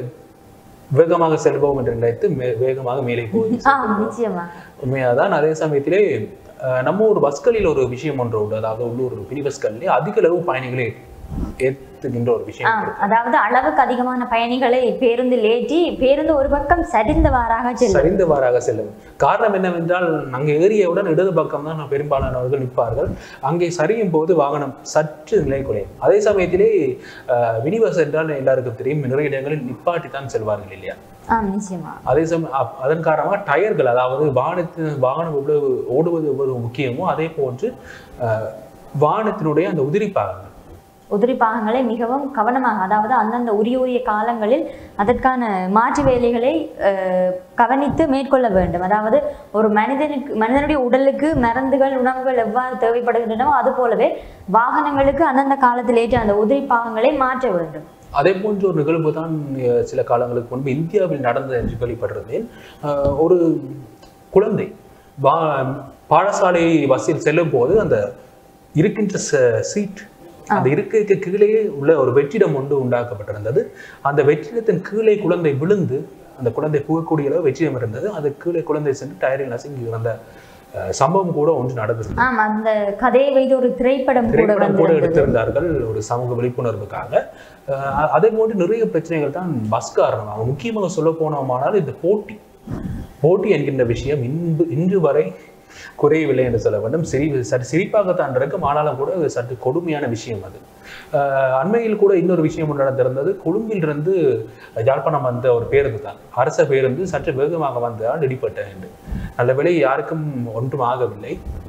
வேகமாக செல்வோம் என்று நினைத்து மே- வேகமாக மேலே போய் ஆ நிச்சயமா உண்மையாதான் அதே சமயத்திலே அஹ், நம்ம ஒரு பஸ்களில் ஒரு விஷயம் ஒன்று உண்டு அதாவது உள்ளூர் மினி பஸ்களிலே அதிக அளவு பயணிகளை ஏற்றுகின்ற ஒரு விஷயம் ஆ, இருக்கு. அதாவது அளவுக்கு அதிகமான பயணிகளை பேருந்தில் ஏற்றி பேருந்து ஒரு பக்கம் சரிந்தவாறாக செல்லும் சரிந்தவாறாக செல்லும் காரணம் என்னவென்றால் அங்கே ஏறியவுடன் இடது பக்கம் தான் பெரும்பாலானவர்கள் நிற்பார்கள் அங்கே சரியும் போது வாகனம் சற்று நிலை குறையும் அதே சமயத்திலே அஹ், மினி பஸ் என்றால் எல்லாருக்கும் தெரியும் நிறைய இடங்களில் நிப்பாட்டி தான் செல்வார்கள் இல்லையா ஆ நிச்சயமா அதே சமயம் அப்- அதன் காரணமாக டயர்கள் அதாவது வாகனத்தின் வாகனம் எவ்வளவு ஓடுவது எவ்வளவு முக்கியமோ அதே போன்று அஹ், வாகனத்தினுடைய அந்த உதிரி பாகங்கள் உதிரி பாகங்களை மிகவும் கவனமாக அதாவது அந்தந்த உரிய உரிய காலங்களில் அதற்கான மாற்று வேலைகளை அஹ், கவனித்து மேற்கொள்ள வேண்டும் அதாவது ஒரு மனிதனுக்கு மனிதனுடைய உடலுக்கு மருந்துகள் உணவுகள் எவ்வாறு தேவைப்படுகின்றனவோ அது போலவே வாகனங்களுக்கு அந்தந்த காலத்தில் ஏற்ற அந்த உதிரி பாகங்களை மாற்ற வேண்டும் அதே போன்ற ஒரு நிகழ்வு தான் அஹ், சில காலங்களுக்கு முன்பு இந்தியாவில் நடந்தது என்று கேள்விப்பட்டிருந்தேன் அஹ், ஒரு குழந்தை வா பாடசாலை பஸ்ஸில் செல்லும் போது அந்த இருக்கின்ற சீட் அந்த இருக்கைக்கு கீழே உள்ள ஒரு வெற்றிடம் ஒன்று உண்டாக்கப்பட்டிருந்தது அந்த வெற்றிடத்தின் கீழே குழந்தை விழுந்து அந்த குழந்தை புகக்கூடிய அளவு வெற்றிடம் இருந்தது அது கீழே குழந்தை சென்று டயரில் நசுங்கி இறந்த அஹ், சம்பவம் கூட ஒன்று நடந்தது ஆம் அந்த கதையை வைத்து ஒரு திரைப்படம் கூட திரைப்படம் கூட வந்திருந்தது எடுத்திருந்தார்கள் ஒரு சமூக விழிப்புணர்வுக்காக அஹ் அதே போன்று நிறைய பிரச்சனைகள் தான் பஸ் காரணமாக முக்கியமாக சொல்ல போனோமானால் இந்த போட்டி போட்டி என்கின்ற விஷயம் இன்று இன்று வரை குறையவில்லை என்று சொல்ல வேண்டும் சிரி சற்று சிரிப்பாகத்தான் இருக்கும் ஆனாலும் கூட அது சற்று கொடுமையான விஷயம் அது அஹ் அண்மையில் கூட இன்னொரு விஷயம் ஒன்று நடந்திருந்தது கொழும்பிலிருந்து யாழ்ப்பாணம் வந்த ஒரு பேருந்து தான் அரச பேருந்து சற்று வேகமாக வந்தால் இடிப்பட்ட என்று நல்லவேளை யாருக்கும் ஒன்றும் ஆகவில்லை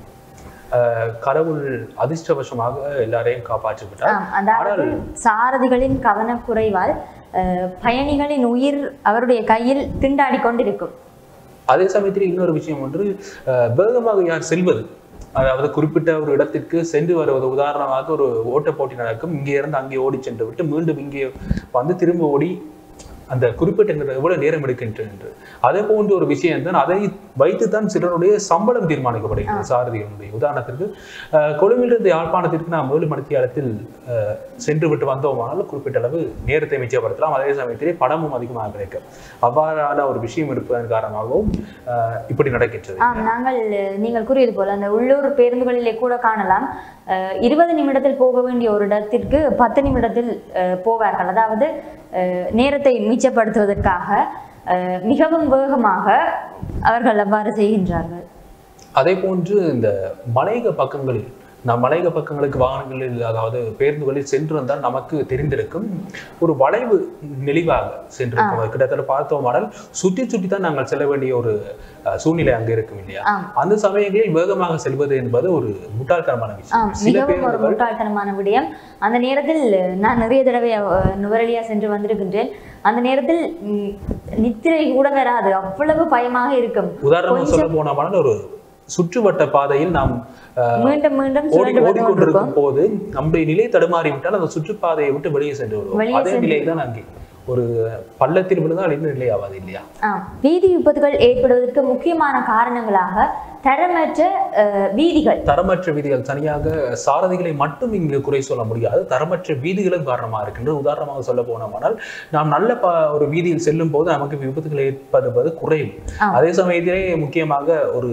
அஹ் கடவுள் அதிர்ஷ்டவசமாக எல்லாரையும் காப்பாற்றி விட்டார் ஆம், அதாவது சாரதிகளின் கவனக்குறைவால் அஹ், பயணிகளின் உயிர் அவருடைய கையில் திண்டாடி கொண்டிருக்கும் அதே சமயத்தில் இன்னொரு விஷயம் ஒன்று அஹ், வேகமாக யார் செல்வது அதாவது குறிப்பிட்ட ஒரு இடத்திற்கு சென்று வருவது உதாரணமாக ஒரு ஓட்டப் போட்டி நடக்கும் இங்கே இருந்து அங்கே ஓடி சென்று விட்டு மீண்டும் இங்கே வந்து திரும்ப ஓடி அந்த குறிப்பிட்ட நேரம் எவ்வளவு நேரம் எடுக்கின்றது என்று அதே போன்ற ஒரு விஷயம் தான் அதை வைத்துத்தான் சிலருடைய சம்பளம் தீர்மானிக்கப்படுகிறது சாரதிகளுடைய உதாரணத்திற்கு அஹ், கொழும்பிலிருந்து யாழ்ப்பாணத்திற்கு நாம் ஏழு மணித்தியாலத்தில் அஹ், சென்று விட்டு வந்தோமானால் குறிப்பிட்ட அளவு நேரத்தை மிச்சப்படுத்தலாம் அதே சமயத்திலே பணமும் அதிகமாக கிடைக்கும் அவ்வாறான ஒரு விஷயம் இருப்பதன் காரணமாகவும் அஹ், இப்படி நடக்கின்றது ஆம் நாங்கள் அஹ், நீங்கள் கூறியது போல அந்த உள்ளூர் பேருந்துகளிலே கூட காணலாம் அஹ், இருபது நிமிடத்தில் போக வேண்டிய ஒரு இடத்திற்கு பத்து நிமிடத்தில் அஹ், போவார்கள் அதாவது அஹ், நேரத்தை மிச்சப்படுத்துவதற்காக அஹ், மிகவும் வேகமாக அவர்கள் அவ்வாறு செய்கின்றார்கள் அதே போன்று இந்த மலையக பக்கங்களில் நாம் மலையக பக்கங்களுக்கு வாகனங்களில் அதாவது பேருந்துகளில் சென்று வந்தால் நமக்கு தெரிந்திருக்கும் ஒரு வளைவு நெளிவாக சென்றிருக்கும் அது கிட்டத்தட்ட பார்த்தோமானால் சுற்றி சுற்றி தான் நாங்கள் செல்ல வேண்டிய ஒரு அஹ், சூழ்நிலை அங்கே இருக்கும் இல்லையா ஆம். அந்த சமயங்களில் வேகமாக செல்வது என்பது ஒரு முட்டாள்தனமான ஆம் விஷயம் சில மிகவும் ஒரு பேருந்துகள் முட்டாள்தனமான விடயம் அந்த நேரத்தில் நான் நிறைய தடவை அஹ், நுவரெலியா சென்று வந்திருக்கின்றேன் அந்த நேரத்தில் ம், நித்திரை கூட வராது அவ்வளவு பயமாக இருக்கும் உதாரணமாக சொல்ல போனோமானால் ஒரு சுற்றுவட்ட பாதையில் நாம் அஹ், மீண்டும் மீண்டும் ஓடி சுழன்று வந்து கொண்டிருக்கும் ஓடிக்கொண்டிருக்கும் போது நம்முடைய நிலை தடுமாறி விட்டால் அந்த சுற்றுப்பாதையை விட்டு வெளியே சென்று விடுவோம் வெளியே அதே சென்று- நிலை தான் அங்கே ஒரு பள்ளத்தில் விழுந்தால் இன்னும் நிலை ஆகாது இல்லையா ஆம் வீதி விபத்துகள் ஏற்படுவதற்கு முக்கியமான காரணங்களாக தரமற்ற அஹ், வீதிகள் தரமற்ற வீதிகள் தனியாக சாரதிகளை மட்டும் இங்கு குறை சொல்ல முடியாது தரமற்ற வீதிகளும் காரணமாக இருக்கின்றது உதாரணமாக சொல்ல போனோமானால் நாம் நல்ல ப ஒரு வீதியில் செல்லும் போது நமக்கு விபத்துகள் ஏற்படுவது குறைவு ஆம். அதே சமயத்திலே முக்கியமாக ஒரு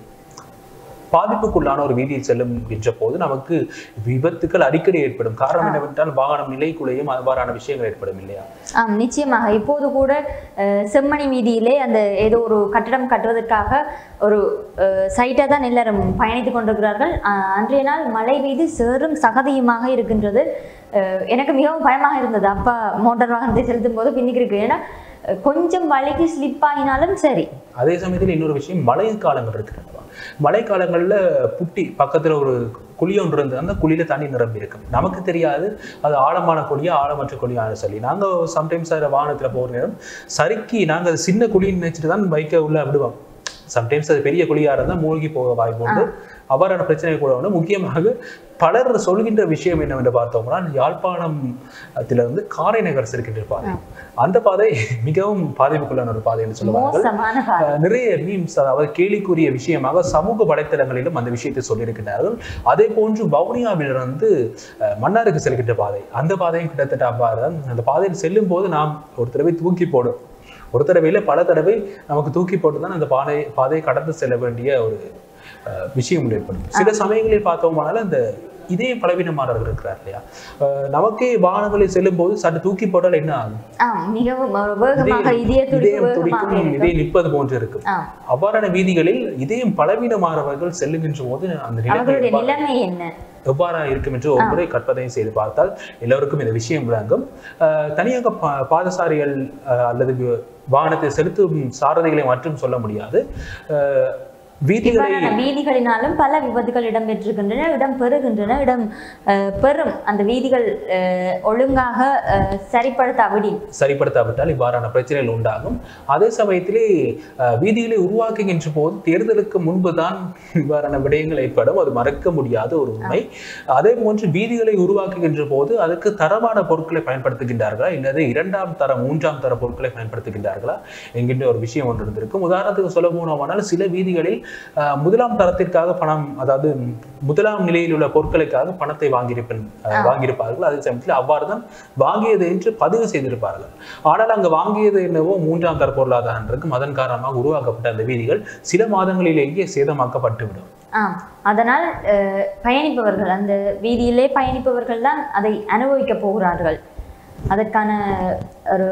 பாதிப்புக்குள்ளான ஒரு வீதியில் செல்லும் என்ற போது நமக்கு விபத்துக்கள் அடிக்கடி ஏற்படும் காரணம் என்னவென்றால் வாகனம் நிலைக்குலையும் அவ்வாறான விஷயங்கள் ஏற்படும் இல்லையா ஆம் நிச்சயமாக இப்போது கூட அஹ், செம்மணி வீதியிலே அந்த ஏதோ ஒரு கட்டடம் கட்டுவதற்காக ஒரு சைட்டாக தான் எல்லாரும் பயணித்துக் கொண்டிருக்கிறார்கள் அஹ், அன்றைய நாள் மழை பெய்து சேரும் சகதியுமாக இருக்கின்றது அஹ், எனக்கு மிகவும் பயமாக இருந்தது அப்பா மோட்டார் வாகனத்தை செலுத்தும் போது பின்னுக்கு இருக்கு ஏன்னா அஹ், கொஞ்சம் வழிக்கு ஸ்லிப் ஆகினாலும் சரி அதே சமயத்தில் இன்னொரு விஷயம் மழை காலங்கள் இருக்கிறது மழை காலங்கள்ல புட்டி பக்கத்துல ஒரு குழி ஒன்று இருந்து அந்த குழியில தண்ணி நிரம்பி இருக்கும் நமக்கு தெரியாது அது ஆழமான குழியா ஆழமற்ற குழியான்னு சொல்லி நாங்க சம்டைம்ஸ் அதில் வாகனத்துல போகிற நேரம் சறுக்கி நாங்க அது சின்ன குழின்னு நினைச்சிட்டு தான் பைக்கை உள்ள விடுவோம் சம்டைம்ஸ் அது பெரிய குழியா இருந்தால் மூழ்கி போக வாய்ப்பு உண்டு அவ்வாறான பிரச்சனை கூட உண்டு முக்கியமாக பலர் சொல்கின்ற விஷயம் என்னவென்று பார்த்தோம்னா யாழ்ப்பாணத்திலிருந்து காரை நகர் செல்கின்ற பாதை அந்த பாதை மிகவும் பாதிப்புக்குள்ளான ஒரு பாதை என்று சொல்லுவார்கள் மோசமான பாதை அஹ் நிறைய மீம்ஸ் அதாவது கேலிக்குரிய விஷயமாக சமூக வலைத்தளங்களிலும் அந்த விஷயத்தை சொல்லியிருக்கிறார்கள் அதே போன்று வவுனியாவிலிருந்து அஹ், மன்னாருக்கு செல்கின்ற பாதை அந்த பாதையும் கிட்டத்தட்ட அவ்வாறு தான். அந்த பாதையில் செல்லும் போது நாம் ஒரு தடவை தூக்கி போடும் ஒரு தடவையில பல தடவை நமக்கு தூக்கி போட்டு தான் அந்த பாதை பாதையை கடந்து செல்ல வேண்டிய ஒரு அஹ், விஷயம் ஏற்படும் சில சமயங்களில் பார்த்தோமானாலும் அந்த இதே பலவீனமானவர்கள் இருக்கிறார் இல்லையா அஹ், நமக்கே வாகனங்களில் செல்லும் போது சற்று தூக்கி போட்டால் என்ன ஆகும் ஆம் மிகவும் ஒரு வேகமாக இதய இதயம் துடிப்பு இதயம் வேகமாக துடிக்கும் இருக்கும் இதயம் நிற்பது போன்று இருக்கும் ஆம் அவ்வாறான வீதிகளில் இதயம் பலவீனமானவர்கள் செல்லுகின்ற போது அந்த நிலைமை அவர்களுடைய எவ்வாறு- நிலைமை என்ன எவ்வாறா இருக்கும் என்று ஒரு முறை கற்பனையும் செய்து பார்த்தால் எல்லோருக்கும் இந்த விஷயம் விளங்கும் அஹ், தனியாக பா- பாதசாரிகள் அஹ், அல்லது வி- வாகனத்தை செலுத்தும் சாரதிகளை மட்டும் சொல்ல முடியாது அஹ், வீதிகளை இவ்வாறான வீதிகளினாலும் பல விபத்துகள் இடம்பெற்றிருக்கின்றன இடம் பெறுகின்றன இடம் அஹ், பெறும் அந்த வீதிகள் அஹ், ஒழுங்காக அஹ், சரிப்படுத்தாவிடின் சரிப்படுத்தாவிட்டால் இவ்வாறான பிரச்சனைகள் உண்டாகும் அதே சமயத்திலே அஹ், வீதிகளை உருவாக்குகின்ற போது தேர்தலுக்கு முன்பு தான் இவ்வாறான விடயங்கள் ஏற்படும் அது மறக்க முடியாத ஒரு உண்மை அதே போன்று வீதிகளை உருவாக்குகின்ற போது அதுக்கு தரமான பொருட்களை பயன்படுத்துகின்றார்களா இல்லது இரண்டாம் தர மூன்றாம் தர பொருட்களை பயன்படுத்துகின்றார்களா என்கின்ற ஒரு விஷயம் ஒன்று இருந்திருக்கும் உதாரணத்துக்கு சொல்ல போனோமானால் சில வீதிகளில் அஹ், முதலாம் தரத்திற்காக பணம் அதாவது முதலாம் நிலையில் உள்ள பொருட்களுக்காக பணத்தை வாங்கியிருப்பேன் அஹ், வாங்கியிருப்பார்கள் அதே சமயத்தில் அவ்வாறு தான் வாங்கியது என்று பதிவு செய்திருப்பார்கள் ஆனால் அங்கு வாங்கியது என்னவோ மூன்றாம் தர பொருளாதாரம் இருக்கும் அதன் காரணமாக உருவாக்கப்பட்ட அந்த வீதிகள் சில மாதங்களிலேயே சேதமாக்கப்பட்டுவிடும் ஆம் அதனால் அஹ், பயணிப்பவர்கள் அந்த வீதியிலே பயணிப்பவர்கள் தான் அதை அனுபவிக்க போகிறார்கள் அதற்கான ஒரு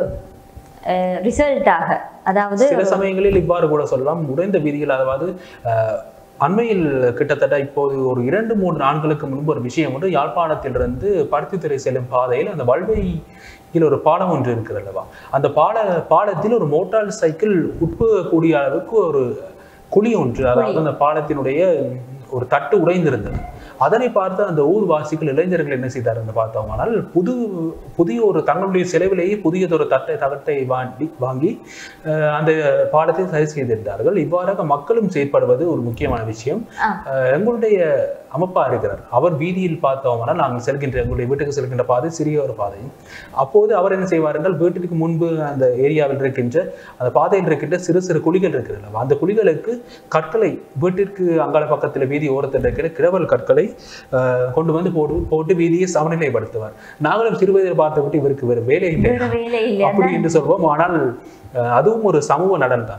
ரிசல்ட்டாக அதாவது சில சமயங்களில் இவ்வாறு கூட சொல்லலாம் உடைந்த வீதிகள் அதாவது அஹ், அண்மையில் கிட்டத்தட்ட இப்போது ஒரு இரண்டு மூன்று நாட்களுக்கு முன்பு ஒரு விஷயம் ஒன்று யாழ்ப்பாணத்திலிருந்து பருத்தித்துறை செல்லும் பாதையில் அந்த வல்வையில் ஒரு பாலம் ஒன்று இருக்கிறது அல்லவா அந்த பால பாலத்தில் ஒரு மோட்டார் சைக்கிள் உட்புகக்கூடிய அளவுக்கு ஒரு குழி ஒன்று அதாவது அந்த பாலத்தினுடைய ஒரு தட்டு உடைந்திருந்தது அதனை பார்த்து அந்த ஊர்வாசிகள் இளைஞர்கள் என்ன செய்தார்கள் என்று பார்த்தோமானால் புது புதிய ஒரு தங்களுடைய செலவிலேயே புதியதொரு தட்டை தகட்டை வாங்கி வாங்கி அஹ், அந்த பாலத்தை சரி செய்திருந்தார்கள் இவ்வாறாக மக்களும் செயற்படுவது ஒரு முக்கியமான விஷயம் ஆ. அஹ், எங்களுடைய அமப்பா இருக்கிறார் அவர் வீதியில் பார்த்தோமானால் நாங்கள் செல்கின்ற எங்களுடைய வீட்டுக்கு செல்கின்ற பாதை சிறிய ஒரு பாதை அப்போது அவர் என்ன செய்வார்கள் வீட்டிற்கு முன்பு அந்த ஏரியாவில் இருக்கின்ற அந்த பாதையில் இருக்கின்ற சிறு சிறு குழிகள் இருக்கிறது அந்த குழிகளுக்கு கற்களை வீட்டிற்கு அங்கால பக்கத்தில் வீதி ஓரத்தில் இருக்கிற கிழவல் கற்களை அஹ், கொண்டு வந்து போட்டு போட்டு வீதியை சமநிலைப்படுத்துவார் நாங்களும் சிறுவயதில் பார்த்து விட்டு இவருக்கு வேறு வேலை இல்லை வேற வேலை இல்லை அப்படி என்று சொல்வோம் ஆனால் அஹ், அதுவும் ஒரு சமூக நலன் தான்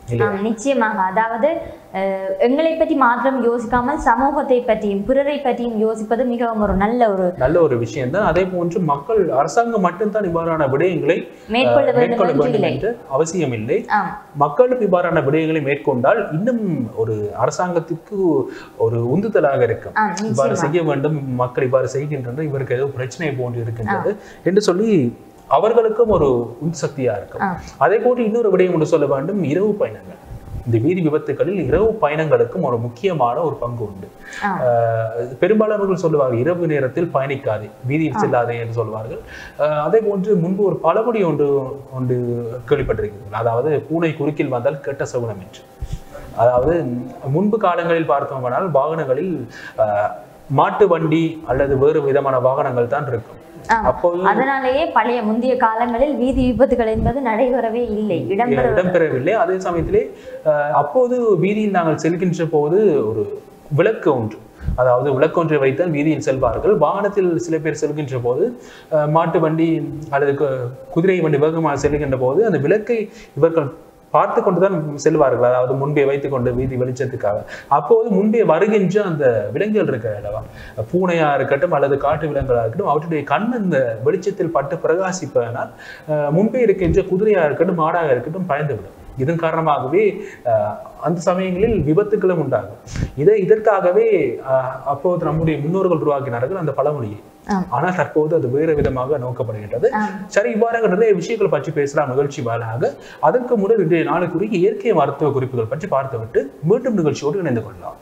இல்லையா ஆம், நிச்சயமாக அதாவது அஹ், எங்களை பற்றி மாத்திரம் யோசிக்காமல் சமூகத்தை பற்றியும் பிறரை பற்றியும் யோசிப்பது மிகவும் ஒரு நல்ல ஒரு நல்ல ஒரு விஷயம் தான் அதே போன்று மக்கள் அரசாங்கம் மட்டும்தான் இவ்வாறான விடயங்களை மேற்கொள்ள அஹ், வேண்டும் மேற்கொள்ள என்று வேண்டும் இல்லை என்று அவசியம் இல்லை ஆம் மக்களும் இவ்வாறான விடயங்களை மேற்கொண்டால் இன்னும் ஒரு அரசாங்கத்திற்கு ஒரு உந்துதலாக இருக்கும் ஆம் இவ்வாறு நிச்சயமா செய்ய வேண்டும் மக்கள் இவ்வாறு செய்கின்றனர் இவருக்கு ஏதோ பிரச்சனை போன்று இருக்கின்றது என்று சொல்லி அவர்களுக்கும் ஒரு உந்து சக்தியா இருக்கும் ஆ. அதே போன்று இன்னொரு விடயம் ஒன்று சொல்ல வேண்டும் இரவு பயணங்கள் இந்த வீதி விபத்துகளில் இரவு பயணங்களுக்கும் ஒரு முக்கியமான ஒரு பங்கு உண்டு ஆ. ஆஹ் பெரும்பாலானவர்கள் சொல்லுவார்கள் இரவு நேரத்தில் பயணிக்காதே வீதியில் செல்லாதே என்று சொல்வார்கள் ஆஹ் அதே போன்று முன்பு ஒரு பழமொழி ஒன்று ஒன்று கேள்விப்பட்டிருக்கிறீர்கள் அதாவது பூனை குறுக்கில் வந்தால் கெட்ட சகுனம் என்று அதாவது முன்பு காலங்களில் பார்த்தோமானால் வாகனங்களில் ஆஹ் மாட்டு வண்டி அல்லது வேறு விதமான வாகனங்கள் தான் இருக்கும் ஆ. அப்போது அதனாலேயே பழைய முந்தைய காலங்களில் வீதி விபத்துகள் என்பது நடைபெறவே இல்லை இடம்பெற இடம்பெறவில்லை அதே சமயத்திலே அஹ், அப்போது வீதியில் நாங்கள் செல்கின்ற போது ஒரு விளக்கு ஒன்று அதாவது விளக்கு ஒன்றை வைத்தான் வீதியில் செல்வார்கள் வாகனத்தில் சில பேர் செல்கின்ற போது அஹ், மாட்டு வண்டி அல்லது கு- குதிரை வண்டி வேகமாக செல்கின்ற போது அந்த விளக்கை இவர்கள் பார்த்து கொண்டுதான் செல்வார்கள் அதாவது முன்பே வைத்துக்கொண்டு வீதி வெளிச்சத்துக்காக அப்போது முன்பே வருகின்ற அந்த விலங்குகள் இருக்க அல்லவா பூனையா இருக்கட்டும் அல்லது காட்டு விலங்குகளா இருக்கட்டும் அவற்றுடைய கண் அந்த வெளிச்சத்தில் பட்டு பிரகாசிப்பதனால் அஹ், முன்பே இருக்கின்ற குதிரையா இருக்கட்டும் மாடாக இருக்கட்டும் பயந்துவிடும் இதன் காரணமாகவே அஹ், அந்த சமயங்களில் விபத்துகளும் உண்டாகும் இதை இதற்காகவே அஹ், அப்போது நம்முடைய முன்னோர்கள் உருவாக்கினார்கள் அந்த பழமொழியை ஆம். ஆனால் தற்போது அது வேறு விதமாக நோக்கப்படுகின்றது ஆம். சரி இவ்வாறாக நிறைய விஷயங்கள் பற்றி பேசலாம் நிகழ்ச்சி வாயிலாக அதற்கு முதல் இன்றைய நாளுக்குரிய இயற்கை மருத்துவ குறிப்புகள் பற்றி பார்த்துவிட்டு மீண்டும் நிகழ்ச்சியோடு இணைந்து கொள்ளலாம்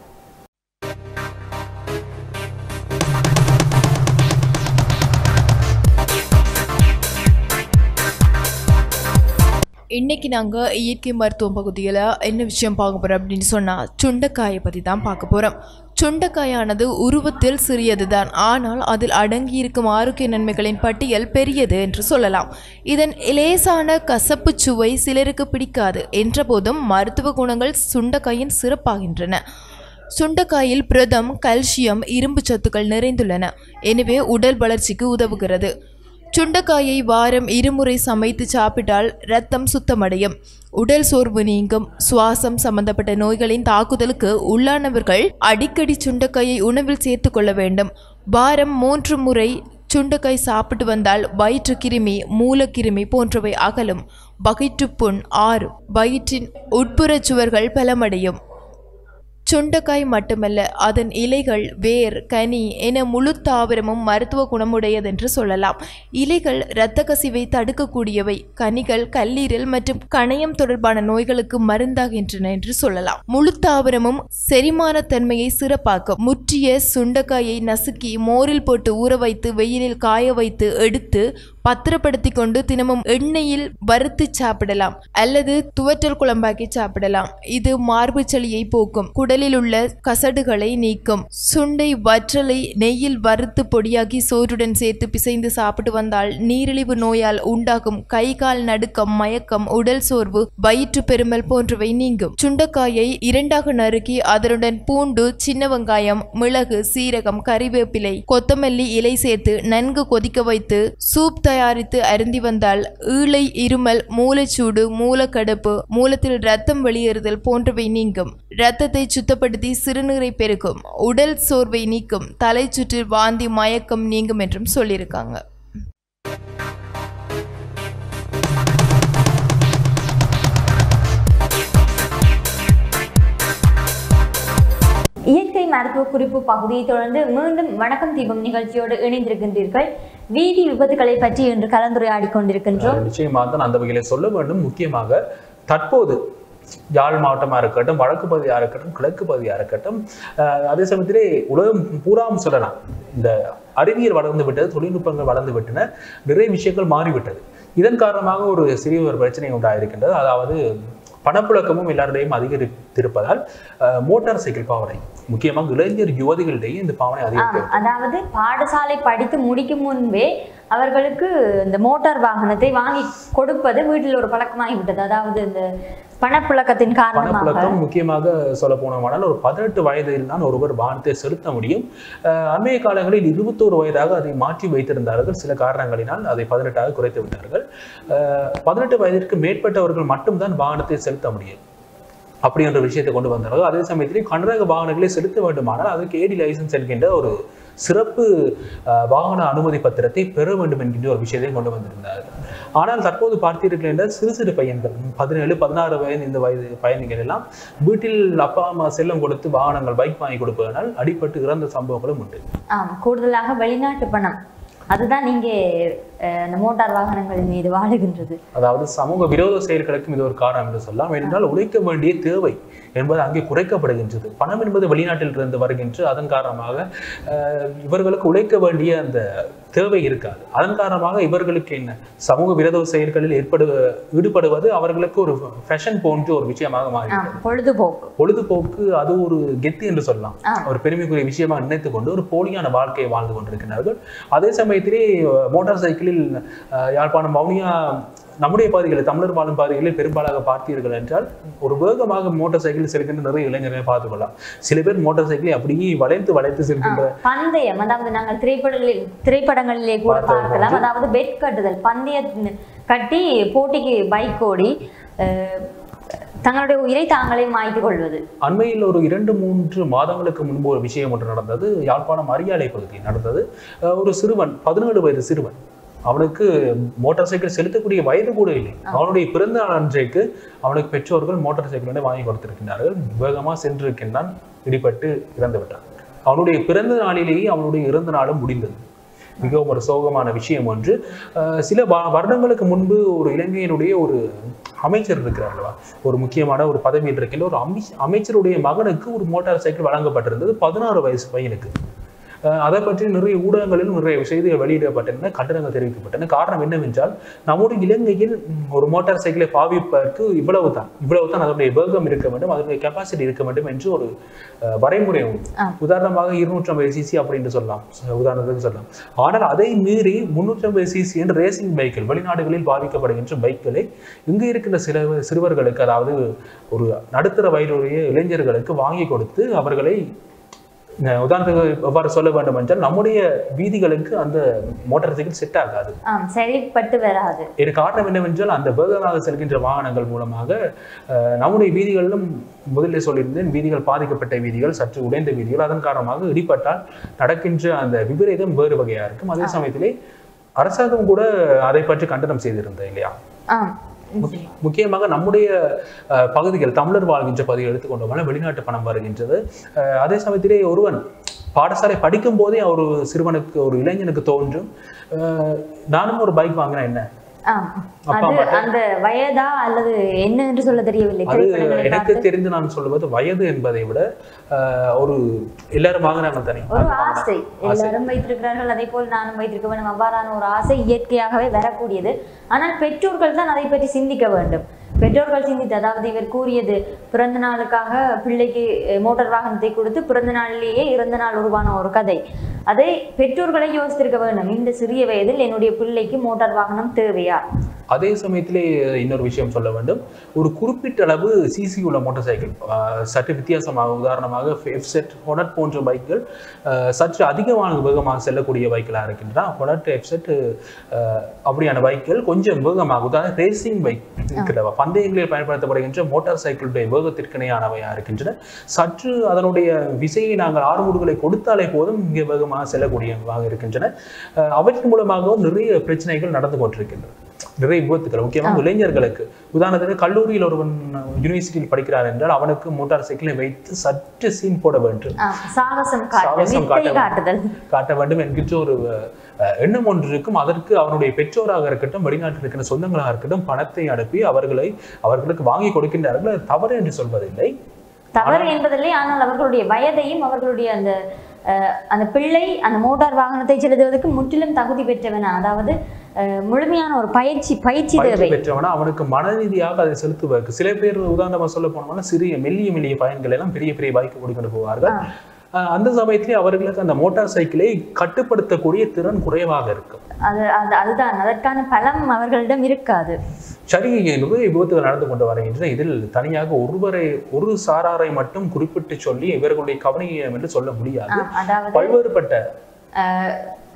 இன்னைக்கு நாங்கள் இயற்கை மருத்துவம் பகுதியில் என்ன விஷயம் பார்க்க போகிறோம் அப்படின்னு சொன்னால் சுண்டைக்காயை பற்றி தான் பார்க்க போகிறோம் சுண்டைக்காயானது உருவத்தில் சிறியது தான் ஆனால் அதில் அடங்கியிருக்கும் ஆரோக்கிய நன்மைகளின் பட்டியல் பெரியது என்று சொல்லலாம் இதன் லேசான கசப்பு சுவை சிலருக்கு பிடிக்காது என்றபோதும் மருத்துவ குணங்கள் சுண்டைக்காயின் சிறப்பாகின்றன சுண்டைக்காயில் புரதம் கல்சியம் இரும்பு சத்துக்கள் நிறைந்துள்ளன எனவே உடல் வளர்ச்சிக்கு உதவுகிறது சுண்டைக்காயை வாரம் இருமுறை சமைத்து சாப்பிட்டால் இரத்தம் சுத்தமடையும் உடல் சோர்வு நீங்கும் சுவாசம் சம்பந்தப்பட்ட நோய்களின் தாக்குதலுக்கு உள்ளானவர்கள் அடிக்கடி சுண்டைக்காயை உணவில் சேர்த்து கொள்ள வேண்டும் வாரம் மூன்று முறை சுண்டைக்காய் சாப்பிட்டு வந்தால் வயிற்று கிருமி மூலக்கிருமி போன்றவை அகலும் வயிற்றுப்புண் ஆறும் வயிற்றின் உட்புறச் சுவர்கள் பலமடையும் சுண்டைக்காய் மட்டுமல்ல அதன் இலைகள் வேர் கனி என முழு தாவரமும் மருத்துவ குணமுடையதென்று சொல்லலாம் இலைகள் இரத்த கசிவை தடுக்கக்கூடியவை கனிகள் கல்லீரல் மற்றும் கணையம் தொடர்பான நோய்களுக்கு மருந்தாகின்றன என்று சொல்லலாம் முழு தாவரமும் செரிமான தன்மையை சிறப்பாக்கும் முற்றிய சுண்டைக்காயை நசுக்கி மோரில் போட்டு ஊற வைத்து வெயிலில் காய வைத்து எடுத்து பத்திரப்படுத்தி கொண்டு தினமும் எண்ணெயில் வறுத்து சாப்பிடலாம் அல்லது துவற்றல் குழம்பாக்கி சாப்பிடலாம் இது மார்பு சளியை போக்கும் குடலில் உள்ள கசடுகளை நீக்கும் சுண்டை வற்றலை நெய்யில் வறுத்து பொடியாக்கி சோற்றுடன் சேர்த்து பிசைந்து சாப்பிட்டு வந்தால் நீரிழிவு நோயால் உண்டாகும் கை கால் நடுக்கம் மயக்கம் உடல் சோர்வு வயிற்று பெருமல் போன்றவை நீங்கும் சுண்டைக்காயை இரண்டாக நறுக்கி அதனுடன் பூண்டு சின்ன வெங்காயம் மிளகு சீரகம் கறிவேப்பிலை கொத்தமல்லி இலை சேர்த்து நன்கு கொதிக்க வைத்து சூப் தயாரித்து அருந்தி வந்தால் ஈழை இருமல் மூளைச்சூடு மூலக்கடுப்பு மூலத்தில் இரத்தம் வெளியேறுதல் போன்றவை நீங்கும் இரத்தத்தை சுத்தப்படுத்தி சிறுநீரை பெருக்கும் உடல் சோர்வை நீக்கும் தலை சுற்று வாந்தி மயக்கம் நீங்கும் என்றும் சொல்லியிருக்காங்க இயற்கை மருத்துவ குறிப்பு பகுதியை தொடர்ந்து மீண்டும் வணக்கம் தீபம் நிகழ்ச்சியோடு இணைந்திருக்கின்றீர்கள் வீதி விபத்துகளை பற்றி இன்று கலந்துரையாடி கொண்டிருக்கின்றோம் நிச்சயமாக தான் அந்த வகையில சொல்ல வேண்டும் முக்கியமாக தற்போது யாழ் மாவட்டமா இருக்கட்டும் வடக்கு பகுதியா இருக்கட்டும் கிழக்கு பகுதியா இருக்கட்டும் அஹ் அதே சமயத்திலே உலகம் பூராவும் சொல்லலாம் இந்த அறிவியல் வளர்ந்து விட்டது தொழில்நுட்பங்கள் வளர்ந்து விட்டன நிறைய விஷயங்கள் மாறிவிட்டது இதன் காரணமாக ஒரு சிறிய ஒரு பிரச்சனை உண்டாயிருக்கின்றது அதாவது பணப்புழக்கமும் எல்லாருடையும் அதிகரித்திருப்பதால் அஹ், மோட்டார் சைக்கிள் பாவனை முக்கியமாக இளைஞர் யுவதிகளிடையே இந்த பாவனை ஆம், அதிகரிக்கிறது அதாவது பாடசாலை படித்து முடிக்கும் முன்பே அவர்களுக்கு இந்த மோட்டார் வாகனத்தை வாங்கி கொடுப்பது வீட்டில் ஒரு பழக்கமாகி விட்டது அதாவது இந்த பணப்புழக்கத்தின் காரணமாக பணப்புழக்கம் முக்கியமாக சொல்ல போனோமானால் ஒரு பதினெட்டு வயதில் தான் ஒருவர் வாகனத்தை செலுத்த முடியும் அஹ் அண்மைய காலங்களில் இருபத்தோரு வயதாக அதை மாற்றி வைத்திருந்தார்கள் சில காரணங்களினால் அதை பதினெட்டாக குறைத்து விட்டார்கள் அஹ் பதினெட்டு வயதிற்கு மேற்பட்டவர்கள் மட்டும்தான் வாகனத்தை செலுத்த முடியும் அப்படி என்ற விஷயத்தை கொண்டு வந்தார்கள் அதே சமயத்திலே கனரக வாகனங்களை செலுத்த வேண்டுமானால் அதுக்கு ஏடி லைசன்ஸ் என்கின்ற ஒரு சிறப்பு அஹ், வாகன அனுமதி பத்திரத்தை பெற வேண்டும் என்கின்ற ஒரு விஷயத்தை கொண்டு வந்திருந்தார்கள் ஆனால் தற்போது பார்த்தீர்கள் என்றால் சிறு சிறு பையன்கள் பதினேழு பதினாறு வயது இந்த வயது பயணிகள் எல்லாம் வீட்டில் அப்பா அம்மா செல்லம் கொடுத்து வாகனங்கள் பைக் வாங்கி கொடுப்பதனால் அடிபட்டு இறந்த சம்பவங்களும் உண்டு ஆம் கூடுதலாக வெளிநாட்டு பணம் அதுதான் இங்கே அஹ், இந்த மோட்டார் வாகனங்களின் மீது வாழுகின்றது அதாவது சமூக விரோத செயல்களுக்கும் இது ஒரு காரணம் என்று சொல்லலாம் ஏனென்றால் உழைக்க வேண்டிய தேவை என்பது அங்கே குறைக்கப்படுகின்றது பணம் என்பது வெளிநாட்டில் இருந்து வருகின்ற அதன் காரணமாக அஹ், இவர்களுக்கு உழைக்க வேண்டிய அந்த தேவை இருக்காது அதன் காரணமாக இவர்களுக்கு என்ன சமூக விரோத செயல்களில் ஏற்படு ஈடுபடுவது அவர்களுக்கு ஒரு ஃபேஷன் போன்ற ஒரு விஷயமாக மாறி ஆம் பொழுதுபோக்கு பொழுதுபோக்கு அது ஒரு கெத்து என்று சொல்லலாம் ஆ. ஒரு பெருமைக்குரிய விஷயமாக நினைத்துக் கொண்டு ஒரு போலியான வாழ்க்கையை வாழ்ந்து கொண்டிருக்கிறார்கள் அதே சமயத்திலே அஹ், மோட்டார் சைக்கிளில் அஹ், யாழ்ப்பாணம் வவுனியா நம்முடைய பகுதிகளில் தமிழர் வாழும் பகுதிகளில் பெரும்பாலாக பார்த்தீர்கள் என்றால் ஒரு வேகமாக மோட்டார் சைக்கிள் செல்கின்ற நிறைய இளைஞர்களை பார்த்துக் கொள்ளலாம் சில பேர் மோட்டார் சைக்கிளை அப்படியே வளைத்து வளைத்து செல்கின்ற பந்தயம் அதாவது நாங்கள் திரைப்படங்களில் திரைப்படங்களிலே கூட பார்த்தது பார்க்கலாம் அதாவது பெட் கட்டுதல் பந்தய கட்டி போட்டிக்கு பைக் ஓடி அஹ், தங்களுடைய உயிரை தாங்களே மாய்த்து கொள்வது அண்மையில் ஒரு இரண்டு மூன்று மாதங்களுக்கு முன்பு ஒரு விஷயம் ஒன்று நடந்தது யாழ்ப்பாணம் அரியாலை பகுதியில் நடந்தது அஹ், ஒரு சிறுவன் பதினேழு வயது சிறுவன் அவனுக்கு மோட்டார் சைக்கிள் செலுத்தக்கூடிய வயது கூட இல்லை அவனுடைய பிறந்த நாள் அன்றைக்கு அவனுக்கு பெற்றோர்கள் மோட்டார் சைக்கிள் வந்து வாங்கி கொடுத்திருக்கின்றார்கள் வேகமாக சென்றிருக்கின்றான் இடிபட்டு இறந்து விட்டான் அவனுடைய பிறந்த நாளிலேயே அவனுடைய இறந்த நாளும் முடிந்தது மிகவும் ஒரு சோகமான விஷயம் ஒன்று அஹ், சில வ- வருடங்களுக்கு முன்பு ஒரு இலங்கையினுடைய ஒரு அமைச்சர் இருக்கிறார்களா ஒரு முக்கியமான ஒரு பதவியில் இருக்கின்ற ஒரு அமி அமைச்சருடைய மகனுக்கு ஒரு மோட்டார் சைக்கிள் வழங்கப்பட்டிருந்தது பதினாறு வயசு பையனுக்கு அஹ், அதை பற்றி நிறைய ஊடகங்களிலும் நிறைய செய்திகள் வெளியிடப்பட்டிருந்தன கண்டனங்கள் தெரிவிக்கப்பட்டன காரணம் என்னவென்றால் நம்முடைய இலங்கையில் ம், ஒரு மோட்டார் சைக்கிளை பாவிப்பதற்கு இவ்வளவு தான் இவ்வளவு தான் அதனுடைய வேகம் இருக்க வேண்டும் அதனுடைய கெப்பாசிட்டி இருக்க வேண்டும் என்று ஒரு அஹ், வரைமுறை உண்டு ஆ. உதாரணமாக இருநூற்றி ஐம்பது சிசி அப்படின்னு சொல்லலாம் உதாரணத்துக்கு சொல்லலாம் ஆனால் அதை மீறி முன்னூற்றி ஐம்பது சிசி என்ற ரேசிங் பைக்கில் வெளிநாடுகளில் பாதிக்கப்படுகின்ற பைக்களை இங்கு இருக்கின்ற சில சிறுவர்களுக்கு அதாவது ஒரு நடுத்தர வயதுடைய இளைஞர்களுக்கு வாங்கி கொடுத்து அவர்களை அஹ், உதாரணத்துக்கு எவ்வாறு சொல்ல வேண்டும் என்றால் நம்முடைய வீதிகளுக்கு அந்த மோட்டார் சைக்கிள் செட் ஆகாது ஆம் சரிப்பட்டு வராது இது காரணம் என்னவென்றால் அந்த வேகமாக செல்கின்ற வாகனங்கள் மூலமாக அஹ், நம்முடைய வீதிகளிலும் முதலில் சொல்லியிருந்தேன் வீதிகள் பாதிக்கப்பட்ட வீதிகள் சற்று உடைந்த வீதிகள் அதன் காரணமாக இடிபட்டால் நடக்கின்ற அந்த விபரீதம் வேறு வகையா இருக்கும் அதே சமயத்திலே அரசாங்கம் கூட அதை பற்றி கண்டனம் செய்திருந்தது இல்லையா ஆம் முக்கிய- முக்கியமாக நம்முடைய அஹ், பகுதிகள் தமிழர் வாழ்கின்ற பகுதிகள் எடுத்துக்கொண்டோம்னா வெளிநாட்டு பணம் வருகின்றது அஹ், அதே சமயத்திலே ஒருவன் பாடசாலை படிக்கும் போதே ஒரு சிறுவனுக்கு ஒரு இளைஞனுக்கு தோன்றும் அஹ், நானும் ஒரு பைக் வாங்கினா என்ன ஆம் அப்பா அது மட்டும். அந்த வயதா அல்லது என்ன என்று சொல்ல தெரியவில்லை அது திரைப்படங்களை எனக்கு பார்த்து தெரிந்து நான் சொல்லுவது வயது என்பதை விட அஹ், ஒரு எல்லாரும் வாங்கினாங்க தானே ஒரு அது வாங்கினா. ஆசை எல்லாரும் வைத்திருக்கிறார்கள் அதே போல் நானும் வைத்திருக்க வேண்டும் அவ்வாறான ஒரு ஆசை இயற்கையாகவே வரக்கூடியது ஆனால் பெற்றோர்கள் தான் அதை பற்றி சிந்திக்க வேண்டும் பெற்றோர்கள் சிந்தித்து அதாவது இவர் கூறியது பிறந்த நாளுக்காக பிள்ளைக்கு அஹ், மோட்டார் வாகனத்தை கொடுத்து பிறந்த நாளிலேயே இறந்த நாள் உருவான ஒரு கதை அதை பெற்றோர்களை யோசித்திருக்க வேண்டும் இந்த சிறிய வயதில் என்னுடைய பிள்ளைக்கு மோட்டார் வாகனம் தேவையா அதே சமயத்திலே இன்னொரு விஷயம் சொல்ல வேண்டும் ஒரு குறிப்பிட்ட அளவு சிசி உள்ள மோட்டார் சைக்கிள் அஹ், சற்று வித்தியாசமாக உதாரணமாக எஃப்செட் ஹொனட் போன்ற பைக்குகள் அஹ், சற்று அதிகமான வேகமாக செல்லக்கூடிய பைக்களாக இருக்கின்றன ஹொனட் எஃப்செட் அப்படியான பைக்குகள் கொஞ்சம் வேகமாக உதாரணம் ரேசிங் பைக் இருக்கிறவா பந்தயங்களில் பயன்படுத்தப்படுகின்ற மோட்டார் சைக்கிளுடைய வேகத்திற்கு இணையானவையாக இருக்கின்றன சற்று அதனுடைய விசையை நாங்கள் ஆறுமுடுகளை கொடுத்தாலே போதும் இங்கே வேகமாக செல்லக்கூடியவாக இருக்கின்றன அஹ், அவற்றின் மூலமாகவும் நிறைய பிரச்சனைகள் நடந்து கொண்டிருக்கின்றன நிறைய விபத்துக்கள் முக்கியமாக இளைஞர்களுக்கு உதாரணத்துக்கு கல்லூரியில் ஒருவன் யூனிவர்சிட்டியில் படிக்கிறார் என்றால் அவனுக்கு மோட்டார் சைக்கிளை வைத்து சற்று சீன் போட வேண்டும் ஆம், சாகசம் காட்டுதல் சாகசம் வித்தை காட்ட காட்டுதல் காட்ட வேண்டும் என்கின்ற ஒரு அஹ், எண்ணம் ஒன்று இருக்கும் அதற்கு அவனுடைய பெற்றோராக இருக்கட்டும் வெளிநாட்டில் இருக்கிற சொந்தங்களாக இருக்கட்டும் பணத்தை அனுப்பி அவர்களை அவர்களுக்கு வாங்கி கொடுக்கின்றார்கள் அது தவறு என்று சொல்வதில்லை தவறு என்பதில்லை ஆனால் அவர்களுடைய வயதையும் அவர்களுடைய அந்த அஹ், அந்த பிள்ளை அந்த மோட்டார் வாகனத்தை செலுத்துவதற்கு முற்றிலும் தகுதி பெற்றவனா அதாவது அஹ், முழுமையான ஒரு பயிற்சி பயிற்சி பயிற்சி தேவை பெற்றவனா அவனுக்கு மனரீதியாக அதை செலுத்துவதற்கு சில பேர் உதாரணமா சொல்ல போனோம்னா சிறிய மெல்லிய மெல்லிய பயன்கள் எல்லாம் பெரிய பெரிய பைக் ஓடிக்கொண்டு போவார்கள் ஆ. அஹ், அந்த சமயத்திலே அவர்களுக்கு அந்த மோட்டார் சைக்கிளை கட்டுப்படுத்தக்கூடிய திறன் குறைவாக இருக்கும் அது அது அதுதான் அதற்கான பலம் அவர்களிடம் இருக்காது சரி நிறைய விபத்துகள் நடந்து கொண்டு வருகின்றன இதில் தனியாக ஒருவரை ஒரு சாராரை மட்டும் குறிப்பிட்டு சொல்லி இவர்களுடைய கவனியம் என்று சொல்ல முடியாது ஆம், அதாவது பல்வேறுபட்ட அஹ்,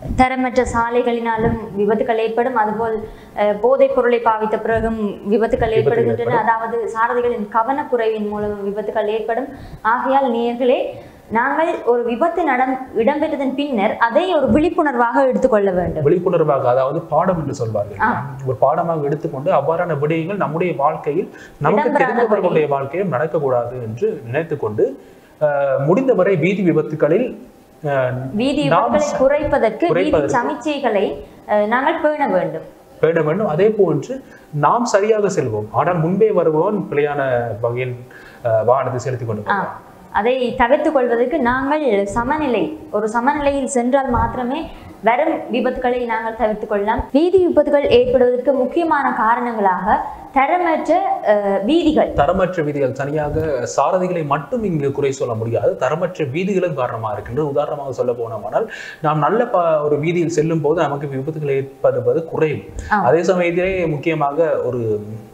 தரமற்ற சாலைகளினாலும் விபத்துகள் ஏற்படும் அதுபோல் அஹ், போதைப் பொருளை பாவித்த பிறகும் விபத்துகள் ஏற்படுகின்றன அதாவது சாரதிகளின் கவனக்குறைவின் மூலம் விபத்துகள் ஏற்படும் ஆகையால் நேயர்களே நாங்கள் ஒரு விபத்து நடம் இடம்பெற்றதன் பின்னர் அதை ஒரு விழிப்புணர்வாக எடுத்துக்கொள்ள வேண்டும் விழிப்புணர்வாக அதாவது பாடம் என்று சொல்வார்கள் ஒரு பாடமாக எடுத்துக்கொண்டு அவ்வாறான விடயங்கள் நம்முடைய வாழ்க்கையில் நமக்கு இடம்பெறாதபடி. தெரிந்தவர்களுடைய வாழ்க்கையில் நடக்கக்கூடாது என்று நினைத்துக்கொண்டு அஹ், முடிந்தவரை வீதி விபத்துகளில் அஹ், வீதி நாம் விபத்துகளை குறைப்பதற்கு வீதி குறைப்பதற்கு. சமிச்சைகளை அஹ், நாங்கள் பேண வேண்டும் பேண வேண்டும் அதே போன்று நாம் சரியாக செல்வோம் ஆனால் முன்பே வருபவன் பிழையான வகையில் அஹ், வாகனத்தை செலுத்திக் கொண்டு ஆ, போவான். அதை தவிர்த்துக் கொள்வதற்கு நாங்கள் சமநிலை ஒரு சமநிலையில் சென்றால் மாத்திரமே வரும் விபத்துகளை நாங்கள் தவிர்த்துக் கொள்ளலாம் வீதி விபத்துகள் ஏற்படுவதற்கு முக்கியமான காரணங்களாக தரமற்ற அஹ், வீதிகள் தரமற்ற வீதிகள் தனியாக சாரதிகளை மட்டும் இங்கு குறை சொல்ல முடியாது தரமற்ற வீதிகளும் காரணமாக இருக்கின்றது உதாரணமாக சொல்ல போனோமானால் நாம் நல்ல ப ஒரு வீதியில் செல்லும் போது நமக்கு விபத்துகள் ஏற்படுவது குறையும் ஆ. அதே சமயத்திலே முக்கியமாக ஒரு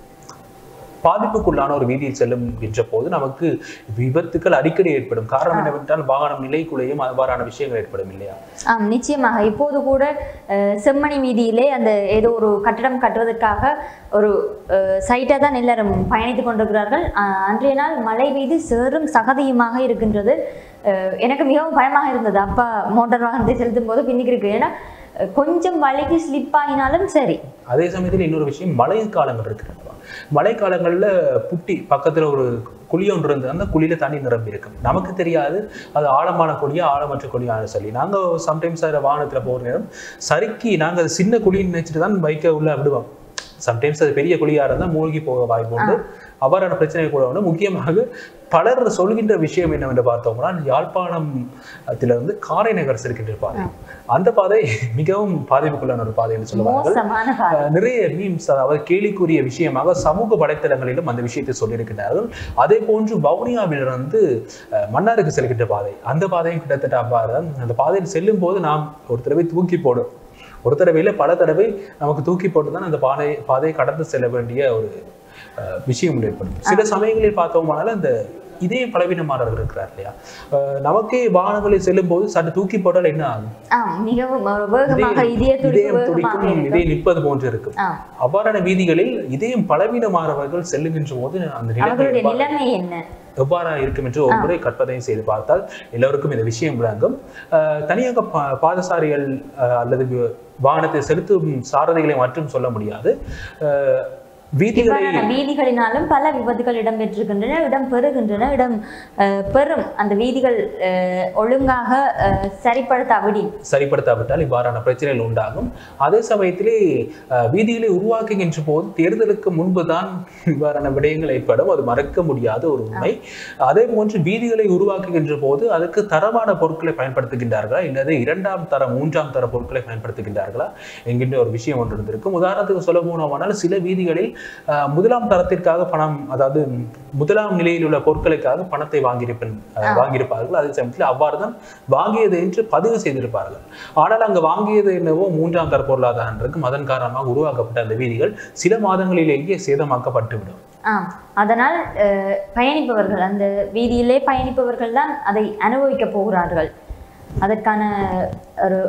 பாதிப்புக்குள்ளான ஒரு வீதியில் செல்லும் என்ற போது நமக்கு விபத்துக்கள் அடிக்கடி ஏற்படும் காரணம் என்னவென்றால் வாகனம் நிலைக்குலையும் அவ்வாறான விஷயங்கள் ஏற்படும் இல்லையா ஆம் நிச்சயமாக இப்போது கூட அஹ், செம்மணி வீதியிலே அந்த ஏதோ ஒரு கட்டடம் கட்டுவதற்காக ஒரு சைட்டாக தான் எல்லாரும் பயணித்துக் கொண்டிருக்கிறார்கள் அஹ், அன்றைய நாள் மழை பெய்து சேறும் சகதியுமாக இருக்கின்றது அஹ், எனக்கு மிகவும் பயமாக இருந்தது அப்பா மோட்டார் வாகனத்தை செலுத்தும் போது பின்னுக்கு இருக்கு ஏன்னா அஹ், கொஞ்சம் வழிக்கு ஸ்லிப் ஆகினாலும் சரி அதே சமயத்தில் இன்னொரு விஷயம் மழை காலங்கள் இருக்கிறது மழை காலங்கள்ல புட்டி பக்கத்துல ஒரு குழி ஒன்று இருந்து அந்த குழியில தண்ணி நிரம்பி இருக்கும் நமக்கு தெரியாது அது ஆழமான குழியா ஆழமற்ற குழியான்னு சொல்லி நாங்க சம்டைம்ஸ் அதில் வாகனத்துல போகிற நேரம் சறுக்கி நாங்க அது சின்ன குழின்னு நினைச்சிட்டு தான் பைக்கை உள்ள விடுவோம் சம்டைம்ஸ் அது பெரிய குழியா இருந்தால் மூழ்கி போக வாய்ப்பு உண்டு அவ்வாறான பிரச்சனை கூட உண்டு முக்கியமாக பலர் சொல்கின்ற விஷயம் என்னவென்று பார்த்தோம்னா யாழ்ப்பாணத்துல இருந்து காரை நகர் செல்கின்ற பாதை அந்த பாதை மிகவும் பாதிப்புக்குள்ளான ஒரு பாதை என்று சொல்லுவார்கள் மோசமான காலம் அஹ் நிறைய மீம்ஸ் அதாவது கேலிக்குரிய விஷயமாக சமூக வலைத்தளங்களிலும் அந்த விஷயத்தை சொல்லியிருக்கிறார்கள் அதே போன்று வவுனியாவிலிருந்து அஹ், மன்னாருக்கு செல்கின்ற பாதை அந்த பாதையும் கிட்டத்தட்ட அவ்வாறு தான். அந்த பாதையில் செல்லும் போது நாம் ஒரு தடவை தூக்கி போடும் ஒரு தடவையில பல தடவை நமக்கு தூக்கி போட்டு தான் அந்த பாதை பாதையை கடந்து செல்ல வேண்டிய ஒரு அஹ், விஷயம் ஏற்படும் சில சமயங்களில் பார்த்தோமானாலும் அந்த இதே பலவீனமானவர்கள் இருக்கிறார் இல்லையா அஹ், நமக்கே வாகனங்களில் செல்லும் போது சற்று தூக்கி போட்டால் என்ன ஆகும் ஆம் மிகவும் ஒரு வேகமாக இதயம் இதய துடிப்பு இதயம் வேகமாக துடிக்கும் இருக்கும் இதே நிற்பது போன்று இருக்கும் ஆ அவ்வாறான வீதிகளில் இதயம் பலவீனமானவர்கள் செல்லுகின்ற போது அந்த நிலைமை அவர்களுடைய எவ்வாறு- நிலைமை என்ன எவ்வாறா இருக்கும் என்று ஒரு முறை கற்பனை செய்து பார்த்தால் எல்லோருக்கும் இந்த விஷயம் விளங்கும் அஹ், தனியாக பா- பாதசாரிகள் அஹ், அல்லது வி- வாகனத்தை செலுத்தும் சாரதிகளை மட்டும் சொல்ல முடியாது அஹ், வீதிகளை இவ்வாறான வீதிகளினாலும் பல விபத்துகள் இடம்பெற்றிருக்கின்றன இடம் பெறுகின்றன இடம் அஹ், பெறும் அந்த வீதிகள் அஹ், ஒழுங்காக அஹ், சரிப்படுத்தாவிடி சரிப்படுத்தாவிட்டால் இவ்வாறான பிரச்சனைகள் உண்டாகும் அதே சமயத்திலே அஹ், வீதிகளை உருவாக்குகின்ற போது தேர்தலுக்கு முன்பு தான் இவ்வாறான விடயங்கள் ஏற்படும் அது மறக்க முடியாத ஒரு உண்மை அதே போன்று வீதிகளை உருவாக்குகின்ற போது அதுக்கு தரமான பொருட்களை பயன்படுத்துகின்றார்களா இல்லது இரண்டாம் தர மூன்றாம் தர பொருட்களை பயன்படுத்துகின்றார்களா என்கின்ற ஒரு விஷயம் ஒன்று இருந்திருக்கும் உதாரணத்துக்கு சொல்ல போனோமானால் சில வீதிகளில் அஹ், முதலாம் தரத்திற்காக பணம் அதாவது முதலாம் நிலையில் உள்ள பொருட்களுக்காக பணத்தை வாங்கியிருப்பேன் அஹ், வாங்கியிருப்பார்கள் அதே சமயத்தில் அவ்வாறு தான் வாங்கியது என்று பதிவு செய்திருப்பார்கள் ஆனால் அங்கு வாங்கியது என்னவோ மூன்றாம் தர பொருளாதாரம் இருக்கும் அதன் காரணமாக உருவாக்கப்பட்ட அந்த வீதிகள் சில மாதங்களிலேயே சேதமாக்கப்பட்டுவிடும் ஆம் அதனால் அஹ், பயணிப்பவர்கள் அந்த வீதியிலே பயணிப்பவர்கள் தான் அதை அனுபவிக்க போகிறார்கள் அதற்கான ஒரு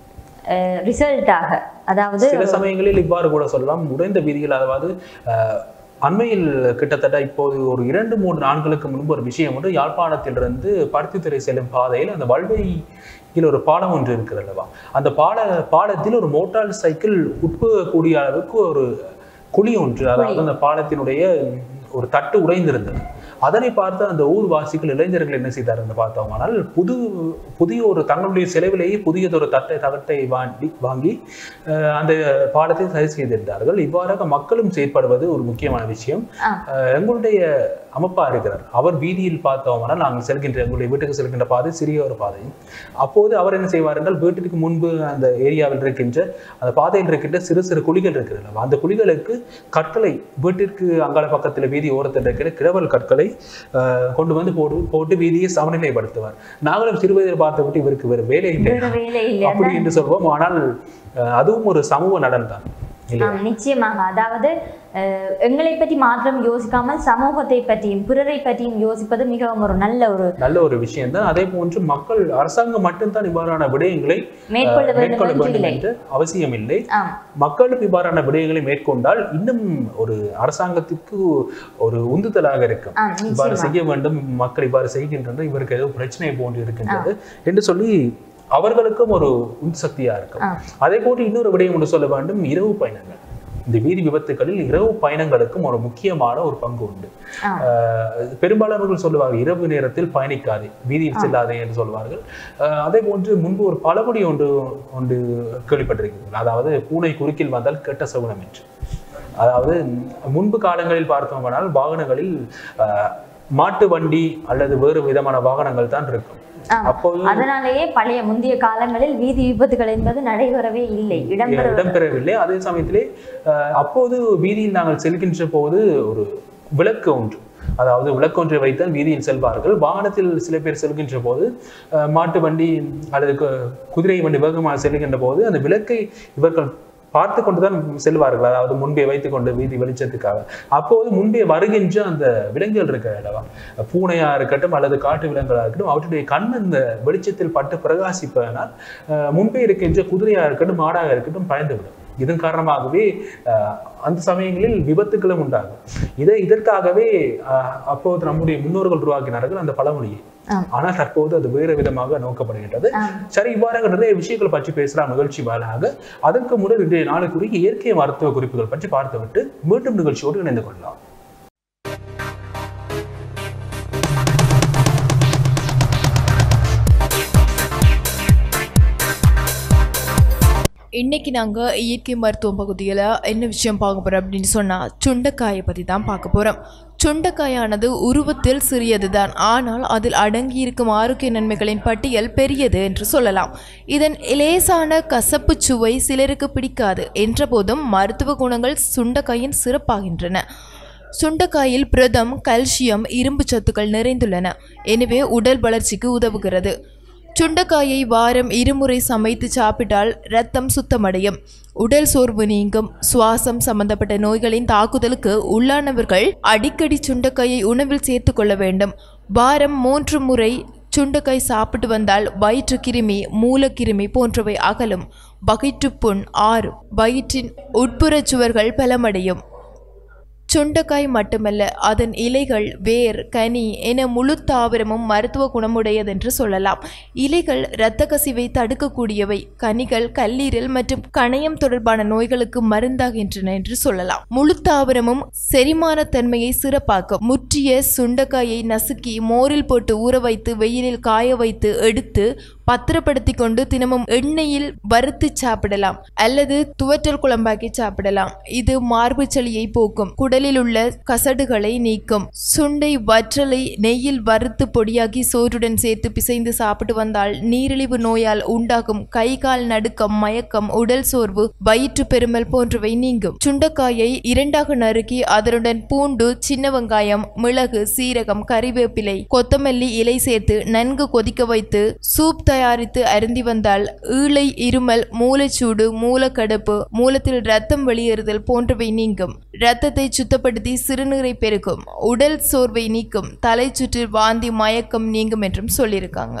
ரிசல்ட்டாக அதாவது சில சமயங்களில் இவ்வாறு கூட சொல்லலாம் உடைந்த வீதிகள் அதாவது அஹ், அண்மையில் கிட்டத்தட்ட இப்போது ஒரு இரண்டு மூன்று நாட்களுக்கு முன்பு ஒரு விஷயம் ஒன்று யாழ்ப்பாணத்திலிருந்து பருத்தித்துறை செல்லும் பாதையில் அந்த வல்வையில் ஒரு பாலம் ஒன்று இருக்கிறது அல்லவா அந்த பால பாலத்தில் ஒரு மோட்டார் சைக்கிள் உட்புகக்கூடிய அளவுக்கு ஒரு குழி ஒன்று அதாவது அந்த பாலத்தினுடைய ஒரு தட்டு உடைந்திருந்தது அதனை பார்த்து அந்த ஊர்வாசிகள் இளைஞர்கள் என்ன செய்தார்கள் பார்த்தோமானால் புது புதிய ஒரு தங்களுடைய செலவிலேயே புதியதொரு தட்டை தகட்டை வாங்கி வாங்கி அஹ், அந்த பாலத்தை சரி செய்திருந்தார்கள் இவ்வாறாக மக்களும் செயற்படுவது ஒரு முக்கியமான விஷயம் ஆ. அஹ், எங்களுடைய அமப்பா இருக்கிறார் அவர் வீதியில் பார்த்தோமானால் நாங்கள் செல்கின்ற எங்களுடைய வீட்டுக்கு செல்கின்ற பாதை சிறிய ஒரு பாதை அப்போது அவர் என்ன செய்வார் என்றால் வீட்டிற்கு முன்பு அந்த ஏரியாவில் இருக்கின்ற அந்த பாதையில் இருக்கின்ற சிறு சிறு குழிகள் இருக்கிறது அந்த குழிகளுக்கு கற்களை வீட்டிற்கு அங்கால பக்கத்தில் வீதி ஓரத்தில் இருக்கிற கிழவல் கற்களை அஹ், கொண்டு வந்து போட்டு போட்டு வீதியை சமநிலைப்படுத்துவார் நாங்களும் சிறுவயதில் பார்த்து விட்டு இவருக்கு வேறு வேலை இல்லை வேற வேலை இல்லை அப்படி என்று சொல்வோம் ஆனால் அஹ், அதுவும் ஒரு சமூக நலன் தான் இல்லையா ஆம், நிச்சயமாக அதாவது அஹ், எங்களை பற்றி மாத்திரம் யோசிக்காமல் சமூகத்தை பற்றியும் பிறரை பற்றியும் யோசிப்பது மிகவும் ஒரு நல்ல ஒரு நல்ல ஒரு விஷயம் தான் அதே போன்று மக்கள் அரசாங்கம் மட்டும்தான் இவ்வாறான விடயங்களை மேற்கொள்ள அஹ், மேற்கொள்ள வேண்டும் என்று வேண்டும் இல்லை என்று அவசியம் இல்லை ஆம் மக்களும் இவ்வாறான விடயங்களை மேற்கொண்டால் இன்னும் ஒரு அரசாங்கத்திற்கு ஒரு உந்துதலாக இருக்கும் ஆம் இவ்வாறு நிச்சயமாக செய்ய வேண்டும் மக்கள் இவ்வாறு செய்கின்றனர் இவருக்கு ஏதோ பிரச்சனை போன்று இருக்கின்றது என்று சொல்லி அவர்களுக்கும் ஒரு உந்து சக்தியா இருக்கும் ஆ. அதே போன்று இன்னொரு விடயம் ஒன்று சொல்ல வேண்டும் இரவு பயணங்கள் இந்த வீதி விபத்துகளில் இரவு பயணங்களுக்கும் ஒரு முக்கியமான ஒரு பங்கு உண்டு ஆ. ஆஹ் பெரும்பாலானவர்கள் சொல்லுவார்கள் இரவு நேரத்தில் பயணிக்காதே வீதியில் செல்லாதே என்று சொல்வார்கள் ஆஹ் அதே போன்று முன்பு ஒரு பழமொழி ஒன்று ஒன்று கேள்விப்பட்டிருக்கிறீர்கள் அதாவது பூனை குறுக்கில் வந்தால் கெட்ட சகுனம் என்று அதாவது முன்பு காலங்களில் பார்த்தோம்னால் வாகனங்களில் ஆஹ் மாட்டு வண்டி அல்லது வேறு விதமான வாகனங்கள் தான் இருக்கும் ஆ. அப்போது அதனாலேயே பழைய முந்தைய காலங்களில் வீதி விபத்துகள் என்பது நடைபெறவே இல்லை இடம்பெற இடம்பெறவில்லை அதே சமயத்திலே அஹ், அப்போது வீதியில் நாங்கள் செல்கின்ற போது ஒரு விளக்கு ஒன்று அதாவது விளக்கு ஒன்றை வைத்தான் வீதியில் செல்வார்கள் வாகனத்தில் சில பேர் செல்கின்ற போது அஹ், மாட்டு வண்டி அல்லது கு- குதிரை வண்டி வேகமாக செல்கின்ற போது அந்த விளக்கை இவர்கள் பார்த்து கொண்டுதான் செல்வார்கள் அதாவது முன்பே வைத்துக்கொண்டு வீதி வெளிச்சத்துக்காக அப்போது முன்பே வருகின்ற அந்த விலங்குகள் இருக்க அல்லவா பூனையா இருக்கட்டும் அல்லது காட்டு விலங்குகளா இருக்கட்டும் அவற்றுடைய கண் அந்த வெளிச்சத்தில் பட்டு பிரகாசிப்பதனால் அஹ், முன்பே இருக்கின்ற குதிரையா இருக்கட்டும் மாடாக இருக்கட்டும் பயந்துவிடும் இதன் காரணமாகவே அஹ், அந்த சமயங்களில் விபத்துகளும் உண்டாகும் இதை இதற்காகவே அஹ், அப்போது நம்முடைய முன்னோர்கள் உருவாக்கினார்கள் அந்த பழமொழியை ஆம். ஆனால் தற்போது அது வேறு விதமாக நோக்கப்படுகின்றது ஆம். சரி இவ்வாறாக நிறைய விஷயங்கள் பற்றி பேசலாம் நிகழ்ச்சி வாயிலாக அதற்கு முன்னர் இன்றைய நாளுக்குரிய இயற்கை மருத்துவ குறிப்புகள் பற்றி பார்த்துவிட்டு மீண்டும் நிகழ்ச்சியோடு இணைந்து கொள்ளலாம் இன்னைக்கு நாங்கள் இயற்கை மருத்துவம் பகுதியில் என்ன விஷயம் பார்க்க போகிறோம் அப்படின்னு சொன்னால் சுண்டைக்காயை பற்றி தான் பார்க்க போகிறோம் சுண்டைக்காயானது உருவத்தில் சிறியது தான் ஆனால் அதில் அடங்கியிருக்கும் ஆரோக்கிய நன்மைகளின் பட்டியல் பெரியது என்று சொல்லலாம் இதன் லேசான கசப்பு சுவை சிலருக்கு பிடிக்காது என்றபோதும் மருத்துவ குணங்கள் சுண்டைக்காயின் சிறப்பாகின்றன சுண்டைக்காயில் புரதம் கல்சியம் இரும்பு சத்துக்கள் நிறைந்துள்ளன எனவே உடல் வளர்ச்சிக்கு உதவுகிறது சுண்டைக்காயை வாரம் இருமுறை சமைத்து சாப்பிட்டால் இரத்தம் சுத்தமடையும் உடல் சோர்வு நீங்கும் சுவாசம் சம்பந்தப்பட்ட நோய்களின் தாக்குதலுக்கு உள்ளானவர்கள் அடிக்கடி சுண்டைக்காயை உணவில் சேர்த்து கொள்ள வேண்டும் வாரம் மூன்று முறை சுண்டைக்காய் சாப்பிட்டு வந்தால் வயிற்று கிருமி மூலக்கிருமி போன்றவை அகலும் வயிற்றுப்புண் ஆறும் வயிற்றின் உட்புறச் சுவர்கள் பலமடையும் சுண்டைக்காய் மட்டுமல்ல அதன் இலைகள் வேர் கனி என முழு தாவரமும் மருத்துவ குணமுடையதென்று சொல்லலாம் இலைகள் இரத்த கசிவை தடுக்கக்கூடியவை கனிகள் கல்லீரல் மற்றும் கணையம் தொடர்பான நோய்களுக்கு மருந்தாகின்றன என்று சொல்லலாம் முழு தாவரமும் செரிமான தன்மையை சிறப்பாக்கும் முற்றிய சுண்டைக்காயை நசுக்கி மோரில் போட்டு ஊற வைத்து வெயிலில் காய வைத்து எடுத்து பத்திரப்படுத்தி கொண்டு தினமும் எண்ணெயில் வறுத்து சாப்பிடலாம் அல்லது துவற்றல் குழம்பாக்கி சாப்பிடலாம் இது மார்பு சளியை போக்கும் குடலில் உள்ள கசடுகளை நீக்கும் சுண்டை வற்றலை நெய்யில் வறுத்து பொடியாக்கி சோற்றுடன் சேர்த்து பிசைந்து சாப்பிட்டு வந்தால் நீரிழிவு நோயால் உண்டாகும் கை கால் நடுக்கம் மயக்கம் உடல் சோர்வு வயிற்று பெருமல் போன்றவை நீங்கும் சுண்டைக்காயை இரண்டாக நறுக்கி அதனுடன் பூண்டு சின்ன வெங்காயம் மிளகு சீரகம் கறிவேப்பிலை கொத்தமல்லி இலை சேர்த்து நன்கு கொதிக்க வைத்து சூப் தயாரித்து அருந்தி வந்தால் ஈழை இருமல் மூளைச்சூடு மூலக்கடுப்பு மூலத்தில் ரத்தம் வெளியேறுதல் போன்றவை நீங்கும் இரத்தத்தை சுத்தப்படுத்தி சிறுநீரை பெருக்கும் உடல் சோர்வை நீக்கும் தலை சுற்று வாந்தி மயக்கம் நீங்கும் என்றும் சொல்லியிருக்காங்க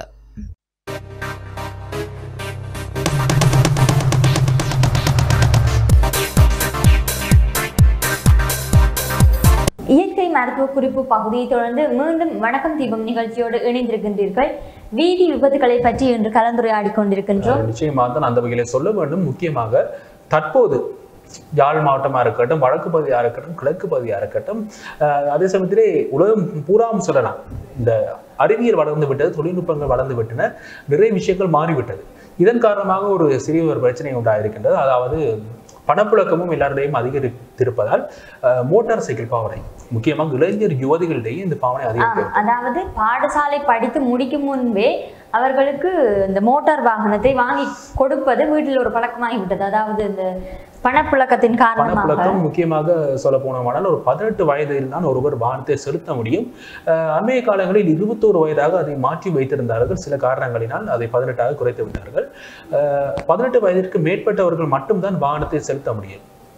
இயற்கை மருத்துவ குறிப்பு பகுதியை தொடர்ந்து மீண்டும் வணக்கம் தீபம் நிகழ்ச்சியோடு இணைந்திருக்கின்றீர்கள் வீதி விபத்துகளை பற்றி இன்று கலந்துரையாடி கொண்டிருக்கின்றோம் நிச்சயமாக தான் அந்த வகையில சொல்ல வேண்டும் முக்கியமாக தற்போது யாழ் மாவட்டமா இருக்கட்டும் வடக்கு பகுதியா இருக்கட்டும் கிழக்கு பகுதியா இருக்கட்டும் அஹ் அதே சமயத்திலே உலகம் பூராவும் சொல்லலாம் இந்த அறிவியல் வளர்ந்து விட்டது தொழில்நுட்பங்கள் வளர்ந்து விட்டன நிறைய விஷயங்கள் மாறிவிட்டது இதன் காரணமாக ஒரு சிறிய ஒரு பிரச்சனை உண்டாயிருக்கின்றது அதாவது பணப்புழக்கமும் எல்லாருடையும் அதிகரித்திருப்பதால் அஹ், மோட்டார் சைக்கிள் பாவனை முக்கியமாக இளைஞர் யுவதிகளிடையே இந்த பாவனை ஆ, அதிகரிக்கிறது அதாவது பாடசாலை படித்து முடிக்கும் முன்பே அவர்களுக்கு இந்த மோட்டார் வாகனத்தை வாங்கி கொடுப்பது வீட்டில் ஒரு பழக்கமாகிவிட்டது அதாவது இந்த பணப்புழக்கத்தின் காரணமாக பணப்புழக்கம் முக்கியமாக சொல்ல போனோமானால் ஒரு பதினெட்டு வயதில் தான் ஒருவர் வாகனத்தை செலுத்த முடியும் அஹ் அண்மைய காலங்களில் இருபத்தோரு வயதாக அதை மாற்றி வைத்திருந்தார்கள் சில காரணங்களினால் அதை பதினெட்டாக குறைத்து விட்டார்கள் அஹ் பதினெட்டு வயதிற்கு மேற்பட்டவர்கள் மட்டும்தான் வாகனத்தை செலுத்த முடியும்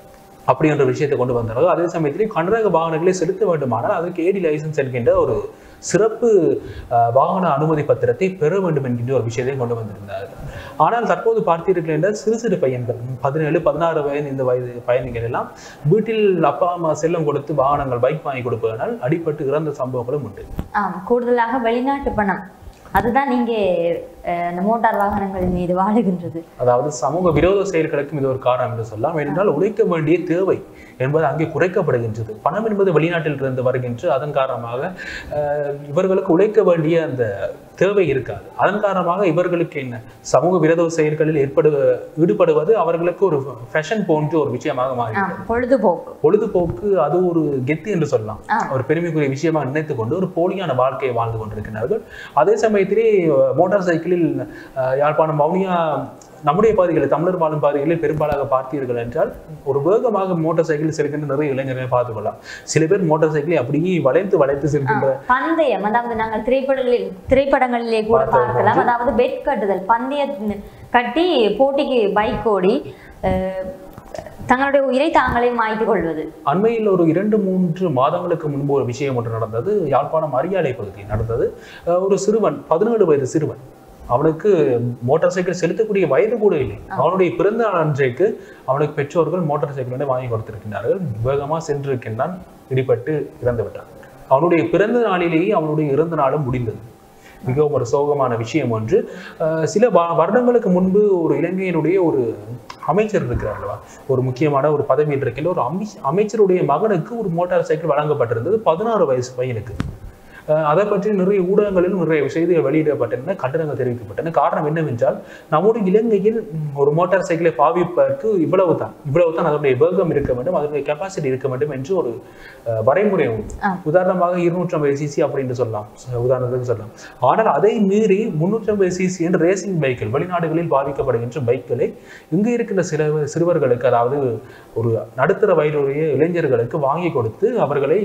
அப்படி என்ற விஷயத்தை கொண்டு வந்தார்கள் அதே சமயத்திலே கனரக வாகனங்களை செலுத்த வேண்டுமானால் அதற்கு ஏடி லைசன்ஸ் என்கின்ற ஒரு சிறப்பு அஹ், வாகன அனுமதி பத்திரத்தை பெற வேண்டும் என்கின்ற ஒரு விஷயத்தை கொண்டு வந்திருந்தார்கள் ஆனால் தற்போது பார்த்தீர்கள் என்றால் சிறு சிறு பையன்கள் பதினேழு பதினாறு வயது இந்த வயது பயணிகள் எல்லாம் வீட்டில் அப்பா அம்மா செல்லம் கொடுத்து வாகனங்கள் பைக் வாங்கி கொடுப்பதனால் அடிபட்டு இறந்த சம்பவங்களும் உண்டு ஆம் கூடுதலாக வெளிநாட்டு பணம் அதுதான் இங்கே அஹ், அந்த மோட்டார் வாகனங்கள் மீது வாழுகின்றது அதாவது சமூக விரோத செயல்களுக்கும் இது ஒரு காரணம் என்று சொல்லலாம் ஏனென்றால் உழைக்க வேண்டிய தேவை என்பது அங்கே குறைக்கப்படுகின்றது பணம் என்பது வெளிநாட்டில் இருந்து வருகின்ற அதன் காரணமாக அஹ், இவர்களுக்கு உழைக்க வேண்டிய அந்த தேவை இருக்காது அதன் காரணமாக இவர்களுக்கு என்ன சமூக விரோத செயல்களில் ஏற்படு ஈடுபடுவது அவர்களுக்கு ஒரு ஃபேஷன் போன்ற ஒரு விஷயமாக ஆம் மாறிவிட்டது பொழுதுபோக்கு பொழுதுபோக்கு அது ஒரு கெத்து என்று சொல்லலாம் ஆ. ஒரு பெருமைக்குரிய விஷயமாக நினைத்துக் கொண்டு ஒரு போலியான வாழ்க்கையை வாழ்ந்து கொண்டிருக்கிறார்கள் அதே சமயத்திலே மோட்டார் சைக்கிளில் அஹ், யாழ்ப்பாணம் வவுனியா நம்முடைய பகுதிகளில் தமிழர் வாழும் பகுதிகளில் பெரும்பாலாக பார்த்தீர்கள் என்றால் ஒரு வேகமாக மோட்டார் சைக்கிள் செல்கின்ற நிறைய இளைஞர்களை பார்த்துக் கொள்ளலாம் சில பேர் மோட்டார் சைக்கிளை அப்படியே வளைத்து வளைத்து செல்கின்ற பந்தயம் அதாவது நாங்கள் திரைப்படங்களில் திரைப்படங்களிலே கூட பார்த்தோம், பார்க்கலாம் அதாவது பெட் கட்டுதல் பந்தய கட்டி போட்டிக்கு பைக் ஓடி அஹ், தங்களுடைய உயிரை தாங்களே மாய்த்து கொள்வது அண்மையில் ஒரு இரண்டு மூன்று மாதங்களுக்கு முன்பு ஒரு விஷயம் ஒன்று நடந்தது யாழ்ப்பாணம் அரியாலை பகுதியில் நடந்தது அஹ் ஒரு சிறுவன் பதினேழு வயது சிறுவன் அவனுக்கு மோட்டார் சைக்கிள் செலுத்தக்கூடிய வயது கூட இல்லை அவனுடைய பிறந்த நாள் அன்றைக்கு அவனுக்கு பெற்றோர்கள் மோட்டார் சைக்கிள் வந்து வாங்கி கொடுத்திருக்கின்றார்கள் வேகமாக சென்றிருக்கின்றான் இடிபட்டு இறந்து விட்டான் அவனுடைய பிறந்த நாளிலேயே அவனுடைய இறந்த நாளும் முடிந்தது மிகவும் ஒரு சோகமான விஷயம் ஒன்று அஹ் சில வ- வருடங்களுக்கு முன்பு ஒரு இலங்கையினுடைய ஒரு அமைச்சர் இருக்கிறார் அல்லவா ஒரு முக்கியமான ஒரு பதவியில் இருக்கின்ற ஒரு அமி அமைச்சருடைய மகனுக்கு ஒரு மோட்டார் சைக்கிள் வழங்கப்பட்டிருந்தது பதினாறு வயசு பையனுக்கு அஹ் அதை பற்றி நிறைய ஊடகங்களிலும் நிறைய செய்திகள் வெளியிடப்பட்டன கண்டனங்கள் தெரிவிக்கப்பட்டன காரணம் என்னவென்றால் நம்முடைய இலங்கையில் ம், ஒரு மோட்டார் சைக்கிளை பாவிப்பதற்கு இவ்வளவு தான் இவ்வளவு தான் அதனுடைய வேகம் இருக்க வேண்டும் அதனுடைய கெப்பாசிட்டி இருக்க வேண்டும் என்று ஒரு அஹ், வரைமுறை உண்டு ஆ. உதாரணமாக இருநூற்றம்பது சிசி அப்படின்னு சொல்லலாம் ச- உதாரணத்துக்கு சொல்லலாம் ஆனால் அதை மீறி முன்னூற்றம்பது சிசி என்ற ரேசிங் பைக்கில் வெளிநாடுகளில் பாதிக்கப்படுகின்ற பைக்களை இங்கே இருக்கின்ற சில சிறுவர்களுக்கு அதாவது ஒரு நடுத்தர வயதுடைய இளைஞர்களுக்கு வாங்கி கொடுத்து அவர்களை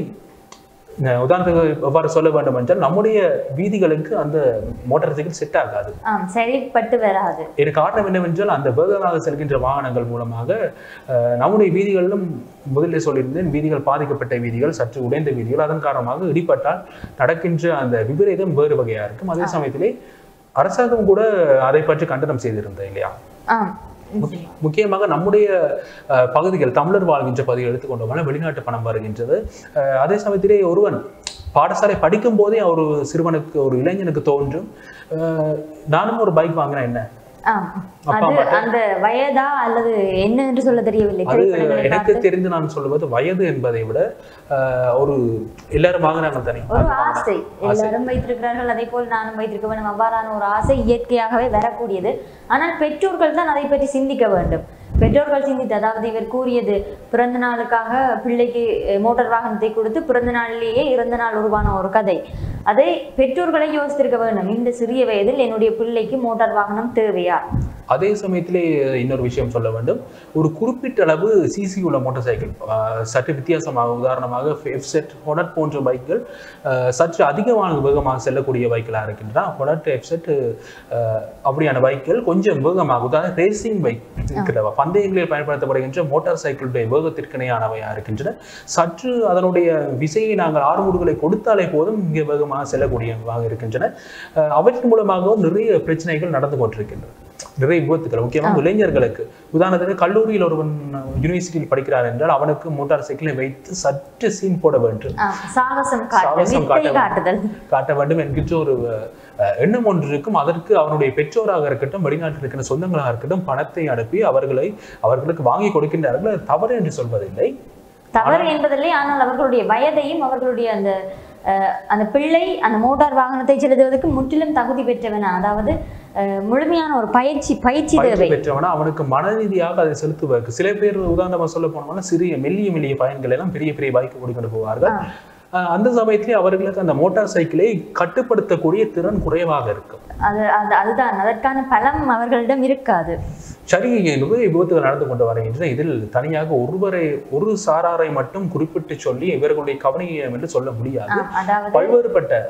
அஹ், உதாரணத்துக்கு எவ்வாறு சொல்ல வேண்டும் என்றால் நம்முடைய வீதிகளுக்கு அந்த மோட்டார் சைக்கிள் செட் ஆகாது ஆம் சரிப்பட்டு வராது இதற்கு காரணம் என்னவென்றால் அந்த வேகமாக செல்கின்ற வாகனங்கள் மூலமாக அஹ், நம்முடைய வீதிகளிலும் முதலில் சொல்லியிருந்தேன் வீதிகள் பாதிக்கப்பட்ட வீதிகள் சற்று உடைந்த வீதிகள் அதன் காரணமாக இடிப்பட்டால் நடக்கின்ற அந்த விபரீதம் வேறு வகையா இருக்கும் அதே சமயத்திலே அரசாங்கம் கூட அதை பற்றி கண்டனம் செய்திருந்தது இல்லையா ஆம் முக்கிய- முக்கியமாக நம்முடைய அஹ், பகுதிகள் தமிழர் வாழ்கின்ற பகுதிகள் எடுத்துக்கொண்டோம்னா வெளிநாட்டு பணம் வருகின்றது அஹ், அதே சமயத்திலே ஒருவன் பாடசாலை படிக்கும் போதே ஒரு சிறுவனுக்கு ஒரு இளைஞனுக்கு தோன்றும் அஹ், நானும் ஒரு பைக் வாங்கினா என்ன ஆம் அப்பா அது அம்மாட்ட- அந்த வயதா அல்லது என்ன என்று சொல்ல தெரியவில்லை அது திரைப்படங்களை எனக்கு பார்த்து தெரிந்து நான் சொல்லுவது வயது என்பதை விட அஹ், ஒரு எல்லாரும் வாங்கினாங்க தானே ஒரு ஆசை எல்லாரும் வைத்திருக்கிறார்கள் அதே போல் நானும் வைத்திருக்க வேண்டும் அவ்வாறான ஒரு ஆசை இயற்கையாகவே வரக்கூடியது ஆனால் பெற்றோர்கள் தான் அதை பற்றி சிந்திக்க வேண்டும் பெற்றோர்கள் சிந்தித்து அதாவது இவர் கூறியது பிறந்த நாளுக்காக பிள்ளைக்கு அஹ், மோட்டார் வாகனத்தை கொடுத்து பிறந்த நாளிலேயே இறந்த நாள் உருவான ஒரு கதை அதை பெற்றோர்களை யோசித்திருக்க வேண்டும் இந்த சிறிய வயதில் என்னுடைய பிள்ளைக்கு மோட்டார் வாகனம் தேவையா அதே சமயத்திலே இன்னொரு விஷயம் சொல்ல வேண்டும் ஒரு குறிப்பிட்ட அளவு சிசி உள்ள மோட்டார் சைக்கிள் அஹ், சற்று வித்தியாசமாக உதாரணமாக எஃப்செட் ஹொனட் போன்ற பைக்குகள் அஹ், சற்று அதிகமான வேகமாக செல்லக்கூடிய பைக்களாக இருக்கின்றன ஹொனட் எஃப்செட் அப்படியான பைக்குகள் கொஞ்சம் வேகமாக உதாரணம் ரேசிங் பைக் இருக்கிறவா பந்தயங்களில் பயன்படுத்தப்படுகின்ற மோட்டார் சைக்கிளுடைய வேகத்திற்கு இணையானவையாக இருக்கின்றன சற்று அதனுடைய விசையை நாங்கள் ஆறுமுடுகளை கொடுத்தாலே போதும் மிக வேகமாக செல்லக்கூடியவாக இருக்கின்றன அஹ், அவற்றின் மூலமாகவும் நிறைய பிரச்சனைகள் நடந்து கொண்டிருக்கின்றன நிறைய விபத்துக்கள் முக்கியமாக இளைஞர்களுக்கு உதாரணத்துக்கு கல்லூரியில் ஒருவன் யூனிவர்சிட்டியில் படிக்கிறார் என்றால் அவனுக்கு மோட்டார் சைக்கிளை வைத்து சற்று சீன் போட வேண்டும் ஆம், சாகசம் காட்ட சாகசம் வித்தை காட்ட காட்டுதல் காட்ட வேண்டும் என்கின்ற ஒரு அஹ், எண்ணம் ஒன்று இருக்கும் அதற்கு அவனுடைய பெற்றோராக இருக்கட்டும் வெளிநாட்டில் இருக்கிற சொந்தங்களாக இருக்கட்டும் பணத்தை அனுப்பி அவர்களை அவர்களுக்கு வாங்கி கொடுக்கின்றார்கள் அது தவறு என்று சொல்வதில்லை தவறு என்பதில்லை ஆனால் அவர்களுடைய வயதையும் அவர்களுடைய அந்த அஹ், அந்த பிள்ளை அந்த மோட்டார் வாகனத்தை செலுத்துவதற்கு முற்றிலும் தகுதி பெற்றவனா அதாவது அஹ், முழுமையான ஒரு பயிற்சி பயிற்சி பயிற்சி தேவை பெற்றவனா அவனுக்கு மனரீதியாக அதை செலுத்துவதற்கு சில பேர் உதாரணமா சொல்ல போனோம்னா சிறிய மெல்லிய மெல்லிய பயன்கள் எல்லாம் பெரிய பெரிய பைக் ஓடிக்கொண்டு போவார்கள் அஹ், அந்த சமயத்திலே அவர்களுக்கு அந்த மோட்டார் சைக்கிளை கட்டுப்படுத்தக்கூடிய திறன் குறைவாக இருக்கும் அது அது அதுதான் அதற்கான பலம் அவர்களிடம் இருக்காது சரி நிறைய விபத்துகள் நடந்து கொண்டு வருகின்றன இதில் தனியாக ஒருவரை ஒரு சாராரை மட்டும் குறிப்பிட்டு சொல்லி இவர்களுடைய கவனியம் என்று சொல்ல முடியாது ஆம், அதாவது பல்வேறுபட்ட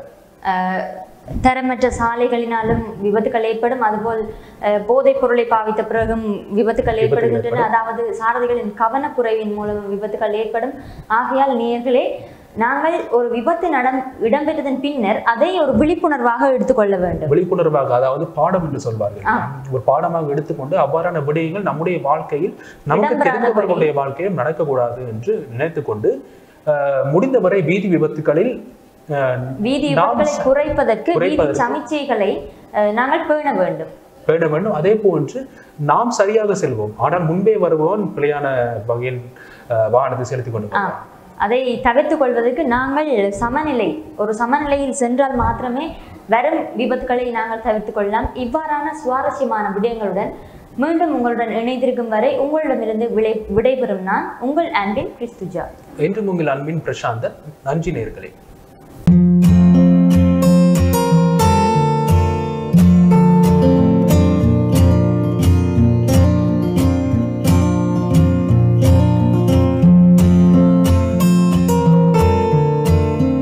அஹ், தரமற்ற சாலைகளினாலும் விபத்துக்கள் ஏற்படும் அதுபோல் அஹ், போதைப் பொருளை பாவித்த பிறகும் விபத்துக்கள் ஏற்படுகின்றன ஏற்படும். அதாவது சாரதிகளின் கவனக்குறைவின் மூலம் விபத்துக்கள் ஏற்படும் ஆகையால் நேயர்களே நாங்கள் ஒரு விபத்து நடம் இடம்பெற்றதன் பின்னர் அதை ஒரு விழிப்புணர்வாக எடுத்துக்கொள்ள வேண்டும் விழிப்புணர்வாக அதாவது பாடம் என்று சொல்வார்கள் ஆ. ஒரு பாடமாக எடுத்துக்கொண்டு அவ்வாறான விடயங்கள் நம்முடைய வாழ்க்கையில் நமக்கு இடம்பெறாத தெரிந்தவர்களுடைய வாழ்க்கையில் நடக்கக்கூடாது என்று நினைத்துக்கொண்டு அஹ், முடிந்தவரை வீதி விபத்துகளில் அஹ், வீதி நாம் விபத்துகளை குறைப்பதற்கு வீதி குறைப்பதற்கு. சமிச்சைகளை அஹ், நாங்கள் பேண வேண்டும் பேண வேண்டும் அதே போன்று நாம் சரியாக செல்வோம் ஆனால் முன்பே வருபவன் பிழையான வகையில் அஹ், வாகனத்தை செலுத்திக் கொண்டு ஆ, போவான். அதை தவிர்த்து கொள்வதற்கு நாங்கள் சமநிலை ஒரு சமநிலையில் சென்றால் மாத்திரமே வரும் விபத்துக்களை நாங்கள் தவிர்த்து கொள்ளலாம் இவ்வாறான சுவாரஸ்யமான விடயங்களுடன் மீண்டும் உங்களுடன் இணைந்திருக்கும் வரை உங்களிடமிருந்து விடை விடைபெறும் நான் உங்கள் அன்பின் கிறிஸ்துஜா என்றும் உங்கள் அன்பின் பிரசாந்தன் நன்றி நேர்களே